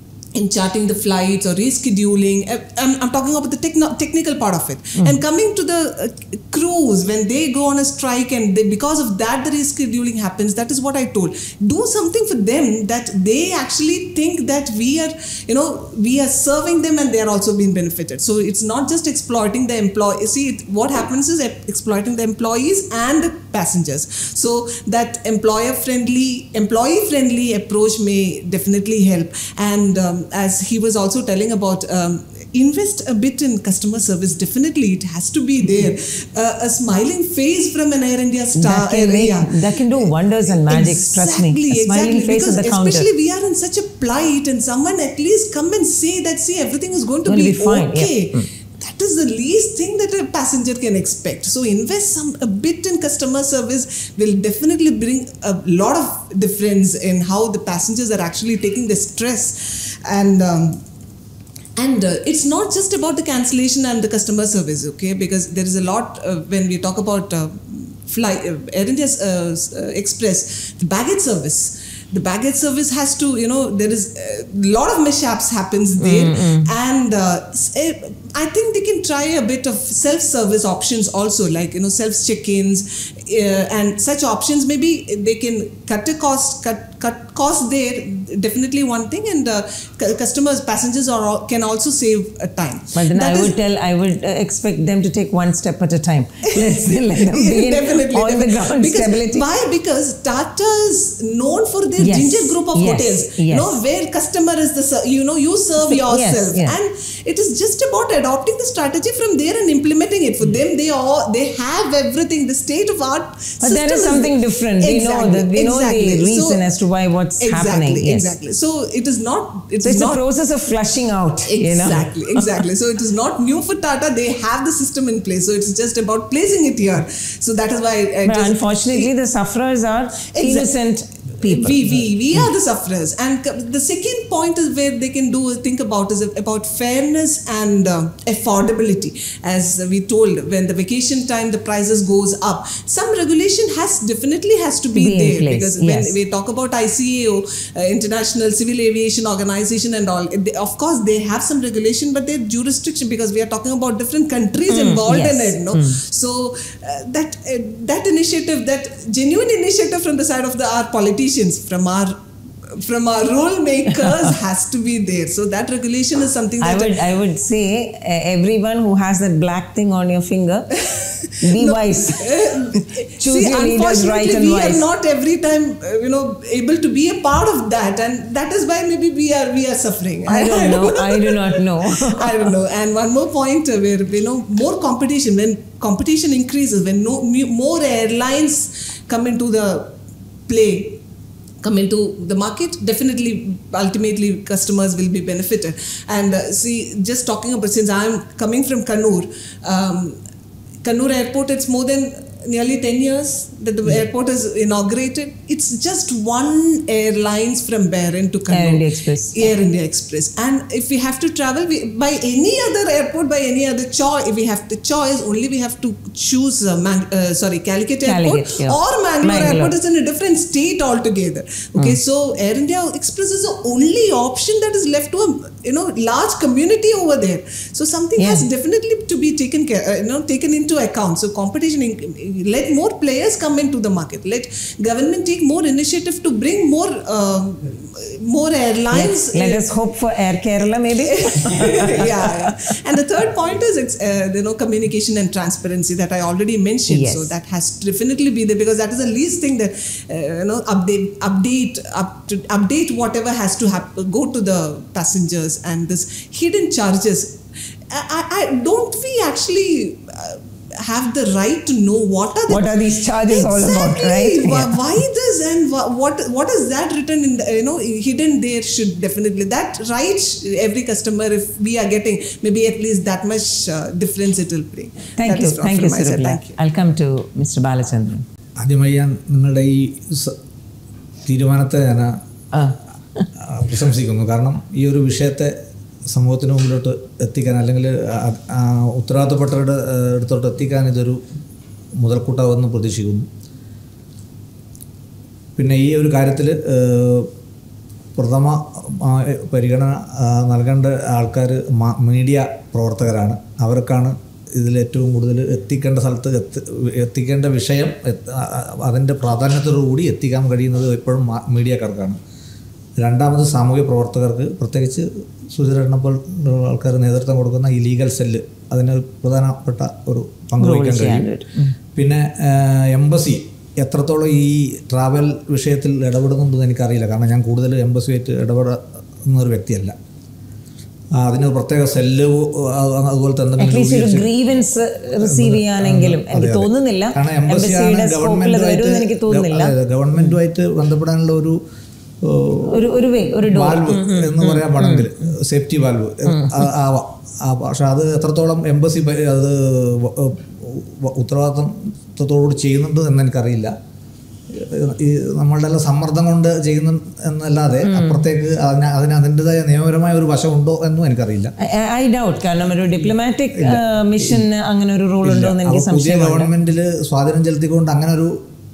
in charting the flights or rescheduling. Uh, I'm, I'm talking about the techno- technical part of it. And coming to the uh, crews, when they go on a strike and they, because of that the rescheduling happens, that is what I told. Do something for them that they actually think that we are, you know, we are serving them and they are also being benefited. So it's not just exploiting the employee. See, it, what happens is e- exploiting the employees and the passengers. So that employer friendly, employee friendly approach may definitely help. And um, as he was also telling about um, invest a bit in customer service. Definitely, it has to be there. Uh, a smiling face from an Air India star. That can, make, yeah. that can do wonders and magic, trust me. Exactly, A smiling exactly. face because at the counter. especially we are in such a plight, and someone at least come and say that, see, everything is going to Gonna be, be fine, yeah. okay. That is the least thing that a passenger can expect. So invest some a bit in customer service will definitely bring a lot of difference in how the passengers are actually taking the stress and. Um, and uh, it's not just about the cancellation and the customer service, okay? Because there is a lot uh, when we talk about uh, fly uh, Air India's uh, s- uh, Express, the baggage service. The baggage service has to, you know, there is a lot of mishaps happens there, and uh, s- eh, I think they can try a bit of self-service options also, like you know, self-check-ins uh, and such options. Maybe they can cut a cost, cut cut cost there. Definitely one thing, and uh, cu- customers, passengers are all, can also save uh, time. But then That I is- would tell, I would uh, expect them to take one step at a time. Let's let them begin definitely, on the definitely. ground because, stability. Why? Because Tata is known for their Yes, ginger group of yes, hotels. yes. You know, where customer is the ser- you know you serve Yes, yourself, yeah. and it is just about adopting the strategy from there and implementing it. For them, they all they have everything. The state of art. But there is something different. We know the- we know the reason as to why what's exactly, happening. Yes. Exactly. So it is not. It's, So it's not a process of flushing out. You know? Exactly, exactly. So it is not new for Tata. They have the system in place. So it's just about placing it here. So that is why. I But just- unfortunately, the sufferers are innocent people. We, we, we are the sufferers. And c- the second point is where they can do think about is about fairness and uh, affordability. As we told, when the vacation time the prices goes up, some regulation has definitely has to be, Be in there place, because yes. when we talk about ICAO, uh, International Civil Aviation Organization, and all, they, of course they have some regulation, but their jurisdiction because we are talking about different countries involved yes. in it. No, so uh, that uh, that initiative, that genuine initiative from the side of the our politicians, from our from our rule makers has to be there. So that regulation is something I that would I would say uh, everyone who has that black thing on your finger, be wise. Choose See, your leaders right unfortunately, and we wise. are not every time, uh, you know, able to be a part of that, and that is why maybe we are we are suffering. I don't know. I do not know. I don't know. And one more point uh, where you know more competition when competition increases when no mu- more airlines come into the play come into the market definitely ultimately customers will be benefited and uh, see just talking about since i'm coming from kannur um, kannur airport it's more than nearly 10 years that the airport is inaugurated it's just one airlines from Bahrain to Kannur Air India Express. Air India Express. And if we have to travel we, by any other airport, by any other choice, if we have the choice, only we have to choose, uh, Man- uh, sorry, Calicut Airport Calicut, yeah. or Mangalore, Mangalore. Airport is in a different state altogether. Okay, so Air India Express is the only option that is left to a you know large community over there. So something Yeah. has definitely to be taken care, uh, you know, taken into account. So competition, in, let more players come into the market. Let government take more initiative to bring more um, more airlines. Let us hope for Air Kerala, maybe. yeah, yeah. And the third point is it's, uh, you know communication and transparency that I already mentioned. Yes. So that has to definitely be there because that is the least thing that uh, you know update update up to update whatever has to happen go to the passengers and this hidden charges. I, I, I don't we actually. Uh, have the right to know what are the What are these charges all about, Exactly. right? Why, Yeah. why this and wha- what what is that written in the, you know hidden there should definitely that right sh- every customer if we are getting maybe at least that much uh, difference it will bring. Thank That you. is from Thank you, my side. Surabhi. Thank you. I'll come to Mr. Balachandran. ആദ്യമായി ഞാൻ നിങ്ങളുടെ ഈ സ- തീരുമാനത്തെ ഞാൻ Uh, ആ, പ്രശംസിക്കുന്നു കാരണം ഈ ഒരു വിഷയത്തെ സമൂഹത്തിന് മുമ്പിലോട്ട് എത്തിക്കാൻ അല്ലെങ്കിൽ ആ- ആ ഉത്തരവാദിത്തപ്പെട്ടവരുടെ ആ, അടുത്തോട്ട് എത്തിക്കാൻ ഇതൊരു മുതൽക്കൂട്ടാവുമെന്ന് പ്രതീക്ഷിക്കുന്നു പിന്നെ ഈ ഒരു കാര്യത്തിൽ പ്രഥമ ആ, പരിഗണന ആ, നൽകേണ്ട ആൾക്കാർ മീഡിയ പ്രവർത്തകരാണ് അവർക്കാണ് ഇതിൽ ഏറ്റവും കൂടുതൽ എത്തിക്കേണ്ട സ്ഥലത്ത് എത്തി എത്തിക്കേണ്ട വിഷയം എത്ത- ആ- ആ- അതിൻ്റെ പ്രാധാന്യത്തോടുകൂടി എത്തിക്കാൻ കഴിയുന്നത് എപ്പോഴും മാ- മീഡിയക്കാർക്കാണ് രണ്ടാമത് സാമൂഹ്യ പ്രവർത്തകർക്ക് പ്രത്യേകിച്ച് സുചിരണ്ണ പോലുള്ള ആൾക്കാർ നേതൃത്വം കൊടുക്കുന്ന ഈ ലീഗൽ സെല്ല് അതിന് ഒരു പ്രധാനപ്പെട്ട ഒരു പങ്ക് വഹിക്കാൻ കഴിയും പിന്നെ എംബസി എത്രത്തോളം ഈ ട്രാവൽ വിഷയത്തിൽ ഇടപെടുന്നുണ്ടെന്ന് എനിക്കറിയില്ല കാരണം ഞാൻ കൂടുതൽ എംബസിയായിട്ട് ഇടപെടുന്ന ഒരു വ്യക്തിയല്ല ആ, അതിന് പ്രത്യേക സെല്ല് അതുപോലത്തെ എന്തെങ്കിലും അറ്റ്ലീസ്റ്റ് ഒരു രൂപീകരിച്ച് ഗ്രീവൻസ് റിസീവ് ചെയ്യാനെങ്കിലും എനിക്ക് തോന്നുന്നില്ല കാരണം എംബസിയാണ് എംബസിയുടെ സ്കോപ്പിൽ അത് വരുമെന്ന് എനിക്ക് തോന്നുന്നില്ല ഗവൺമെന്റുമായിട്ട് ഗവൺമെന്റുമായിട്ട് ബന്ധപ്പെടാനുള്ള ഒരു ഓ, ഒരു ഒരു വേ ഒരു ഡോർ വാൽവ് എന്ന് പറയാൻ വേണമെങ്കിൽ സേഫ്റ്റി വാൽവ് ആ- ആവാം ആ, പക്ഷെ അത് എത്രത്തോളം എംബസി പ- അത് വ- വ- ഉത്തരവാദിത്തത്തോടുകൂടി ചെയ്യുന്നുണ്ട് എന്ന് എനിക്കറിയില്ല ഈ നമ്മളുടെ എല്ലാം സമ്മർദ്ദം കൊണ്ട് ചെയ്യുന്നു എന്നല്ലാതെ അപ്പുറത്തേക്ക് അതിന് അതിന് അതിൻ്റെതായ നിയമപരമായ ഒരു വശമുണ്ടോ എന്നും എനിക്കറിയില്ല ഐ ഡൗട്ട് കാരണം ഒരു ഡിപ്ലോമാറ്റിക് മിഷന് അങ്ങനെ ഒരു റോൾ ഉണ്ടോ എന്ന് എനിക്ക് അപ്പോൾ പുതിയ സംശയമുണ്ട് ഗവൺമെന്റിൽ സ്വാധീനം ചെലുത്തിക്കൊണ്ട് അങ്ങനെ ഒരു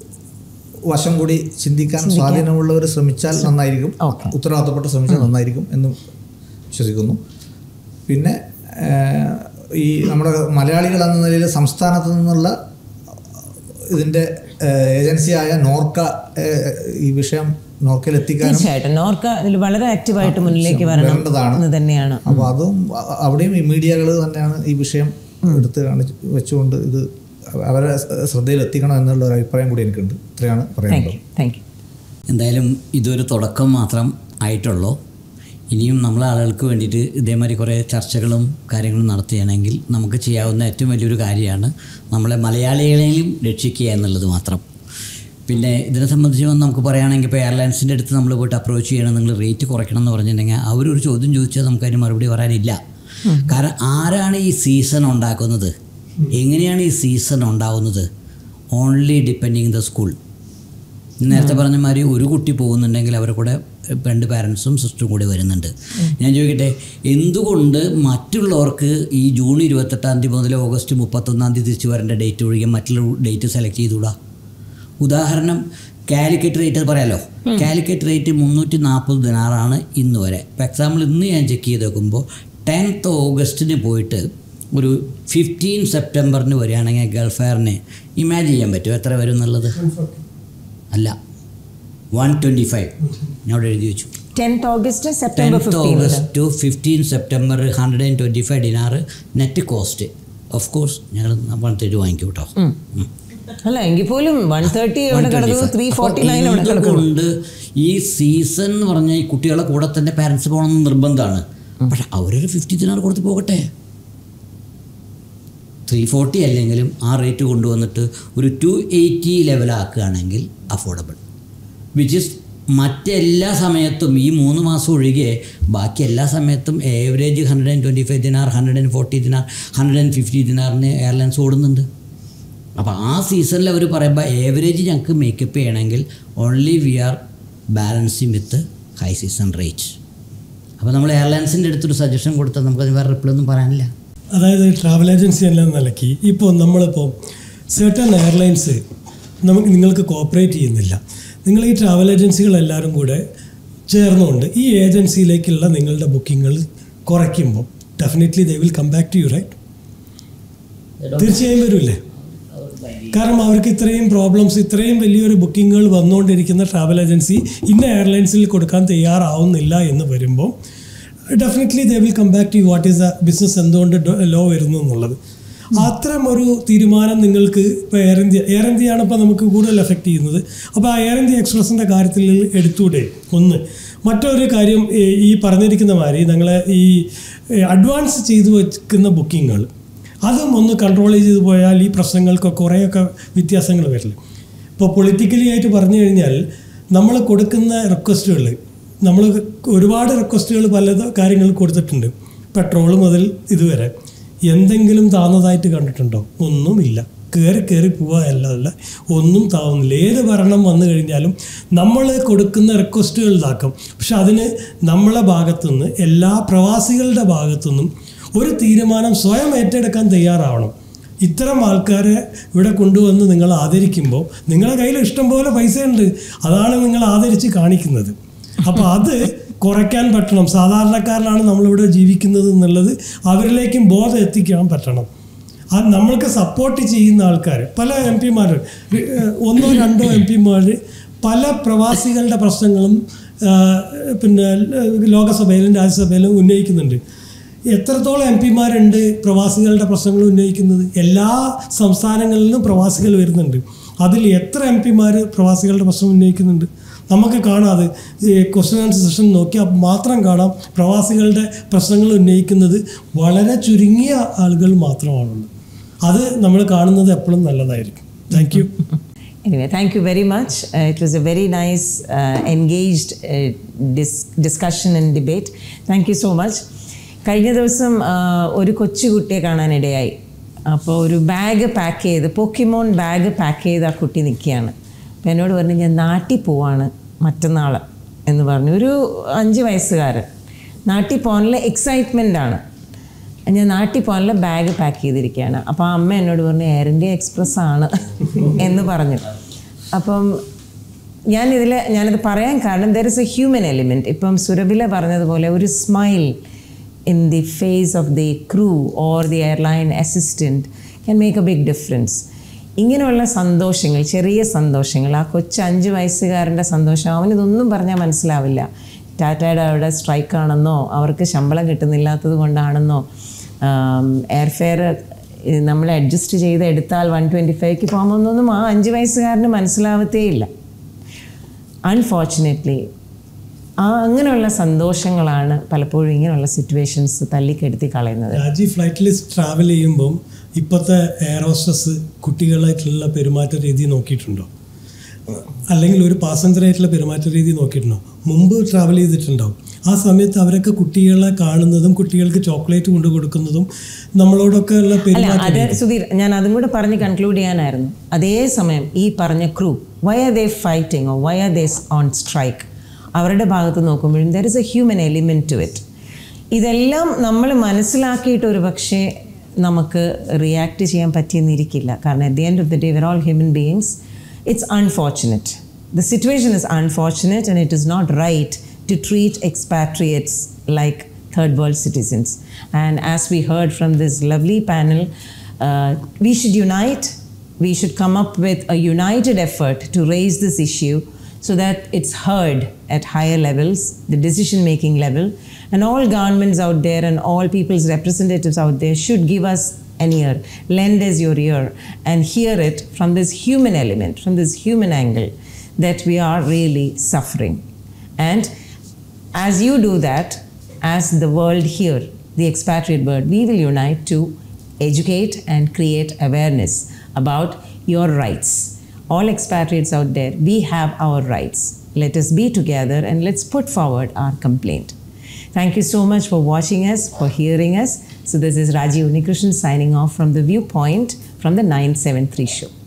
വശം കൂടി ചിന്തിക്കാൻ സ്വാധീനമുള്ളവർ ശ്രമിച്ചാൽ നന്നായിരിക്കും Okay. ഉത്തരവാദിത്തപ്പെട്ട് ശ്രമിച്ചാൽ നന്നായിരിക്കും എന്ന് വിശ്വസിക്കുന്നു പിന്നെ ഏഹ്, ഈ നമ്മുടെ മലയാളികൾ എന്ന നിലയിൽ സംസ്ഥാനത്ത് നിന്നുള്ള ഇതിൻ്റെ ഏഹ്, ഏജൻസിയായ നോർക്ക ഏഹ്, ഈ വിഷയം നോർക്കയിൽ എത്തിക്കാനും തീർച്ചയായിട്ടും നോർക്ക ഇതിൽ വളരെ ആക്റ്റീവായിട്ട് മുന്നിലേക്ക് വരണം വരേണ്ടതാണ്. എന്ന് തന്നെയാണ് അപ്പോൾ അതും അ- അവിടെയും ഈ മീഡിയകൾ തന്നെയാണ് ഈ വിഷയം എടുത്ത് കാണിച്ച് വെച്ചുകൊണ്ട് ഇത് അവരെ ശ്രദ്ധയിൽ എത്തിക്കണം എന്നുള്ള ഒരു അഭിപ്രായം കൂടി എനിക്കുണ്ട് ഇത്രയാണ് താങ്ക് പറയാനുള്ളത് യു താങ്ക് യു എന്തായാലും ഇതൊരു തുടക്കം മാത്രം ആയിട്ടുള്ളൂ ഇനിയും നമ്മളെ ആളുകൾക്ക് വേണ്ടിയിട്ട് ഇതേമാതിരി കുറേ ചർച്ചകളും കാര്യങ്ങളും നടത്തുകയാണെങ്കിൽ നമുക്ക് ചെയ്യാവുന്ന ഏറ്റവും വലിയൊരു കാര്യമാണ് നമ്മളെ മലയാളികളെയും രക്ഷിക്കുക എന്നുള്ളത് മാത്രം പിന്നെ ഇതിനെ സംബന്ധിച്ച് വന്ന് നമുക്ക് പറയുകയാണെങ്കിൽ ഇപ്പോൾ എയർലൈൻസിൻ്റെ അടുത്ത് നമ്മൾ പോയിട്ട് അപ്രോച്ച് ചെയ്യണം നിങ്ങൾ റേറ്റ് കുറയ്ക്കണം എന്ന് പറഞ്ഞിട്ടുണ്ടെങ്കിൽ അവരൊരു ചോദ്യം ചോദിച്ചാൽ നമുക്ക് അതിന് മറുപടി പറയാനില്ല കാരണം ആരാണ് ഈ സീസൺ ഉണ്ടാക്കുന്നത് എങ്ങനെയാണ് ഈ സീസൺ ഉണ്ടാവുന്നത് ഓൺലി ഡിപ്പെൻഡിങ് ദ സ്കൂൾ നേരത്തെ പറഞ്ഞ മാതിരി ഒരു കുട്ടി പോകുന്നുണ്ടെങ്കിൽ അവരുടെ കൂടെ രണ്ട് പാരൻസും സിസ്റ്ററും കൂടി വരുന്നുണ്ട് ഞാൻ ചോദിക്കട്ടെ എന്തുകൊണ്ട് മറ്റുള്ളവർക്ക് ഈ ജൂൺ ഇരുപത്തെട്ടാം തീയതി മുതൽ ഓഗസ്റ്റ് മുപ്പത്തൊന്നാം തീയതി തിരിച്ചു വരേണ്ട ഡേറ്റ് ഒഴികെ മറ്റുള്ള ഡേറ്റ് സെലക്ട് ചെയ്തുകൂടാ ഉദാഹരണം കാലിക്കറ്റ് റേറ്റ് പറയാലോ കാലിക്കറ്റ് റേറ്റ് മുന്നൂറ്റി നാൽപ്പത് ദിനാറാണ് ഇന്ന് വരെ ഇപ്പോൾ എക്സാമ്പിൾ ഇന്ന് ഞാൻ ചെക്ക് ചെയ്ത് നോക്കുമ്പോൾ ടെൻത്ത് ഓഗസ്റ്റിന് പോയിട്ട് ഒരു ഫിഫ്റ്റീൻ സെപ്റ്റംബറിന് വരികയാണെങ്കിൽ ഗൾഫ് എയറിന് ഇമാജിൻ ചെയ്യാൻ പറ്റുമോ എത്ര വരും എന്നുള്ളത് അല്ല വൺ ട്വൻറ്റി ഫൈവ് ഞാൻ അവിടെ എഴുതി വെച്ചു tenth August September tenth fifteen August to fifteen September hundred and twenty five dinar net cost of course ഞങ്ങൾ വൺ തേർട്ടി വാങ്ങിക്കും കേട്ടോ ഉം. അല്ല എങ്കിൽ പോലും വൺ തേർട്ടി എവിടെ കിടക്കുന്നു ത്രീ ഫോർട്ടി നയൻ എവിടെ കിടക്കുന്നു കൊണ്ട് ഈ സീസൺ എന്ന് പറഞ്ഞാൽ ഈ കുട്ടികളെ കൂടെ തന്നെ പാരൻസ് പോകണമെന്ന് നിർബന്ധമാണ് പക്ഷെ അവരൊരു ഫിഫ്റ്റി ദിനാർ കൊടുത്ത് പോകട്ടെ ത്രീ ഫോർട്ടി അല്ലെങ്കിലും ആ റേറ്റ് കൊണ്ടുവന്നിട്ട് ഒരു ടു എയ്റ്റി ലെവലാക്കുകയാണെങ്കിൽ അഫോർഡബിൾ വിച്ച് ഇസ് മറ്റെല്ലാ സമയത്തും ഈ മൂന്ന് മാസം ഒഴികെ ബാക്കി എല്ലാ സമയത്തും average hundred and twenty five dinar hundred and forty dinar hundred and fifty ദിനാറിന് എയർലൈൻസ് ഓടുന്നുണ്ട് അപ്പോൾ ആ സീസണിൽ അവർ പറയുമ്പോൾ ഏവറേജ് ഞങ്ങൾക്ക് മേക്കപ്പ് ചെയ്യണമെങ്കിൽ only we are balancing with high season rate അപ്പോൾ നമ്മൾ എയർലൈൻസിൻ്റെ അടുത്തൊരു സജഷൻ കൊടുത്താൽ നമുക്കത് വേറെ റിപ്ലൈ ഒന്നും പറയാനില്ല അതായത് ട്രാവൽ ഏജൻസി എല്ലാം നിലയ്ക്ക് ഇപ്പോൾ നമ്മളിപ്പോൾ certain എയർലൈൻസ് നമുക്ക് നിങ്ങൾക്ക് കോപ്പറേറ്റ് ചെയ്യുന്നില്ല നിങ്ങൾ ഈ ട്രാവൽ ഏജൻസികളെല്ലാവരും കൂടെ ചേർന്നുകൊണ്ട് ഈ ഏജൻസിയിലേക്കുള്ള നിങ്ങളുടെ ബുക്കിങ്ങൾ കുറയ്ക്കുമ്പോൾ definitely they will come back to you right തീർച്ചയായും വരില്ലേ കാരണം അവർക്ക് ഇത്രയും പ്രോബ്ലംസ് ഇത്രയും വലിയൊരു ബുക്കിങ്ങുകൾ വന്നുകൊണ്ടിരിക്കുന്ന ട്രാവൽ ഏജൻസി ഇന്ന എയർലൈൻസിൽ കൊടുക്കാൻ തയ്യാറാവുന്നില്ല എന്ന് വരുമ്പോൾ definitely they will come back to what is the business എന്തുകൊണ്ട് ലോ വരുന്നു എന്നുള്ളത് അത്തരം ഒരു തീരുമാനം നിങ്ങൾക്ക് ഇപ്പോൾ എയർ ഇന്ത്യ എയർ ഇന്ത്യയാണ് ഇപ്പോൾ നമുക്ക് കൂടുതൽ എഫക്റ്റ് ചെയ്യുന്നത് അപ്പോൾ ആ എയർ ഇന്ത്യ എക്സ്പ്രസിൻ്റെ കാര്യത്തിൽ എടുത്തൂടെ ഒന്ന് മറ്റൊരു കാര്യം ഈ- ഈ പറഞ്ഞിരിക്കുന്ന മാതിരി ഞങ്ങളെ ഈ അഡ്വാൻസ് ചെയ്തു വയ്ക്കുന്ന ബുക്കിങ്ങുകൾ അതും ഒന്ന് കൺട്രോൾ ചെയ്ത് പോയാൽ ഈ പ്രശ്നങ്ങൾക്ക് കുറേയൊക്കെ വ്യത്യാസങ്ങൾ വരില്ല ഇപ്പോൾ പൊളിറ്റിക്കലി ആയിട്ട് പറഞ്ഞു കഴിഞ്ഞാൽ നമ്മൾ കൊടുക്കുന്ന റിക്വസ്റ്റുകൾ നമ്മൾ ഒരുപാട് റിക്വസ്റ്റുകൾ പല കാര്യങ്ങൾ കൊടുത്തിട്ടുണ്ട് പെട്രോൾ മുതൽ ഇതുവരെ എന്തെങ്കിലും താന്നതായിട്ട് കണ്ടിട്ടുണ്ടോ ഒന്നുമില്ല കയറി കയറി പോവുക അല്ലതല്ല ഒന്നും താവുന്നില്ല ഏത് ഭരണം വന്നു കഴിഞ്ഞാലും നമ്മൾ കൊടുക്കുന്ന റിക്വസ്റ്റുകൾ ഇതാക്കും പക്ഷെ അതിന് നമ്മളെ ഭാഗത്തുനിന്ന് എല്ലാ പ്രവാസികളുടെ ഭാഗത്തുനിന്നും ഒരു തീരുമാനം സ്വയം ഏറ്റെടുക്കാൻ തയ്യാറാവണം ഇത്തരം ആൾക്കാരെ ഇവിടെ കൊണ്ടുവന്ന് നിങ്ങൾ ആദരിക്കുമ്പോൾ നിങ്ങളുടെ കയ്യിൽ ഇഷ്ടം പോലെ പൈസയുണ്ട് അതാണ് നിങ്ങൾ ആദരിച്ച് കാണിക്കുന്നത് അപ്പോൾ അത് കുറയ്ക്കാൻ പറ്റണം സാധാരണക്കാരനാണ് നമ്മളിവിടെ ജീവിക്കുന്നത് എന്നുള്ളത് അവരിലേക്കും ബോധം എത്തിക്കാൻ പറ്റണം ആ നമ്മൾക്ക് സപ്പോർട്ട് ചെയ്യുന്ന ആൾക്കാർ പല എം പിമാർ ഒന്നോ രണ്ടോ എം പിമാർ പല പ്രവാസികളുടെ പ്രശ്നങ്ങളും ആ, പിന്നെ ലോകസഭയിലും രാജ്യസഭയിലും ഉന്നയിക്കുന്നുണ്ട് എത്രത്തോളം എം പിമാരുണ്ട് പ്രവാസികളുടെ പ്രശ്നങ്ങൾ ഉന്നയിക്കുന്നത് എല്ലാ സംസ്ഥാനങ്ങളിലും പ്രവാസികൾ വരുന്നുണ്ട് അതിൽ എത്ര എം പിമാർ പ്രവാസികളുടെ പ്രശ്നം ഉന്നയിക്കുന്നുണ്ട് നമുക്ക് കാണാതെ ക്വസ്റ്റ്യൻ ആൻസർ സെഷൻ നോക്കിയാൽ മാത്രം കാണാം പ്രവാസികളുടെ പ്രശ്നങ്ങൾ ഉന്നയിക്കുന്നത് വളരെ ചുരുങ്ങിയ ആളുകൾ മാത്രമാണുള്ളത് അത് നമ്മൾ കാണുന്നത് എപ്പോഴും നല്ലതായിരിക്കും thank you Anyway, thank you very much. Uh, it was a very nice, uh, engaged uh, dis- discussion and debate. Thank you so much. കഴിഞ്ഞ ദിവസം ആ, ഒരു കൊച്ചുകുട്ടിയെ കാണാനിടയായി അപ്പോൾ ഒരു ബാഗ് പാക്ക് ചെയ്ത് പൊക്കിമോൺ ബാഗ് പാക്ക് ചെയ്ത് ആ കുട്ടി നിൽക്കുകയാണ് അപ്പോൾ എന്നോട് പറഞ്ഞു ഞാൻ നാട്ടിൽ പോവാണ് മറ്റന്നാൾ എന്ന് പറഞ്ഞു ഒരു അഞ്ച് വയസ്സുകാരൻ നാട്ടിൽ പോകാനുള്ള എക്സൈറ്റ്മെൻ്റ് ആണ് ഞാൻ നാട്ടിൽ പോകാനുള്ള ബാഗ് പാക്ക് ചെയ്തിരിക്കുകയാണ് അപ്പോൾ ആ അമ്മ എന്നോട് പറഞ്ഞു എയർ ഇന്ത്യ എക്സ്പ്രസ് ആണ് എന്ന് പറഞ്ഞു അപ്പം ഞാനിതിൽ ഞാനത് പറയാൻ കാരണം there is a human element ഇപ്പം സുരഭില പറഞ്ഞതുപോലെ ഒരു smile in the face of the crew or the airline assistant can make a big difference ഇങ്ങനെയുള്ള സന്തോഷങ്ങൾ ചെറിയ സന്തോഷങ്ങൾ ആ കൊച്ചു അഞ്ച് വയസ്സുകാരൻ്റെ സന്തോഷം അവനിതൊന്നും പറഞ്ഞാൽ മനസ്സിലാവില്ല ടാറ്റയുടെ അവിടെ സ്ട്രൈക്കാണെന്നോ അവർക്ക് ശമ്പളം കിട്ടുന്നില്ലാത്തത് കൊണ്ടാണെന്നോ എയർഫെയർ നമ്മൾ അഡ്ജസ്റ്റ് ചെയ്ത് എടുത്താൽ വൺ ട്വൻറ്റി ഫൈവ്ക്ക് പോകുമെന്നൊന്നും ആ അഞ്ച് വയസ്സുകാരന് മനസ്സിലാവത്തേ ഇല്ല അൺഫോർച്ചുനേറ്റ്ലി ആ അങ്ങനെയുള്ള സന്തോഷങ്ങളാണ് പലപ്പോഴും ഇങ്ങനെയുള്ള സിറ്റുവേഷൻസ് തല്ലിക്കെടുത്തി കളയുന്നത് രാജി ഫ്ലൈറ്റിൽ ട്രാവൽ ചെയ്യുമ്പം ഇപ്പോഴത്തെ എയർ ഹോസ്റ്റസ് കുട്ടികളായിട്ടുള്ള പെരുമാറ്റ രീതി നോക്കിയിട്ടുണ്ടോ അല്ലെങ്കിൽ ഒരു പാസഞ്ചറായിട്ടുള്ള പെരുമാറ്റ രീതി നോക്കിയിട്ടുണ്ടോ മുമ്പ് ട്രാവൽ ചെയ്തിട്ടുണ്ടാവും ആ സമയത്ത് അവരൊക്കെ കുട്ടികളെ കാണുന്നതും കുട്ടികൾക്ക് ചോക്ലേറ്റ് കൊണ്ടു കൊടുക്കുന്നതും നമ്മളോടൊക്കെ ഉള്ള അല്ല പെരുമാറ്റ അത് സുധീർ ഞാൻ അതും കൂടെ പറഞ്ഞ് കൺക്ലൂഡ് ചെയ്യാനായിരുന്നു അതേ സമയം ഈ പറഞ്ഞ crew why are they fighting oh why are they on strike അവരുടെ ഭാഗത്ത് നോക്കുമ്പോഴും there is a human element to it ഇതെല്ലാം നമ്മൾ മനസ്സിലാക്കിയിട്ട് ഒരു പക്ഷേ നമുക്ക് റിയാക്ട് ചെയ്യാൻ പറ്റിയെന്നിരിക്കില്ല കാരണം at the end of the day we're all human beings it's unfortunate the situation is unfortunate and it is not right to treat expatriates like third world citizens. And as we heard from this lovely panel, uh, we should unite. We should come up with a united effort to raise this issue so that it's heard at higher levels, the decision making level. And all governments out there and all people's representatives out there should give us an ear, lend us your ear, and hear it from this human element, from this human angle, that we are really suffering. And as you do that, as the world here, the expatriate world, we will unite to educate and create awareness about your rights. All expatriates out there, we have our rights. Let us be together and let's put forward our complaint. Thank you so much for watching us, for hearing us. So, this is Raji Unikrishnan signing off from the viewpoint from the 973 show.